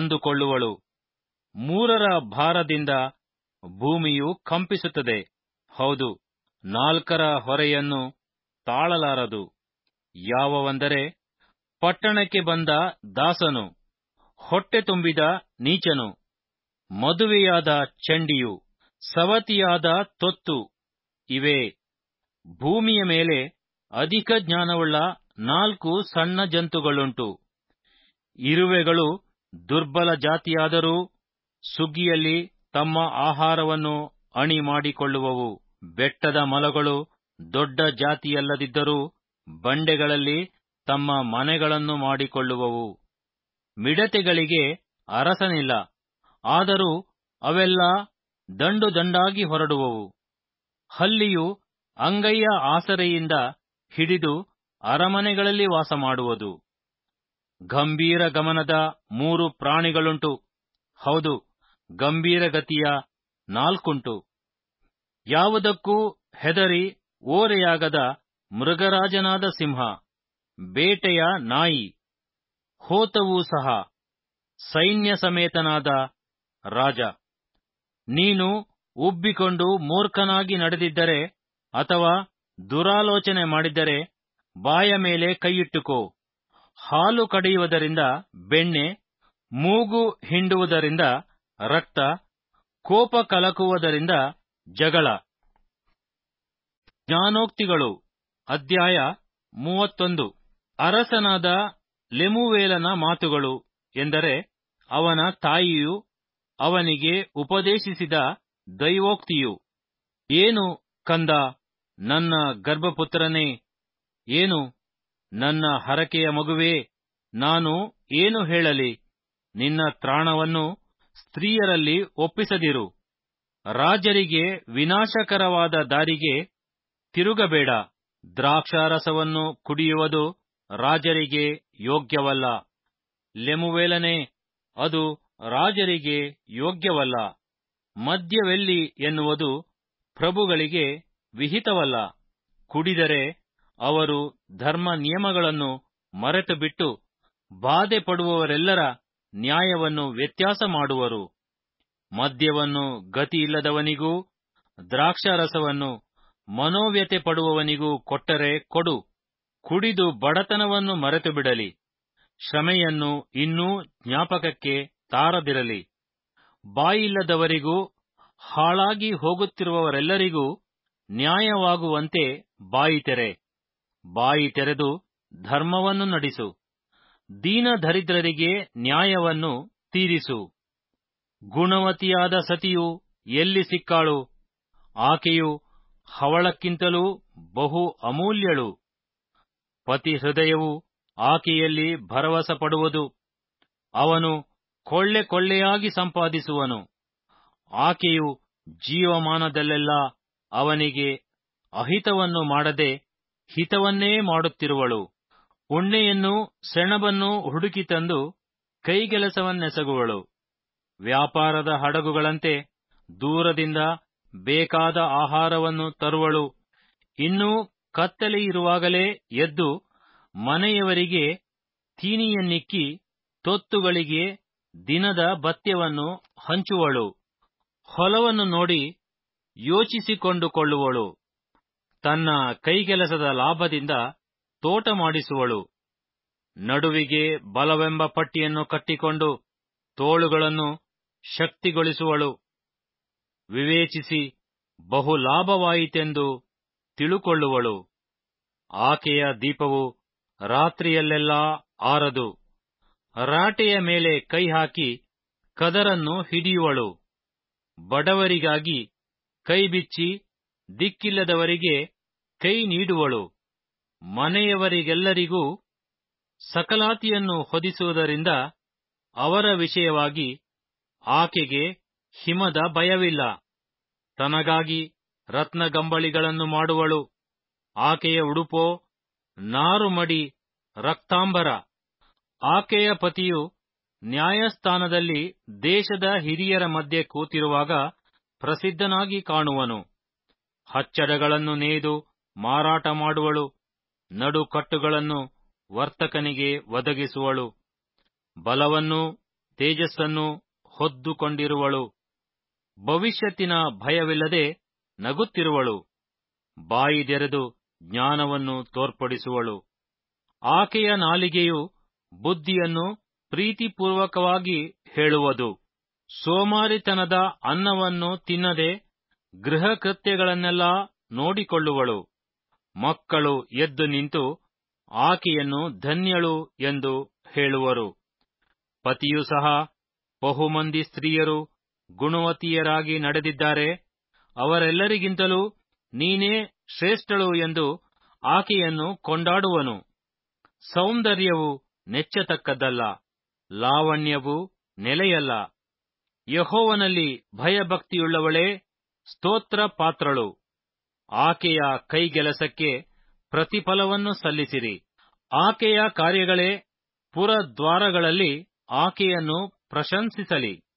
ಅಂದುಕೊಳ್ಳುವಳು ಮೂರರ ಭಾರದಿಂದ ಭೂಮಿಯು ಕಂಪಿಸುತ್ತದೆ ಹೌದು ನಾಲ್ಕರ ಹೊರೆಯನ್ನು ತಾಳಲಾರದು ಯಾವವಂದರೆ ಪಟ್ಟಣಕ್ಕೆ ಬಂದ ದಾಸನು ಹೊಟ್ಟೆ ತುಂಬಿದ ನೀಚನು ಮದುವೆಯಾದ ಚಂಡಿಯು ಸವತಿಯಾದ ತೊತ್ತು ಇವೆ ಭೂಮಿಯ ಮೇಲೆ ಅಧಿಕ ಜ್ಞಾನವುಳ್ಳ ನಾಲ್ಕು ಸಣ್ಣ ಜಂತುಗಳುಂಟು ಇರುವೆಗಳು ದುರ್ಬಲ ಜಾತಿಯಾದರೂ ಸುಗ್ಗಿಯಲ್ಲಿ ತಮ್ಮ ಆಹಾರವನ್ನು ಅಣಿ ಮಾಡಿಕೊಳ್ಳುವವು ಬೆಟ್ಟದ ಮೊಲಗಳು ದೊಡ್ಡ ಜಾತಿಯಲ್ಲದಿದ್ದರೂ ಬಂಡೆಗಳಲ್ಲಿ ತಮ್ಮ ಮನೆಗಳನ್ನು ಮಾಡಿಕೊಳ್ಳುವವು ಮಿಡತೆಗಳಿಗೆ ಅರಸನಿಲ್ಲ ಆದರೂ ಅವೆಲ್ಲ ದಂಡು ದಂಡಾಗಿ ಹೊರಡುವವು ಹಲ್ಲಿಯು ಅಂಗೈಯ ಆಸರೆಯಿಂದ ಹಿಡಿದು ಅರಮನೆಗಳಲ್ಲಿ ವಾಸ ಮಾಡುವುದು ಗಂಭೀರ ಗಮನದ ಮೂರು ಪ್ರಾಣಿಗಳುಂಟು ಹೌದು ಗಂಭೀರ ಗತಿಯ ನಾಲ್ಕುಂಟು ಯಾವುದಕ್ಕೂ ಹೆದರಿ ಓರೆಯಾಗದ ಮೃಗರಾಜನಾದ ಸಿಂಹ ಬೇಟೆಯ ನಾಯಿ ಹೋತವೂ ಸಹ ಸೈನ್ಯ ಸಮೇತನಾದ ರಾಜ ನೀನು ಉಬ್ಬಿಕೊಂಡು ಮೂರ್ಖನಾಗಿ ನಡೆದಿದ್ದರೆ ಅಥವಾ ದುರಾಲೋಚನೆ ಮಾಡಿದ್ದರೆ ಬಾಯ ಮೇಲೆ ಕೈಯಿಟ್ಟುಕೋ ಹಾಲು ಕಡಿಯುವುದರಿಂದ ಬೆಣ್ಣೆ ಮೂಗು ಹಿಂಡುವುದರಿಂದ ರಕ್ತ ಕೋಪ ಕಲಕುವುದರಿಂದ ಜಗಳ ಜ್ಞಾನೋಕ್ತಿಗಳು ಅಧ್ಯಾಯ ಮೂವತ್ತೊಂದು ಅರಸನಾದ ಲೆಮುವೇಲನ ಮಾತುಗಳು ಎಂದರೆ ಅವನ ತಾಯಿಯು ಅವನಿಗೆ ಉಪದೇಶಿಸಿದ ದೈವೋಕ್ತಿಯು ಏನು ಕಂದ ನನ್ನ ಗರ್ಭಪುತ್ರನೇ ಏನು ನನ್ನ ಹರಕೆಯ ಮಗುವೇ ನಾನು ಏನು ಹೇಳಲಿ ನಿನ್ನ ತ್ರಾಣವನ್ನು ಸ್ತ್ರೀಯರಲ್ಲಿ ಒಪ್ಪಿಸದಿರು ರಾಜರಿಗೆ ವಿನಾಶಕರವಾದ ದಾರಿಗೆ ತಿರುಗಬೇಡ ದ್ರಾಕ್ಷಾರಸವನ್ನು ಕುಡಿಯುವುದು ರಾಜರಿಗೆ ಯೋಗ್ಯವಲ್ಲ ಲೆಮುವೇಲನೆ ಅದು ರಾಜರಿಗೆ ಯೋಗ್ಯವಲ್ಲ ಮದ್ಯವೆಲ್ಲಿ ಎನ್ನುವುದು ಪ್ರಭುಗಳಿಗೆ ವಿಹಿತವಲ್ಲ ಕುಡಿದರೆ ಅವರು ಧರ್ಮ ನಿಯಮಗಳನ್ನು ಮರೆತು ಬಿಟ್ಟು ಬಾಧೆ ಪಡುವವರೆಲ್ಲರ ನ್ಯಾಯವನ್ನು ವ್ಯತ್ಯಾಸ ಮಾಡುವರು ಮದ್ಯವನ್ನು ಗತಿಯಿಲ್ಲದವನಿಗೂ ದ್ರಾಕ್ಷಾರಸವನ್ನು ಮನೋವ್ಯತೆ ಪಡುವವನಿಗೂ ಕೊಟ್ಟರೆ ಕೊಡು ಕುಡಿದು ಬಡತನವನ್ನು ಮರೆತು ಬಿಡಲಿ ಶ್ರಮೆಯನ್ನು ಇನ್ನೂ ಜ್ಞಾಪಕಕ್ಕೆ ತಾರದಿರಲಿ ಬಾಯಿಲ್ಲದವರಿಗೂ ಹಾಳಾಗಿ ಹೋಗುತ್ತಿರುವವರೆಲ್ಲರಿಗೂ ನ್ಯಾಯವಾಗುವಂತೆ ಬಾಯಿ ತೆರೆ ಬಾಯಿ ತೆರೆದು ಧರ್ಮವನ್ನು ನಡೆಸು ದೀನ ದರಿದ್ರರಿಗೆ ನ್ಯಾಯವನ್ನು ತೀರಿಸು ಗುಣವತಿಯಾದ ಸತಿಯು ಎಲ್ಲಿ ಸಿಕ್ಕಾಳು ಆಕೆಯು ಹವಳಕ್ಕಿಂತಲೂ ಬಹು ಅಮೂಲ್ಯಳು ಪತಿ ಹೃದಯವು ಆಕೆಯಲ್ಲಿ ಭರವಸ ಪಡುವುದು ಅವನು ಕೊಳ್ಳೆ ಕೊಳ್ಳೆಯಾಗಿ ಸಂಪಾದಿಸುವನು ಆಕೆಯು ಜೀವಮಾನದಲ್ಲೆಲ್ಲ ಅವನಿಗೆ ಅಹಿತವನ್ನು ಮಾಡದೆ ಹಿತವನ್ನೇ ಮಾಡುತ್ತಿರುವಳು ಉಣ್ಣೆಯನ್ನು ಸೆಣಬನ್ನು ಹುಡುಕಿ ತಂದು ಕೈಗೆಲಸವನ್ನೆಸಗುವಳು ವ್ಯಾಪಾರದ ಹಡಗುಗಳಂತೆ ದೂರದಿಂದ ಬೇಕಾದ ಆಹಾರವನ್ನು ತರುವಳು ಇನ್ನೂ ಕತ್ತಲೆಯಿರುವಾಗಲೇ ಎದ್ದು ಮನೆಯವರಿಗೆ ತೀನಿಯನ್ನಿಕ್ಕಿ ತೊತ್ತುಗಳಿಗೆ ದಿನದ ಭತ್ಯವನ್ನು ಹಂಚುವಳು ಹೊಲವನ್ನು ನೋಡಿ ಯೋಚಿಸಿಕೊಂಡುಕೊಳ್ಳುವಳು ತನ್ನ ಕೈಗೆಲಸದ ಲಾಭದಿಂದ ತೋಟ ಮಾಡಿಸುವಳು ನಡುವಿಗೆ ಬಲವೆಂಬ ಪಟ್ಟಿಯನ್ನು ಕಟ್ಟಿಕೊಂಡು ತೋಳುಗಳನ್ನು ಶಕ್ತಿಗೊಳಿಸುವಳು ವಿವೇಚಿಸಿ ಬಹು ಲಾಭವಾಯಿತೆಂದು ತಿಳುಕೊಳ್ಳುವಳು ಆಕೆಯ ದೀಪವು ರಾತ್ರಿಯಲ್ಲೆಲ್ಲ ಆರದು ರಾಟೆಯ ಮೇಲೆ ಕೈ ಹಾಕಿ ಕದರನ್ನು ಹಿಡಿಯುವಳು ಬಡವರಿಗಾಗಿ ಕೈ ಬಿಚ್ಚಿ ದಿಕ್ಕಿಲ್ಲದವರಿಗೆ ಕೈ ನೀಡುವಳು ಮನೆಯವರಿಗೆಲ್ಲರಿಗೂ ಸಕಲಾತಿಯನ್ನು ಹೊದಿಸುವುದರಿಂದ ಅವರ ವಿಷಯವಾಗಿ ಆಕೆಗೆ ಹಿಮದ ಭಯವಿಲ್ಲ ತನಗಾಗಿ ರತ್ನಗಂಬಳಿಗಳನ್ನು ಮಾಡುವಳು ಆಕೆಯ ಉಡುಪೋ ನಾರುಮಡಿ ರಕ್ತಾಂಬರ ಆಕೆಯ ಪತಿಯು ನ್ಯಾಯಸ್ಥಾನದಲ್ಲಿ ದೇಶದ ಹಿರಿಯರ ಮಧ್ಯೆ ಕೂತಿರುವಾಗ ಪ್ರಸಿದ್ಧನಾಗಿ ಕಾಣುವನು ಹಚ್ಚಡಗಳನ್ನು ನೇಯ್ದು ಮಾರಾಟ ಮಾಡುವಳು ನಡುಕಟ್ಟುಗಳನ್ನು ವರ್ತಕನಿಗೆ ಒದಗಿಸುವಳು ಬಲವನ್ನೂ ತೇಜಸ್ಸನ್ನೂ ಹೊದ್ದುಕೊಂಡಿರುವಳು ಭವಿಷ್ಯತ್ತಿನ ಭಯವಿಲ್ಲದೆ ನಗುತ್ತಿರುವಳು ಬಾಯಿದೆರೆದು ಜ್ಞಾನವನ್ನು ತೋರ್ಪಡಿಸುವಳು ಆಕೆಯ ನಾಲಿಗೆಯು ಬುದ್ಧಿಯನ್ನು ಪ್ರೀತಿಪೂರ್ವಕವಾಗಿ ಹೇಳುವುದು ಸೋಮಾರಿತನದ ಅನ್ನವನ್ನು ತಿನ್ನದೆ ಗೃಹ ಕೃತ್ಯಗಳನ್ನೆಲ್ಲ ನೋಡಿಕೊಳ್ಳುವಳು ಮಕ್ಕಳು ಎದ್ದು ನಿಂತು ಆಕೆಯನ್ನು ಧನ್ಯಳು ಎಂದು ಹೇಳುವರು ಪತಿಯು ಸಹ ಬಹುಮಂದಿ ಸ್ತ್ರೀಯರು ಗುಣವತಿಯರಾಗಿ ನಡೆದಿದ್ದಾರೆ ಅವರೆಲ್ಲರಿಗಿಂತಲೂ ನೀನೇ ಶ್ರೇಷ್ಠಳು ಎಂದು ಆಕೆಯನ್ನು ಕೊಂಡಾಡುವನು ಸೌಂದರ್ಯವು ನೆಚ್ಚತಕ್ಕದ್ದಲ್ಲ ಲಾವಣ್ಯವು ನೆಲೆಯಲ್ಲ ಯಹೋವನಲ್ಲಿ ಭಯಭಕ್ತಿಯುಳ್ಳವಳೇ ಸ್ತೋತ್ರ ಪಾತ್ರಳು ಆಕೆಯ ಕೈಗೆಲಸಕ್ಕೆ ಪ್ರತಿಫಲವನ್ನು ಸಲ್ಲಿಸಿರಿ ಆಕೆಯ ಕಾರ್ಯಗಳೇ ಪುರದ್ವಾರಗಳಲ್ಲಿ ಆಕೆಯನ್ನು ಪ್ರಶಂಸಿಸಲಿ